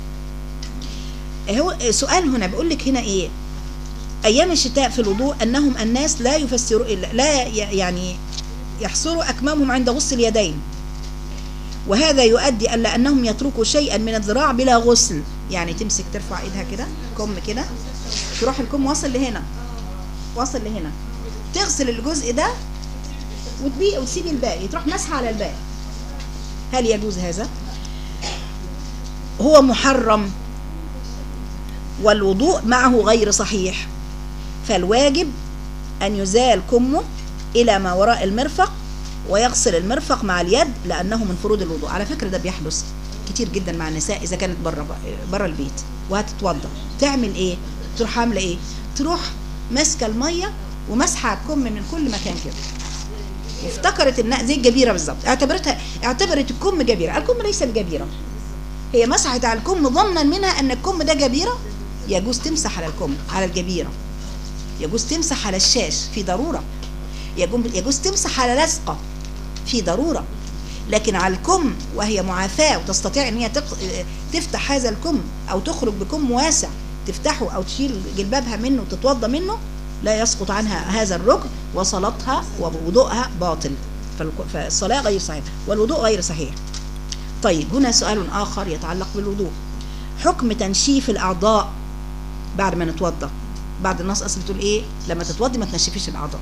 هو سؤال هنا بيقول لك هنا ايه ايام الشتاء في الوضوء انهم الناس لا يفسروا لا ي- يعني يحصروا اكمامهم عند غسل اليدين وهذا يؤدي الا انهم يتركوا شيئا من الذراع بلا غسل يعني تمسك ترفع ايدها كده كم كده تروح الكم واصل لهنا واصل لهنا تغسل الجزء ده وتبيع وتسيب الباقي تروح مسح على الباقي هل يجوز هذا هو محرم والوضوء معه غير صحيح فالواجب أن يزال كمه إلى ما وراء المرفق ويغسل المرفق مع اليد لأنه من فروض الوضوء على فكرة ده بيحدث كتير جدا مع النساء إذا كانت بره بره البيت وهتتوضى تعمل إيه تروح عاملة إيه تروح ماسكة المية ومسحة على الكم من كل مكان كده وافتكرت انها زي الجبيره بالظبط اعتبرتها اعتبرت الكم جبيره الكم ليس الجبيره هي مسحت على الكم ظنا منها ان الكم ده جبيره يجوز تمسح على الكم على الجبيره يجوز تمسح على الشاش في ضروره يجوز يجوز تمسح على لزقه في ضروره لكن على الكم وهي معافاه وتستطيع ان هي تق- تفتح هذا الكم او تخرج بكم واسع تفتحه او تشيل جلبابها منه وتتوضى منه لا يسقط عنها هذا الركن وصلاتها ووضوءها باطل فالك- فالصلاة غير صحيحة والوضوء غير صحيح طيب هنا سؤال آخر يتعلق بالوضوء حكم تنشيف الأعضاء بعد ما نتوضى بعد النص أصل بتقول إيه لما تتوضي ما تنشفيش الأعضاء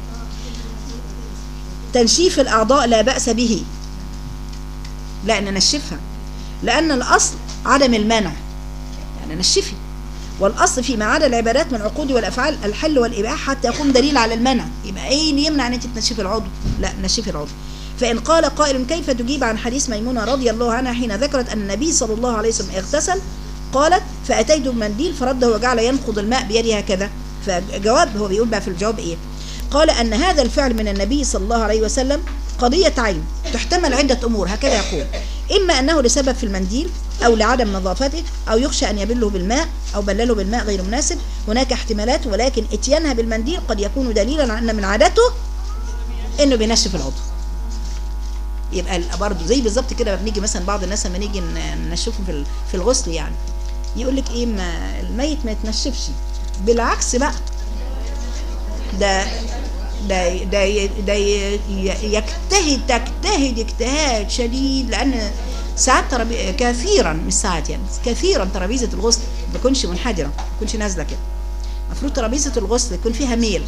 تنشيف الأعضاء لا بأس به لا أن ننشفها لأن الأصل عدم المنع يعني نشفي والاصل فيما عدا العبادات من العقود والافعال الحل والاباحه حتى يقوم دليل على المنع يبقى ايه اللي يمنع ان انت تنشفي العضو لا نشفي العضو فان قال قائل كيف تجيب عن حديث ميمونه رضي الله عنها حين ذكرت ان النبي صلى الله عليه وسلم اغتسل قالت فاتيت بمنديل فرده وجعل ينقض الماء بيده هكذا فجواب هو بيقول بقى في الجواب ايه قال ان هذا الفعل من النبي صلى الله عليه وسلم قضيه عين تحتمل عده امور هكذا يقول اما انه لسبب في المنديل او لعدم نظافته او يخشى ان يبله بالماء او بلله بالماء غير مناسب هناك احتمالات ولكن اتيانها بالمنديل قد يكون دليلا على ان من عادته انه بينشف العضو يبقى ال- برضه زي بالظبط كده بنيجي مثلا بعض الناس لما نيجي ن- نشوفهم في ال- في الغسل يعني يقول لك ايه ما الميت ما يتنشفش بالعكس بقى ده ده ده ي- ده ي- ي- يجتهد تجتهد اجتهاد شديد لان ساعات ترابي... كثيرا مش ساعات يعني كثيرا ترابيزه الغسل ما تكونش منحدره ما تكونش نازله كده المفروض ترابيزه الغسل يكون فيها ميل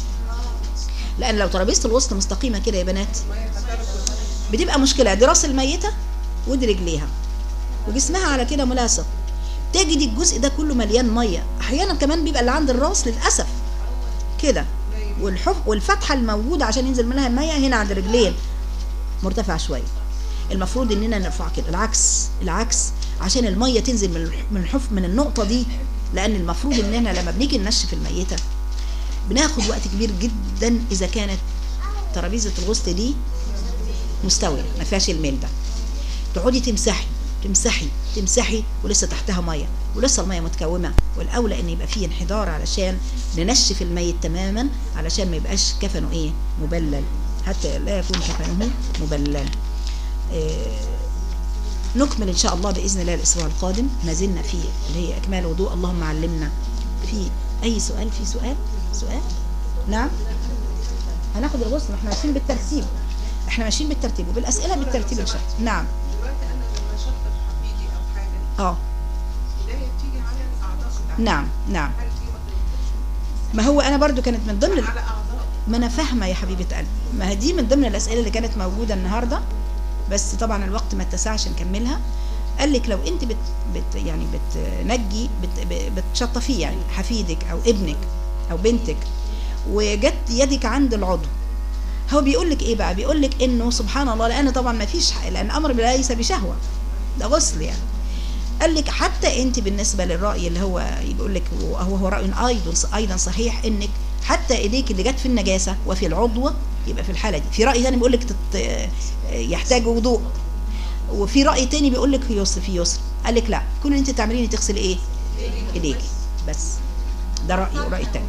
لان لو ترابيزه الغسل مستقيمه كده يا بنات بتبقى مشكله دي راس الميته ودي رجليها وجسمها على كده ملاصق تجد الجزء ده كله مليان ميه احيانا كمان بيبقى اللي عند الراس للاسف كده والحف والفتحه الموجوده عشان ينزل منها الميه هنا عند الرجلين مرتفع شويه المفروض اننا نرفع كده العكس العكس عشان الميه تنزل من الح- من الحف من النقطه دي لان المفروض ان احنا لما بنيجي ننشف الميته بناخد وقت كبير جدا اذا كانت ترابيزه الغسل دي مستويه ما فيهاش الميل ده تقعدي تمسحي تمسحي تمسحي ولسه تحتها ميه ولسه الميه متكومه والاولى ان يبقى فيه انحدار علشان ننشف الميت تماما علشان ما يبقاش كفنه ايه مبلل حتى لا يكون كفنه مبلل آه، نكمل ان شاء الله باذن الله الاسبوع القادم ما زلنا في اللي هي اكمال وضوء اللهم علمنا في اي سؤال في سؤال سؤال نعم هناخد الغسل ما احنا ماشيين بالترتيب احنا ماشيين بالترتيب وبالاسئله بالترتيب ان شاء الله نعم دلوقتي انا لما اشطب حفيدي او حاجه اه ده بتيجي على الاعضاء بتاعتي نعم نعم هل في مطلوب ما هو انا برضو كانت من ضمن ال- على اعضاء ما انا فاهمه يا حبيبه قلبي ما هي دي من ضمن الاسئله اللي كانت موجوده النهارده بس طبعا الوقت ما اتسعش نكملها قال لك لو انت بت, بت يعني بتنجي بت بتشطفيه يعني حفيدك او ابنك او بنتك وجت يدك عند العضو هو بيقول لك ايه بقى بيقول لك انه سبحان الله لان طبعا ما فيش لان امر ليس بشهوه ده غسل يعني قال لك حتى انت بالنسبه للراي اللي هو بيقول لك وهو هو راي ايضا ايضا صحيح انك حتى ايديك اللي جت في النجاسه وفي العضو يبقى في الحاله دي في راي ثاني بيقول لك تت... يحتاج وضوء وفي راي تاني بيقول لك في يسر في يسر قال لك لا كل اللي انت تعمليه تغسل ايه ايديكي بس ده رايي وراي تاني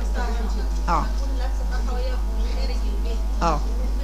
اه اه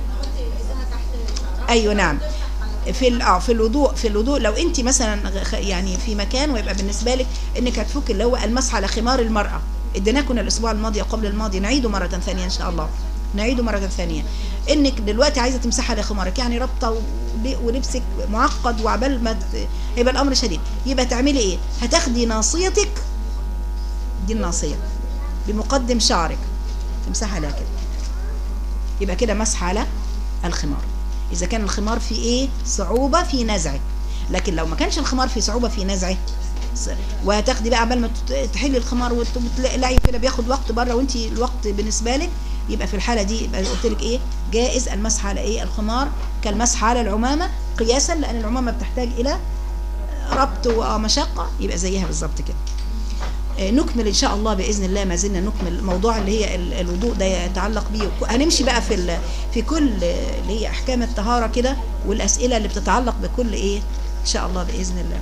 ايوه نعم في ال- اه في الوضوء في الوضوء لو انت مثلا غ- خ- يعني في مكان ويبقى بالنسبه لك انك هتفك اللي هو المسح على خمار المراه اديناكم الاسبوع الماضي قبل الماضي نعيده مره ثانيه ان شاء الله نعيده مره ثانيه انك دلوقتي عايزه تمسحي على خمارك يعني رابطه ول- ولبسك معقد وعبال ما ت- هيبقى الامر شديد يبقى تعملي ايه هتاخدي ناصيتك دي الناصيه بمقدم شعرك تمسحي عليها كده يبقى كده مسح على الخمار اذا كان الخمار فيه ايه صعوبه في نزعه لكن لو ما كانش الخمار فيه صعوبه في نزعه س- وهتاخدي بقى عبال ما تت- تحلي الخمار وت- وتلاقي كده بياخد وقت بره وانت الوقت بالنسبه لك يبقى في الحاله دي يبقى قلت لك ايه جائز المسح على ايه الخمار كالمسح على العمامه قياسا لان العمامه بتحتاج الى ربط ومشقه يبقى زيها بالظبط كده آه، نكمل ان شاء الله باذن الله ما زلنا نكمل الموضوع اللي هي ال- الوضوء ده يتعلق بيه هنمشي بقى في ال- في كل آه، اللي هي احكام الطهاره كده والاسئله اللي بتتعلق بكل ايه ان شاء الله باذن الله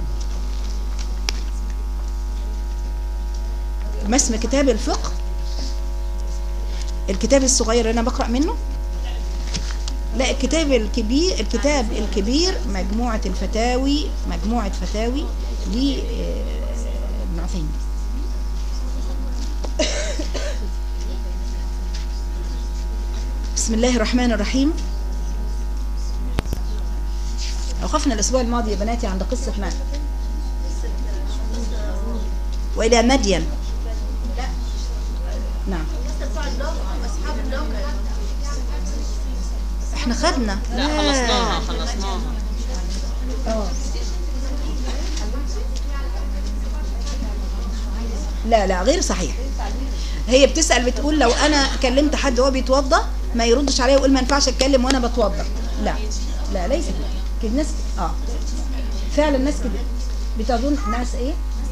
ما اسم كتاب الفقه الكتاب الصغير اللي انا بقرا منه لا الكتاب الكبير الكتاب الكبير مجموعه الفتاوي مجموعه فتاوي ل ابن عثيمين بسم الله الرحمن الرحيم وقفنا الأسبوع الماضي يا بناتي عند قصة من وإلى مدين نعم احنا خدنا لا خلصناها خلصناها اه لا لا غير صحيح هي بتسأل بتقول لو انا كلمت حد وهو بيتوضى ما يردش عليا ويقول ما ينفعش اتكلم وانا بتوضى لا لا ليس كده كده الناس اه فعلا الناس كده بتظن ناس ايه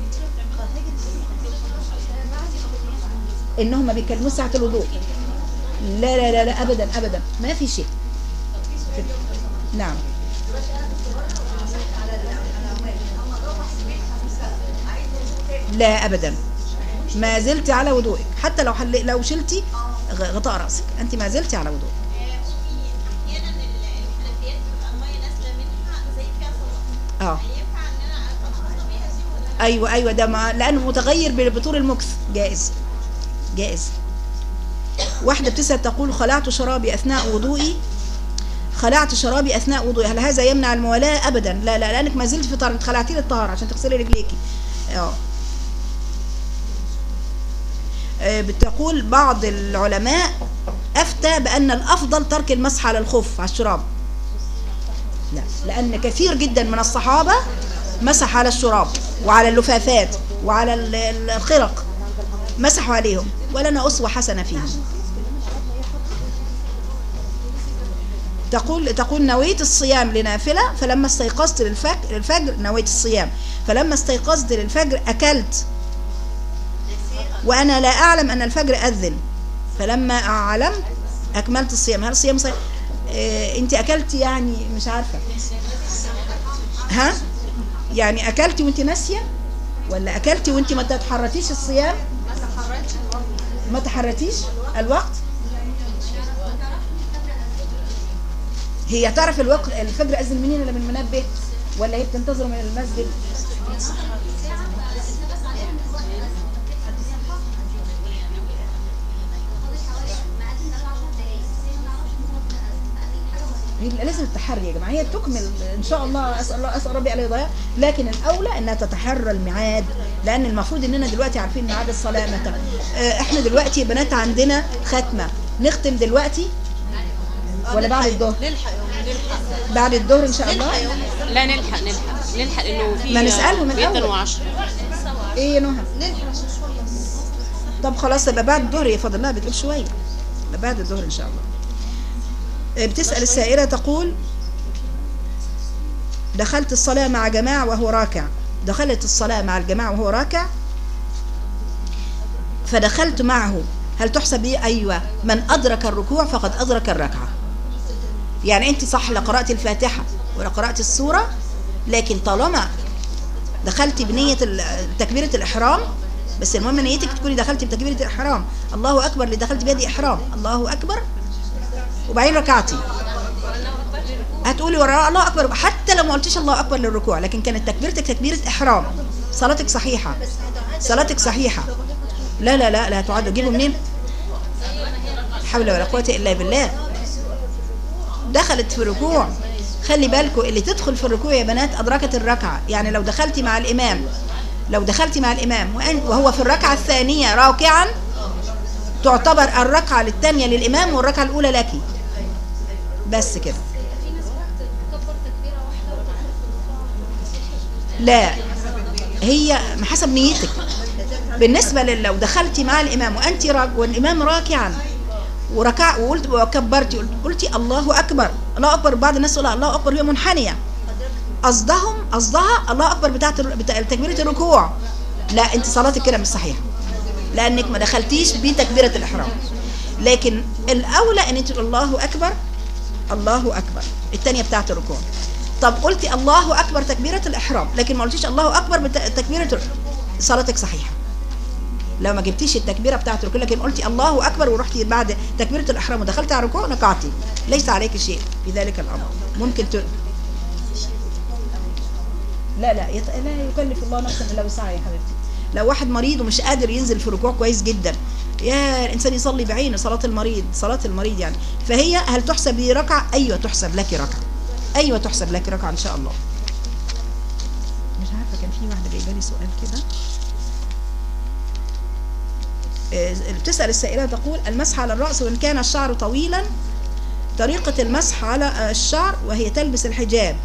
انهم ما بيتكلموش ساعه الوضوء لا لا لا لا ابدا ابدا ما في شيء نعم لا ابدا ما زلت على وضوئك حتى لو حل... لو شلتي غ- غطاء راسك انت ما زلت على وضوء احيانا الحنفيات بتبقى اه ايوه ايوه ده ما لانه متغير بطول المكث جائز جائز واحده بتسال تقول خلعت شرابي اثناء وضوئي خلعت شرابي اثناء وضوئي هل هذا يمنع الموالاه ابدا لا لا لانك ما زلت في طهاره خلعتي لي الطهاره عشان تغسلي رجليكي اه آه، بتقول بعض العلماء افتى بان الافضل ترك المسح على الخف على الشراب لا لان كثير جدا من الصحابه مسح على الشراب وعلى اللفافات وعلى ال- ال- الخرق مسحوا عليهم ولنا اسوه حسنه فيهم تقول تقول نويت الصيام لنافله فلما استيقظت للفجر للفجر نويت الصيام فلما استيقظت للفجر اكلت وانا لا اعلم ان الفجر اذن فلما علمت اكملت الصيام هل الصيام صحيح إيه انت اكلتي يعني مش عارفه ها يعني اكلتي وانت ناسيه ولا اكلتي وانت ما تتحرتيش الصيام ما تحرتيش الوقت هي تعرف الوقت الفجر اذن منين ولا من المنبه ولا هي بتنتظره من المسجد هي لازم التحري يا جماعه هي تكمل ان شاء الله اسال الله اسال ربي عليه ضياء لكن الاولى انها تتحرى الميعاد لان المفروض اننا دلوقتي عارفين ميعاد الصلاه متى آه، احنا دلوقتي يا بنات عندنا ختمه نختم دلوقتي ولا بعد الظهر نلحق يوم نلحق بعد الظهر ان شاء الله لا نلحق نلحق نلحق لانه في ما نسألهم بيتا الأول. وعشرة ايه يا نهى نلحق عشان شويه طب خلاص يبقى بعد الظهر يا فاضل لها بتقول شويه يبقى بعد الظهر ان شاء الله آه، بتسال السائله تقول دخلت الصلاه مع جماعه وهو راكع دخلت الصلاه مع الجماعه وهو راكع فدخلت معه هل تحسب لي ايوه من ادرك الركوع فقد ادرك الركعه يعني انت صح لا قرات الفاتحه ولا قرات السوره لكن طالما دخلتي بنية ال- تكبيرة الإحرام بس المهم نيتك تكوني دخلتي بتكبيرة الإحرام الله أكبر اللي دخلت بيدي إحرام الله أكبر وبعدين ركعتي هتقولي وراء الله أكبر حتى لو ما قلتيش الله أكبر للركوع لكن كانت تكبيرتك تكبيرة إحرام صلاتك صحيحة صلاتك صحيحة لا لا لا لا تعد جيبوا منين لا حول ولا قوة إلا بالله دخلت في ركوع خلي بالكم اللي تدخل في الركوع يا بنات أدركت الركعة يعني لو دخلتي مع الإمام لو دخلتي مع الإمام وأن- وهو في الركعة الثانية راكعا تعتبر الركعة الثانية للإمام والركعة الأولى لك بس كده لا هي حسب نيتك بالنسبة لل- لو دخلتي مع الإمام وأنت راك والإمام راكعا وركع وقلت وكبرتي قلت قلتي الله أكبر الله أكبر بعض الناس تقول الله أكبر وهي منحنية قصدهم قصدها الله أكبر بتاعت الر- بتاع تكبيرة الركوع لا أنت صلاتك كده مش صحيحة لأنك ما دخلتيش بتكبيرة الإحرام لكن الأولى أن أنت تقول الله أكبر الله أكبر الثانية بتاعت الركوع طب قلتي الله أكبر تكبيرة الإحرام لكن ما قلتيش الله أكبر بت- تكبيرة الر- صلاتك صحيحة لو ما جبتيش التكبيره بتاعت الركوع لكن قلتي الله اكبر ورحتي بعد تكبيره الاحرام ودخلت على الركوع نقعتي ليس عليك شيء في ذلك الامر ممكن ت... لا لا يط... لا يكلف الله نفسا الا وسعها يا حبيبتي لو واحد مريض ومش قادر ينزل في الركوع كويس جدا يا الانسان يصلي بعينه صلاه المريض صلاه المريض يعني فهي هل تحسب لي ركعه ايوه تحسب لك ركعه ايوه تحسب لك ركعه ان شاء الله مش عارفه كان في واحده جايبه لي سؤال كده آه، بتسأل السائلة تقول المسح على الرأس وإن كان الشعر طويلا طريقة المسح على آه، الشعر وهي تلبس الحجاب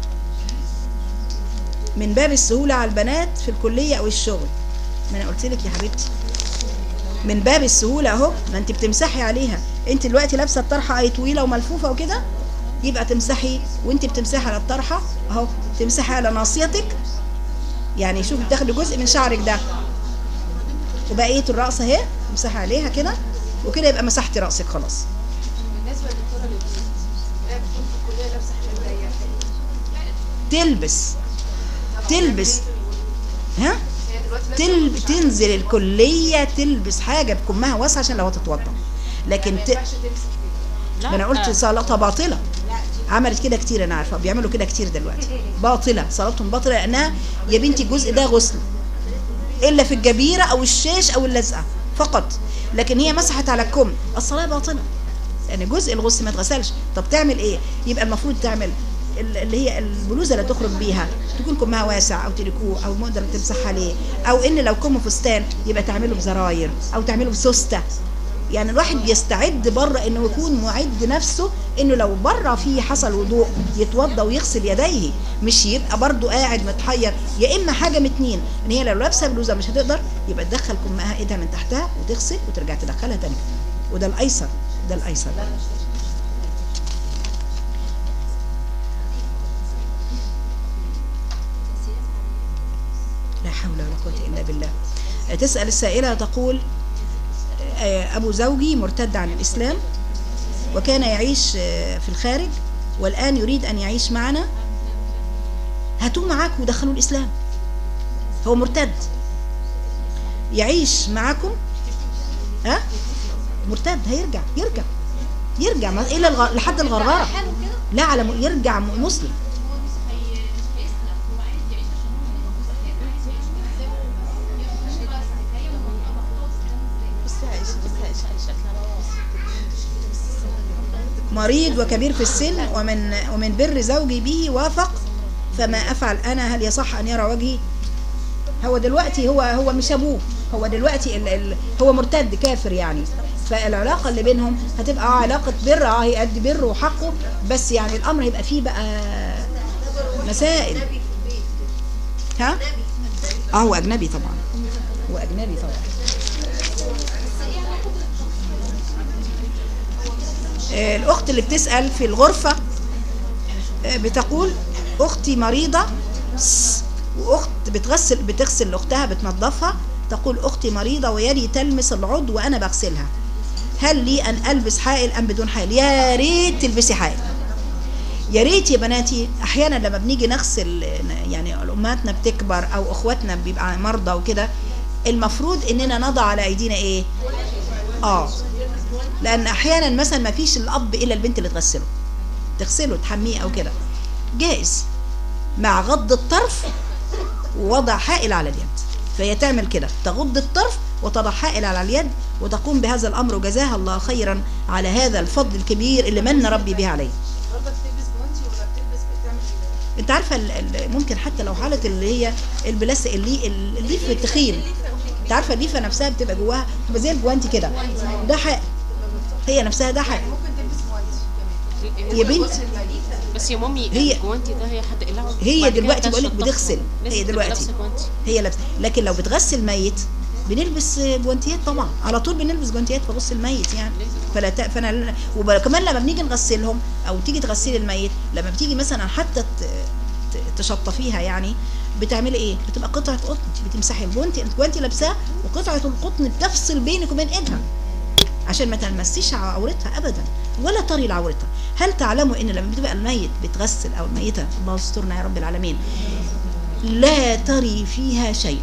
من باب السهولة على البنات في الكلية أو الشغل ما أنا قلت لك يا حبيبتي من باب السهولة أهو ما أنت بتمسحي عليها أنت دلوقتي لابسة الطرحة أي طويلة وملفوفة وكده يبقى تمسحي وأنت بتمسحي على الطرحة أهو تمسحي على ناصيتك يعني شوفي بتاخدي جزء من شعرك ده وبقيه الراس اهي امسحي عليها كده وكده يبقى مسحتي راسك خلاص بالنسبه للدكتوره اللي هي بتكون في الكليه لابسه حجاب ضيق تلبس تلبس ها هي دلوقتي لابسه تل... تنزل الكليه تلبس حاجه بكمها واسعه عشان لو هتتوضا لكن ما ت... ينفعش تمسك فيه ما انا قلت صلاتها باطله لا دي عملت كده كتير انا عارفه بيعملوا كده كتير دلوقتي باطله صلاتهم باطله لانها يا بنتي الجزء ده غسل الا في الجبيره او الشاش او اللزقه فقط لكن هي مسحت على الكم الصلاه باطله يعني جزء الغسل ما اتغسلش طب تعمل ايه يبقى المفروض تعمل ال- اللي هي البلوزه اللي تخرج بيها تكون كمها واسع او تريكوه او مقدر تمسح عليه او ان لو كم فستان يبقى تعمله بزراير او تعمله بسوسته يعني الواحد بيستعد بره انه يكون معد نفسه انه لو بره فيه حصل وضوء يتوضى ويغسل يديه مش يبقى برضه قاعد متحير يا اما حاجه من اتنين ان هي لو لابسه بلوزه مش هتقدر يبقى تدخل كمها ايدها من تحتها وتغسل وترجع تدخلها تاني وده الايسر ده الايسر لا حول ولا قوة إلا بالله تسأل السائلة تقول آه، أبو زوجي مرتد عن الإسلام وكان يعيش آه، في الخارج والآن يريد أن يعيش معنا هاتوه معاك ودخلوا الإسلام هو مرتد يعيش معاكم ها مرتد هيرجع يرجع يرجع ما- إلى الغ... لحد الغرغرة لا على م... يرجع م- مسلم بصي عايشه بصي عايشه عايشه مريض وكبير في السن ومن ومن بر زوجي به وافق فما افعل انا هل يصح ان يرى وجهي هو دلوقتي هو هو مش ابوه هو دلوقتي ال ال هو مرتد كافر يعني فالعلاقه اللي بينهم هتبقى اه علاقه بر اه هيأدي بر وحقه بس يعني الامر هيبقى فيه بقى مسائل ها اه هو اجنبي طبعا هو اجنبي طبعا آه، الأخت اللي بتسأل في الغرفة آه، بتقول أختي مريضة س- وأخت بتغسل بتغسل أختها بتنظفها تقول أختي مريضة ويدي تلمس العضو وأنا بغسلها هل لي أن ألبس حائل أم بدون حائل يا ريت تلبسي حائل يا ريت يا بناتي احيانا لما بنيجي نغسل يعني امهاتنا بتكبر او اخواتنا بيبقى مرضى وكده المفروض اننا نضع على ايدينا ايه اه لان احيانا مثلا ما فيش الاب الا البنت اللي تغسله تغسله تحميه او كده جائز مع غض الطرف ووضع حائل على اليد فهي تعمل كده تغض الطرف وتضع حائل على اليد وتقوم بهذا الامر وجزاها الله خيرا على هذا الفضل الكبير اللي من ربي به عليه برضك تلبس جوانتي ولا بتلبس بتعمل ايه؟ انت عارفه ال- ال- ممكن حتى لو حاله اللي هي البلاستيك اللي الليف التخين انت عارفه الليفه نفسها بتبقى جواها بتبقى زي الجوانتي كده ده حق هي نفسها ده حق ممكن تلبس جوانتي كمان يا بنت بس يا مامي هي- الجوانتي ده هي حد قلعه هي وبعد كده دلوقتي ده بقولك شطفها. بتغسل. لازم هي تبقى دلوقتي. لابسة جوانتي هي لابسه لكن لو بتغسل ميت بنلبس جوانتيات طبعا على طول بنلبس جوانتيات في غسل الميت يعني فلا ت... فانا وكمان لما بنيجي نغسلهم او تيجي تغسلي الميت لما بتيجي مثلا حتى ت... ت- تشطفيها يعني بتعملي ايه بتبقى قطعه قطن انت بتمسحي الجوانتي انت جوانتي لابساه وقطعه القطن بتفصل بينك وبين ايدها عشان ما تلمسيش عورتها ابدا ولا طري لعورتها هل تعلموا ان لما بتبقى الميت بتغسل او الميته الله يسترنا يا رب العالمين لا تري فيها شيئا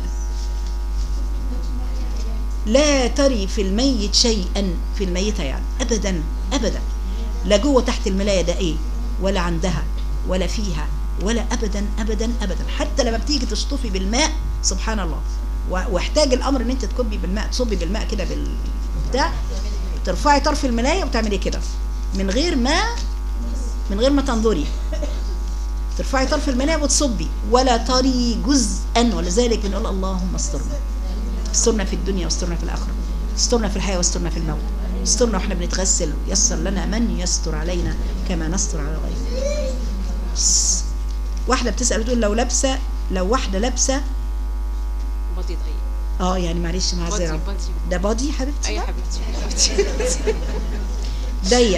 لا تري في الميت شيئا في الميتة يعني أبدا أبدا لا جوه تحت الملاية ده إيه ولا عندها ولا فيها ولا أبدا أبدا أبدا حتى لما بتيجي تشطفي بالماء سبحان الله و- واحتاج الأمر إن أنت تكبي بالماء تصبي بالماء كده بالبتاع ترفعي طرف الملاية وتعملي كده من غير ما من غير ما تنظري ترفعي طرف الملاية وتصبي ولا تري جزءا ولذلك بنقول اللهم استرنا استرنا في الدنيا واسترنا في الآخرة استرنا في الحياة واسترنا في الموت استرنا واحنا بنتغسل يسر لنا من يستر علينا كما نستر على غيرنا بس. واحدة بتسأل تقول لو لابسة لو واحدة لابسة بادي ضيق اه يعني معلش بادي معذرة بادي ده بادي حبيبتي اي ده؟ حبيبتي حبيبتي ضيق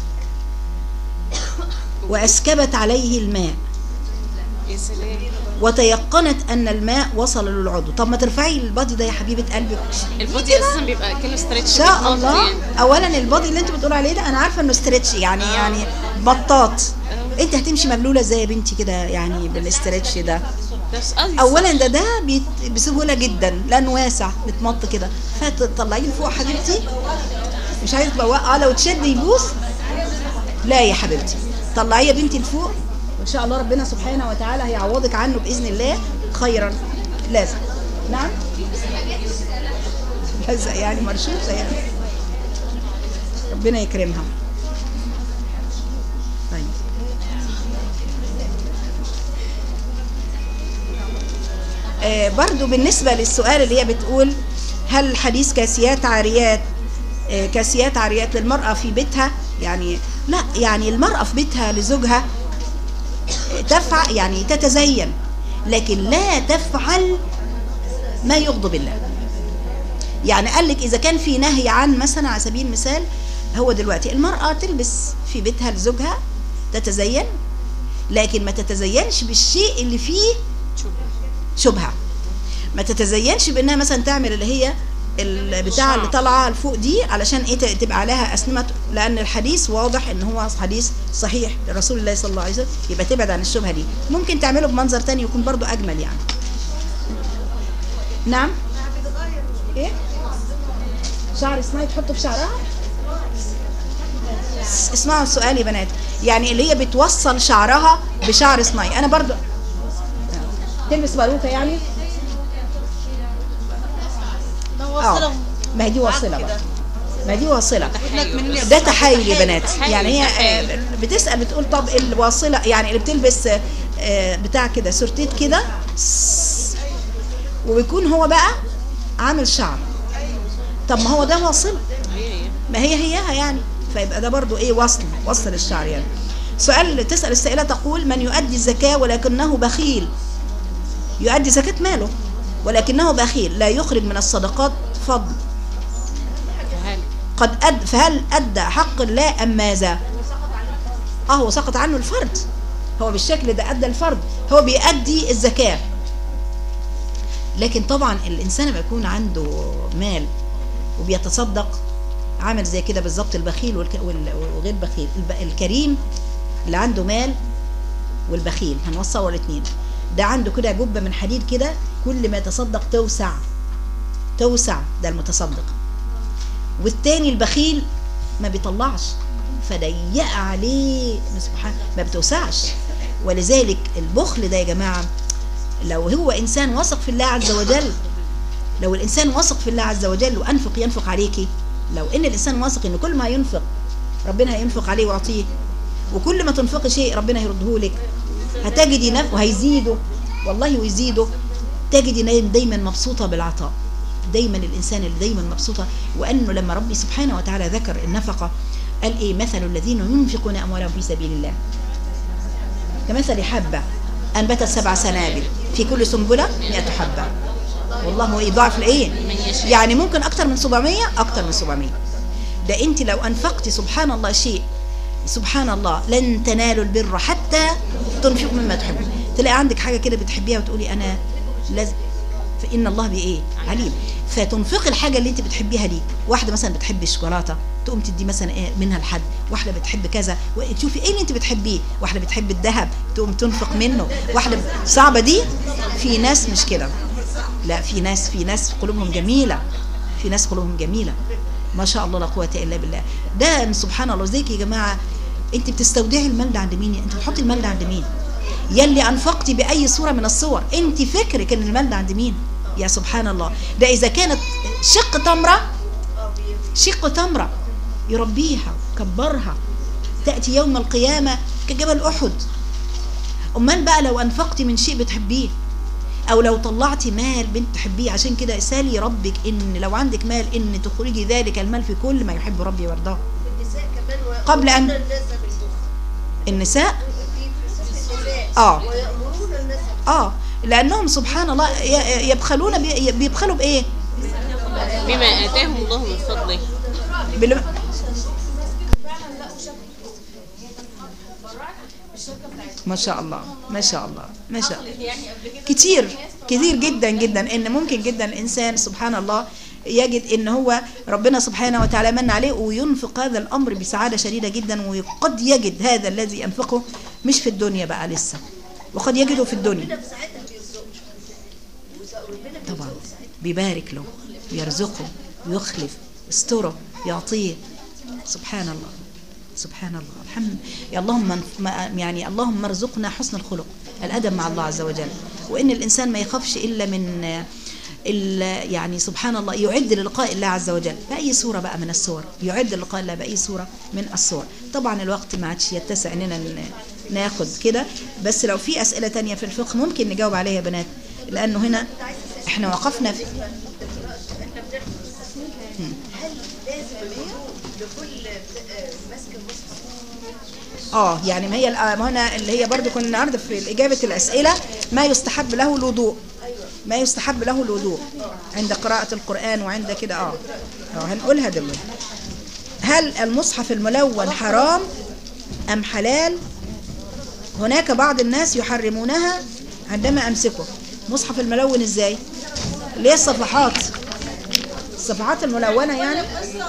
وأسكبت عليه الماء يا سلام وتيقنت أن الماء وصل للعضو طب ما ترفعي البادي ده يا حبيبة قلبي البادي اساسا بيبقى كانه ان ستريتش شاء الله اولا البادي اللي انت بتقول عليه ده انا عارفه انه ستريتش يعني يعني بطاط انت هتمشي مبلوله ازاي يا بنتي كده يعني بالاسترتش ده اولا ده ده بيت- بسهوله جدا لانه واسع متمط كده فتطلعيه لفوق يا حبيبتي مش عايزه تبقى واقعه لو تشد يبوظ لا يا حبيبتي طلعيه يا بنتي لفوق وان شاء الله ربنا سبحانه وتعالى هيعوضك عنه باذن الله خيرا لازم نعم لزق يعني مرشوشه يعني ربنا يكرمها طيب آه، برضو بالنسبة للسؤال اللي هي بتقول هل حديث كاسيات عاريات آه، كاسيات عاريات للمرأة في بيتها يعني لا يعني المرأة في بيتها لزوجها آه، تفعل يعني تتزين لكن لا تفعل ما يغضب الله يعني قال لك إذا كان في نهي عن مثلا على سبيل المثال هو دلوقتي المرأة تلبس في بيتها لزوجها تتزين لكن ما تتزينش بالشيء اللي فيه شبهه ما تتزينش بانها مثلا تعمل اللي هي البتاع اللي طالعه لفوق دي علشان ايه ت- تبقى عليها اسنمه لان الحديث واضح ان هو حديث صحيح لرسول الله صلى الله عليه وسلم يبقى تبعد عن الشبهه دي ممكن تعمله بمنظر تاني يكون برضو اجمل يعني نعم ايه شعر صناعي تحطه في شعرها اس- اسمعوا السؤال يا بنات يعني اللي هي بتوصل شعرها بشعر صناعي انا برضو تلبس باروكه يعني اه ما هي دي واصله بقى ما هي دي واصله ده تحايل يا بنات يعني هي آه، بتسال بتقول طب الواصله يعني اللي بتلبس آه، بتاع كده سورتيت كده سس، وبيكون هو بقى عامل شعر طب ما هو ده واصله ما هي هيها يعني فيبقى ده برضو ايه وصل وصل الشعر يعني سؤال تسال السائله تقول من يؤدي الزكاه ولكنه بخيل يؤدي زكاة ماله ولكنه بخيل لا يخرج من الصدقات فضل فهل قد أد فهل أدى حق الله أم ماذا اه هو سقط عنه الفرض هو بالشكل ده أدى الفرض هو بيأدي الزكاة لكن طبعا الإنسان لما يكون عنده مال وبيتصدق عامل زي كده بالظبط البخيل والك- وال- وغير بخيل الب- الكريم اللي عنده مال والبخيل هنوصل الاثنين ده عنده كده جبة من حديد كده كل ما يتصدق توسع توسع ده المتصدق والتاني البخيل ما بيطلعش فضيق عليه سبحان ما بتوسعش ولذلك البخل ده يا جماعة لو هو إنسان وثق في الله عز وجل لو الإنسان وثق في الله عز وجل وأنفق ينفق عليكي لو إن الإنسان واثق إن كل ما ينفق ربنا هينفق عليه ويعطيه وكل ما تنفقي شيء ربنا هيرده لك هتجدي نف وهيزيده والله ويزيده تجدي نايم دايما مبسوطة بالعطاء دايما الإنسان اللي دايما مبسوطة وأنه لما ربي سبحانه وتعالى ذكر النفقة قال إيه مثل الذين ينفقون أموالهم في سبيل الله كمثل حبة أنبتت سبع سنابل في كل سنبلة 100 حبة والله يضاعف الإيه يعني ممكن أكتر من 700 أكتر من 700 ده أنت لو أنفقتي سبحان الله شيء سبحان الله لن تنالوا البر حتى تنفقوا مما تحبون تلاقي عندك حاجة كده بتحبيها وتقولي أنا لازم فإن الله بإيه عليم فتنفقي الحاجة اللي أنت بتحبيها دي واحدة مثلا بتحب الشوكولاتة تقوم تدي مثلا إيه منها لحد واحدة بتحب كذا وتشوفي إيه اللي أنت بتحبيه واحدة بتحب الذهب تقوم تنفق منه واحدة صعبة دي في ناس مش كده لا في ناس في ناس قلوبهم جميلة في ناس قلوبهم جميلة ما شاء الله لا قوة إلا بالله ده سبحان الله زيك يا جماعة أنت بتستودعي المال ده عند مين أنت بتحطي المال ده عند مين يلي أنفقتي بأي صورة من الصور أنت فكرك أن المال ده عند مين يا سبحان الله ده إذا كانت شق تمرة شق تمرة يربيها كبرها تأتي يوم القيامة كجبل أحد أمال بقى لو أنفقتي من شيء بتحبيه او لو طلعتي مال بنت تحبيه عشان كده اسالي ربك ان لو عندك مال ان تخرجي ذلك المال في كل ما يحب ربي ويرضاه النساء كمان قبل أن- الناس بالبخل النساء النساء اه ويأمرون الناس اه لانهم سبحان الله ي- يبخلون بي- بيبخلوا بايه بما آتاهم الله من فضله بال... ما شاء الله ما شاء الله ما شاء الله كتير كتير جدا جدا ان ممكن جدا الانسان سبحان الله يجد ان هو ربنا سبحانه وتعالى من عليه وينفق هذا الامر بسعاده شديده جدا وقد يجد هذا الذي ينفقه مش في الدنيا بقى لسه وقد يجده في الدنيا طبعا بيبارك له يرزقه يخلف يستره يعطيه سبحان الله سبحان الله الحمد يا اللهم ما- يعني اللهم ارزقنا حسن الخلق الادب مع الله عز وجل وان الانسان ما يخافش الا من إلا يعني سبحان الله يعد للقاء الله عز وجل بأي صورة بقى من الصور يعد للقاء الله بأي صورة من الصور طبعا الوقت ما عادش يتسع اننا ن- ناخد كده بس لو في أسئلة تانية في الفقه ممكن نجاوب عليها يا بنات لأنه هنا احنا وقفنا في اه يعني ما هي الآ- ما هنا اللي هي برضو كنا النهارده في إجابة الأسئلة ما يستحب له الوضوء ما يستحب له الوضوء عند قراءة القرآن وعند كده اه اه هنقولها دلوقتي هل المصحف الملون حرام أم حلال هناك بعض الناس يحرمونها عندما أمسكه مصحف الملون ازاي اللي هي الصفحات الصفحات الملونة يعني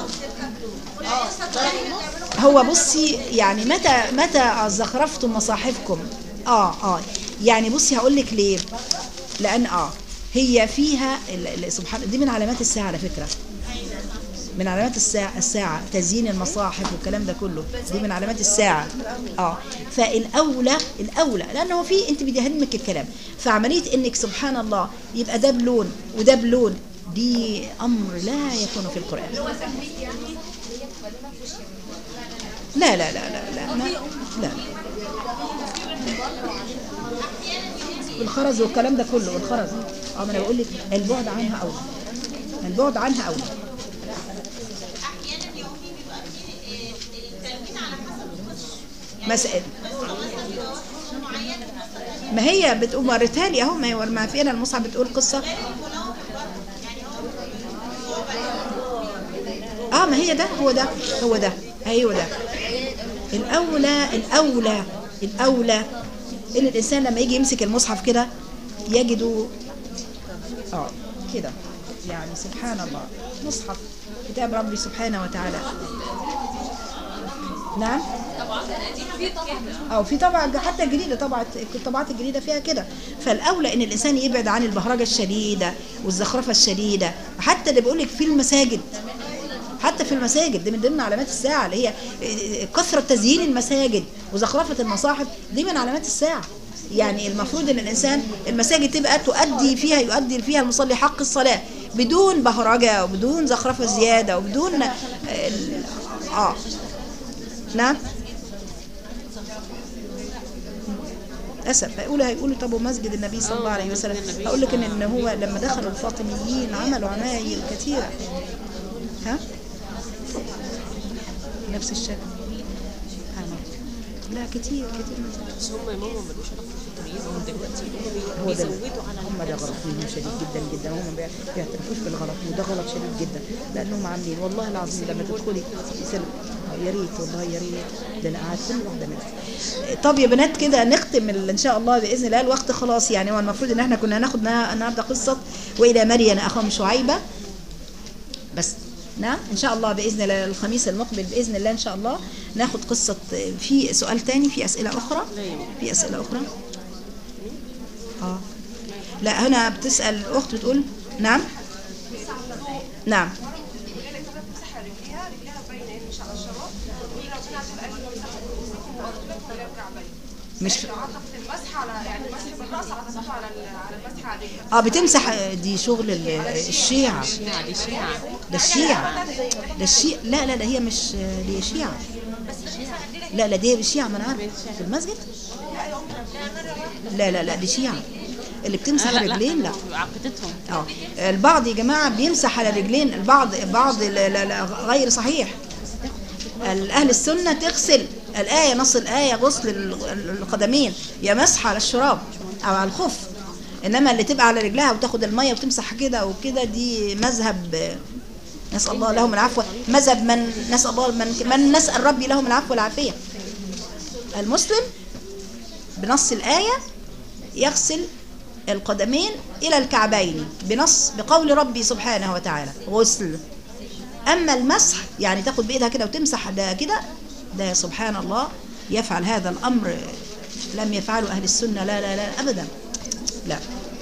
هو بصي يعني متى متى زخرفتم مصاحفكم اه اه يعني بصي هقول لك ليه لان اه هي فيها ال- ال- سبحان دي من علامات الساعه على فكره من علامات الساعة, الساعة تزيين المصاحف والكلام ده كله دي من علامات الساعة اه فالأولى الأولى لأنه في أنت بدي أهدمك الكلام فعملية إنك سبحان الله يبقى ده بلون وده بلون دي أمر لا يكون في القرآن لا لا لا لا لا ما لا والخرز والكلام ده كله والخرز اه ما انا بقول لك البعد عنها اولى البعد عنها اولى مسألة ما هي بتقول وريتها لي اهو ما هي ما فينا المصحف بتقول قصة اه ما هي ده هو ده هو ده ايوه ده الاولى الاولى الاولى ان الانسان لما يجي يمسك المصحف كده يجده اه كده يعني سبحان الله مصحف كتاب ربي سبحانه وتعالى نعم او في طبعا حتى الجديده طبعا الطبعات الجديده فيها كده فالاولى ان الانسان يبعد عن البهرجه الشديده والزخرفه الشديده حتى اللي بيقول لك في المساجد حتى في المساجد دي من ضمن علامات الساعه اللي هي كثره تزيين المساجد وزخرفه المصاحف دي من علامات الساعه يعني المفروض ان الانسان المساجد تبقى تؤدي فيها يؤدي فيها المصلي حق الصلاه بدون بهرجه وبدون زخرفه زياده وبدون ال- اه نعم اسف هيقولوا هيقولوا طب ومسجد النبي صلى الله عليه وسلم هقول لك ان إن هو لما دخلوا الفاطميين عملوا عمايل كثيره ها نفس الشكل سبحان الله. لا كتير كتير بس هم يا ماما ملوش علاقه بالفطريين هم دلوقتي هم هو ده بيزودوا على هم ده غلط منهم شديد جدا جدا هم ما بيعترفوش بالغلط وده غلط شديد جدا لانهم عاملين والله العظيم لما تدخلي سلم يا ريت والله يا ريت ده انا قاعد كل واحده منهم طب يا بنات كده نختم ال- ان شاء الله باذن الله الوقت خلاص يعني هو المفروض ان احنا كنا هناخد نا- النهارده قصه والى مريم اخاهم شعيبه بس نعم ان شاء الله باذن الله الخميس المقبل باذن الله ان شاء الله ناخد قصه في سؤال تاني في اسئله اخرى في اسئله اخرى اه لا هنا بتسال الاخت بتقول نعم نعم مش المسح على يعني المسح بالراس على المسح على ال- على المسح عليه اه بتمسح دي شغل ال- الشيعة شيعة دي شيعة ده الشيعة ده الشيعة لا لا لا هي مش دي شيعة لا لا دي شيعة ما انا عارفة في المسجد لا لا لا دي شيعة اللي بتمسح لا لا رجلين لا عقيدتهم اه البعض يا جماعة بيمسح على رجلين البعض بعض لا لا لا غير صحيح الأهل السنة تغسل الآية نص الآية غسل ال- ال- القدمين يا مسح على الشراب أو على الخف إنما اللي تبقى على رجلها وتاخد المية وتمسح كده وكده دي مذهب آه، نسأل الله لهم العفو مذهب من نسأل الله من, من نسأل ربي لهم العفو والعافية المسلم بنص الآية يغسل القدمين إلى الكعبين بنص بقول ربي سبحانه وتعالى غسل أما المسح يعني تاخد بإيدها كده وتمسح ده كده ده سبحان الله يفعل هذا الأمر لم يفعله أهل السنة لا لا لا أبدا لا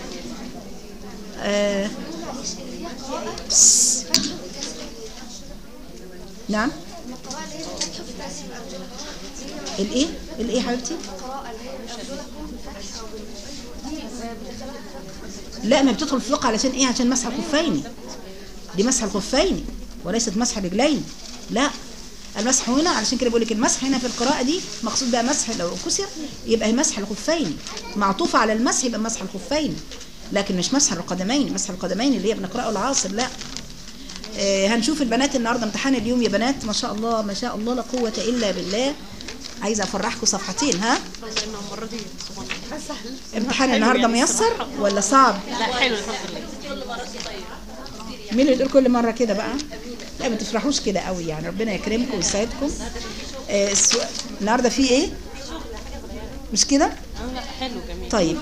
آه بس. نعم القراءة اللي هي الفتح والكسر الايه الايه يا حبيبتي القراءة اللي هي أرجلكم بالفتح أو بال- دي بتدخلها في الفتح لا ما بتدخل في الفقه علشان ايه عشان مسح الخفين دي مسح الخفين وليست مسح الرجلين لا المسح هنا علشان كده بقول لك المسح هنا في القراءه دي مقصود بقى مسح لو كسر يبقى مسح الخفين معطوف على المسح يبقى مسح الخفين لكن مش مسح القدمين مسح القدمين اللي هي بنقراه العاصر لا آه هنشوف البنات النهارده امتحان اليوم يا بنات ما شاء الله ما شاء الله لا قوه الا بالله عايزه افرحكم صفحتين ها لانه المره دي سبحان الله امتحان النهارده ميسر ولا صعب لا حلو الحمد لله مين اللي يقول كل مرة كده بقى لا ما تفرحوش كده قوي يعني ربنا يكرمكم ويسعدكم آه السؤال النهارده في ايه مش كده آه، لا حلو جميل طيب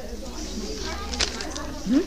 هم؟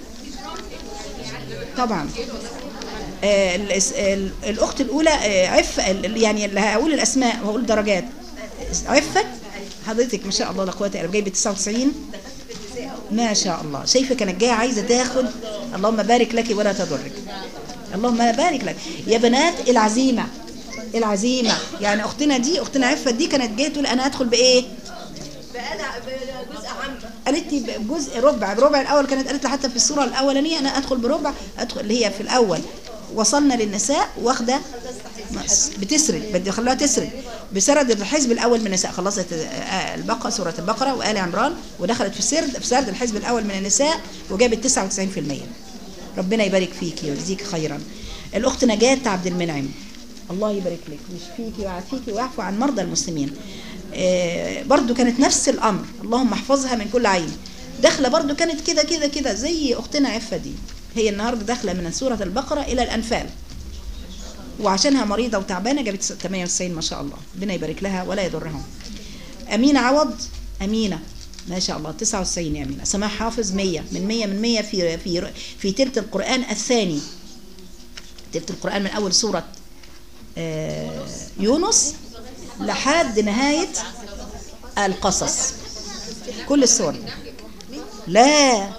طبعا آه الأس- ال- الاخت الاولى آه عف ال- يعني اللي هقول الاسماء وهقول درجات عفت حضرتك ما شاء الله لا قوه الا بالله جايبه 99 ما شاء الله شايفه كانت جايه عايزه تاخد اللهم بارك لك ولا تضرك اللهم بارك لك يا بنات العزيمه العزيمه يعني اختنا دي اختنا عفه دي كانت جايه تقول انا هدخل بايه بجزء عام قالت لي بجزء ربع بربع الاول كانت قالت لي حتى في الصوره الاولانيه انا ادخل بربع ادخل اللي هي في الاول وصلنا للنساء واخده بتسرد بدي اخليها تسرد بسرد الحزب الاول من النساء خلصت آه، البقره سوره البقره وال عمران ودخلت في سرد في سرد الحزب الاول من النساء وجابت 99% ربنا يبارك فيكي ويجزيك خيرا الاخت نجاة عبد المنعم الله يبارك لك ويشفيكي ويعافيكي ويعفو عن مرضى المسلمين آه، برضو كانت نفس الامر اللهم احفظها من كل عين داخله برضو كانت كده كده كده زي اختنا عفه دي هي النهارده داخله من سوره البقره الى الانفال وعشانها مريضه وتعبانه جابت 98 ما شاء الله ربنا يبارك لها ولا يضرهم امينه عوض امينه ما شاء الله 99 يا امينه سماح حافظ 100 من 100 من 100 في في في تلت القران الثاني تلت القران من اول سوره آه، يونس لحد نهايه القصص كل السور لا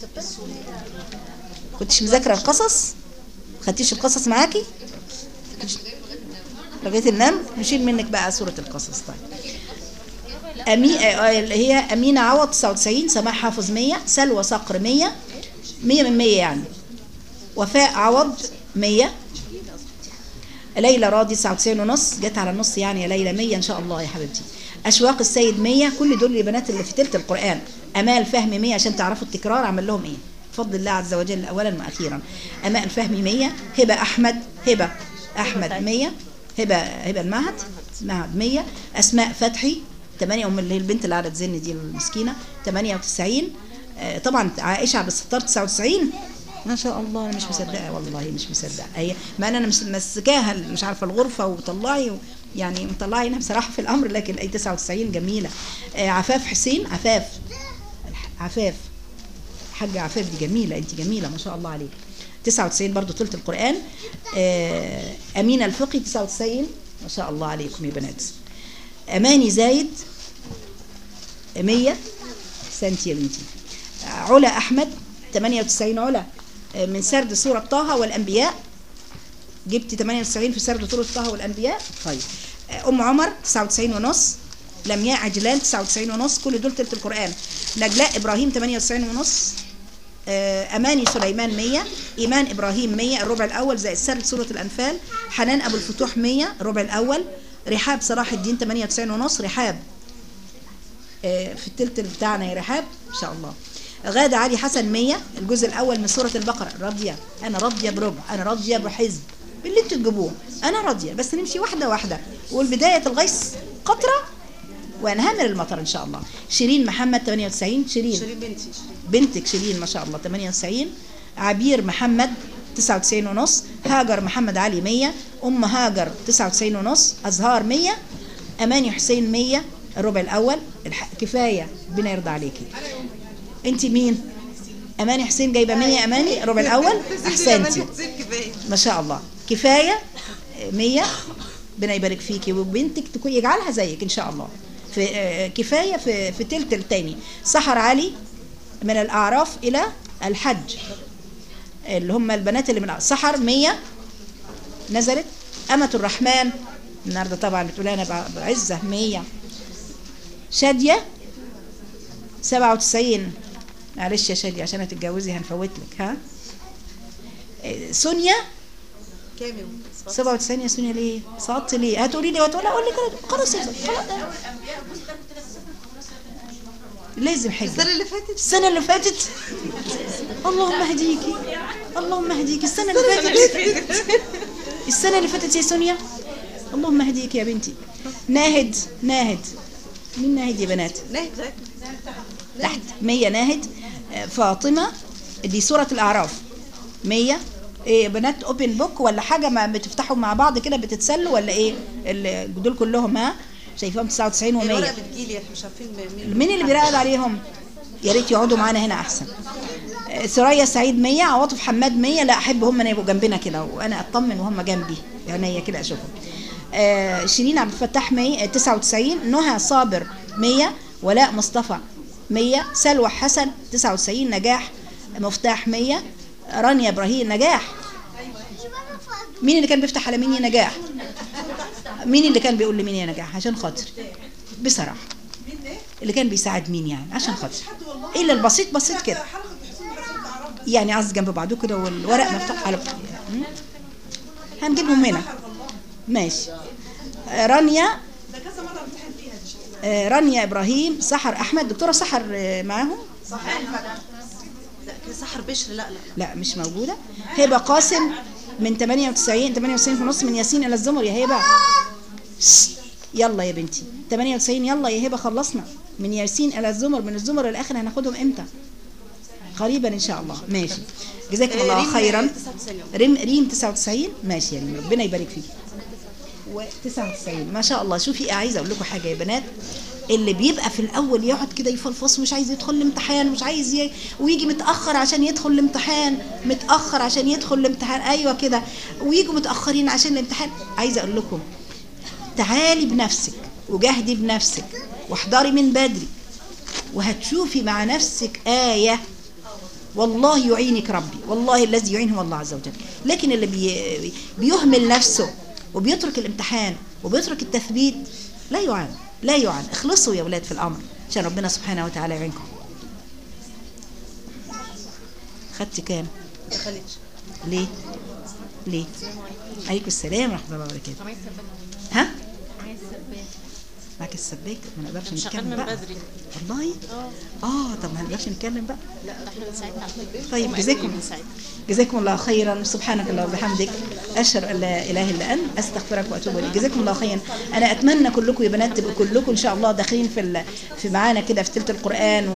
كنتش مذاكره القصص خدتيش القصص معاكي كنتش- لغايه النمل نشيل منك بقى سوره القصص طيب أمي... آه، اللي هي أمينة عوض 99 سماح حافظ 100 سلوى صقر 100 100 من 100 يعني وفاء عوض 100 ليلى راضي 99 ونص جت على النص يعني يا ليلى 100 ان شاء الله يا حبيبتي اشواق السيد 100 كل دول البنات اللي في تلت القران امال فهمي 100 عشان تعرفوا التكرار عمل لهم ايه بفضل الله عز وجل اولا واخيرا امال فهمي 100 هبه احمد هبه احمد 100 هبه هبه المعهد معهد 100 اسماء فتحي 8 ام اللي هي البنت اللي قاعده تزن دي المسكينه 98 آه، طبعا عائشه عبد الستار 99 ما شاء الله انا مش مصدقه والله مش مصدقه هي مع ان انا مش مسكاها مش عارفه الغرفه وطلعي و- يعني مطلعي هنا بصراحه في الامر لكن اي 99 جميله آه، عفاف حسين عفاف عفاف حاجه عفاف دي جميله انت جميله ما شاء الله عليك 99 برضو ثلث القران آه، امينه الفقي 99 ما شاء الله عليكم يا بنات اماني زايد 100 سنتي يا بنتي علا احمد 98 علا آه، من سرد سوره طه والانبياء جبت 98 في سرد سوره طه والانبياء طيب آه، ام عمر 99 ونص لمياء عجلان 99 ونص كل دول تلت القران نجلاء ابراهيم 98 ونص آه، اماني سليمان 100 ايمان ابراهيم 100 الربع الاول زائد سرد سوره الانفال حنان ابو الفتوح 100 الربع الاول رحاب صلاح الدين 98 ونص رحاب آه، في التلت بتاعنا يا رحاب ان شاء الله غادة علي حسن 100 الجزء الاول من سوره البقره راضيه انا راضيه بربع انا راضيه بحزب اللي انتوا تجيبوه انا راضيه بس نمشي واحده واحده والبدايه الغيث قطره وانهمر المطر ان شاء الله شيرين محمد 98 شيرين شيرين بنتي شيرين بنتك شيرين ما شاء الله 98 عبير محمد 99 ونص هاجر محمد علي 100 ام هاجر 99 ونص ازهار 100 اماني حسين 100 الربع الاول الح... كفايه ربنا يرضى عليكي انت مين اماني حسين جايبه 100 اماني الربع الاول احسنتي ما شاء الله كفايه 100 ربنا يبارك فيكي وبنتك تكون يجعلها زيك ان شاء الله في آه، كفايه في في تلت التاني سحر علي من الاعراف الى الحج اللي هم البنات اللي من سحر 100 نزلت أمة الرحمن النهارده طبعا بتقول انا ب- بعزه 100 شاديه 97 معلش يا شاديه عشان هتتجوزي هنفوت لك ها إيه، سونيا كام يوم 97 يا سونيا ليه؟ سقطت ليه؟ هتقولي لي وتقول اقول لك أنا- خلاص يا ستي، خلاص لازم حجه السنه اللي فاتت السنة اللي فاتت اللهم اهديكي اللهم اهديكي السنة اللي فاتت السنة اللي فاتت يا سونيا اللهم اهديكي يا بنتي ناهد ناهد مين ناهد يا بنات ناهد ذاك تحت 100 ناهد آه، فاطمة دي سورة الأعراف 100 ايه يا بنات اوبن بوك ولا حاجة ما بتفتحوا مع بعض كده بتتسلوا ولا ايه ال- دول كلهم ها شايفاهم 99 الورقه و100 بتجيلي احنا مش عارفين مين مين اللي بيراقب عليهم يا ريت يقعدوا معانا هنا احسن آه، سوريا سعيد 100 عواطف حماد 100 لا احب هم يبقوا جنبنا كده وانا اطمن وهم جنبي عينيا كده اشوفهم آه، شيرين عبد الفتاح 100 آه، 99 نهى صابر 100 ولاء مصطفى 100 سلوى حسن 99 نجاح مفتاح 100 رانيا ابراهيم نجاح مين اللي كان بيفتح على مين يا نجاح مين اللي كان بيقول لمين يا نجاح عشان خاطر بصراحه اللي كان بيساعد مين يعني عشان خاطر الا البسيط بسيط كده يعني عايز جنب بعضه كده والورق مفتوح على م? هنجيبهم هنا ماشي آه، رانيا آه، رانيا ابراهيم سحر احمد دكتوره سحر آه، معاهم لا كده سحر بشر لا لا لا لا مش موجوده هبه قاسم من 98 98 ونص من ياسين الى الزمر يا هبه شت. يلا يا بنتي 98 يلا يا هبه خلصنا من ياسين الى الزمر من الزمر للاخر هناخدهم امتى قريبا ان شاء الله ماشي جزاكم الله ريم خيرا 99 يوم. ريم ريم 99 ماشي يا ريم ربنا يبارك فيك و99 ما شاء الله شوفي عايزه اقول لكم حاجه يا بنات اللي بيبقى في الاول يقعد كده يفلفص مش عايز يدخل الامتحان مش عايز ي... ويجي متاخر عشان يدخل الامتحان متاخر عشان يدخل الامتحان ايوه كده ويجوا متاخرين عشان الامتحان عايزه اقول لكم تعالي بنفسك وجاهدي بنفسك واحضري من بدري وهتشوفي مع نفسك آية والله يعينك ربي والله الذي يعين هو الله عز وجل لكن اللي بي بيهمل نفسه وبيترك الامتحان وبيترك التثبيت لا يعان لا يعان اخلصوا يا ولاد في الأمر عشان ربنا سبحانه وتعالى يعينكم خدت كام ما دخلتش ليه ليه عليكم السلام ورحمة الله وبركاته ها معاك السباك ما نقدرش شغال نتكلم من بقى بدري والله اه طب ما نقدرش نتكلم بقى لا ده احنا من ساعتها طيب جزاكم من ساعتها جزاكم الله خيرا سبحانك اللهم وبحمدك اشهد ان لا اله الا انت استغفرك واتوب اليك جزاكم الله خيرا انا اتمنى كلكم يا بنات تبقوا كلكم ان شاء الله داخلين في ال- في معانا كده في تلت القران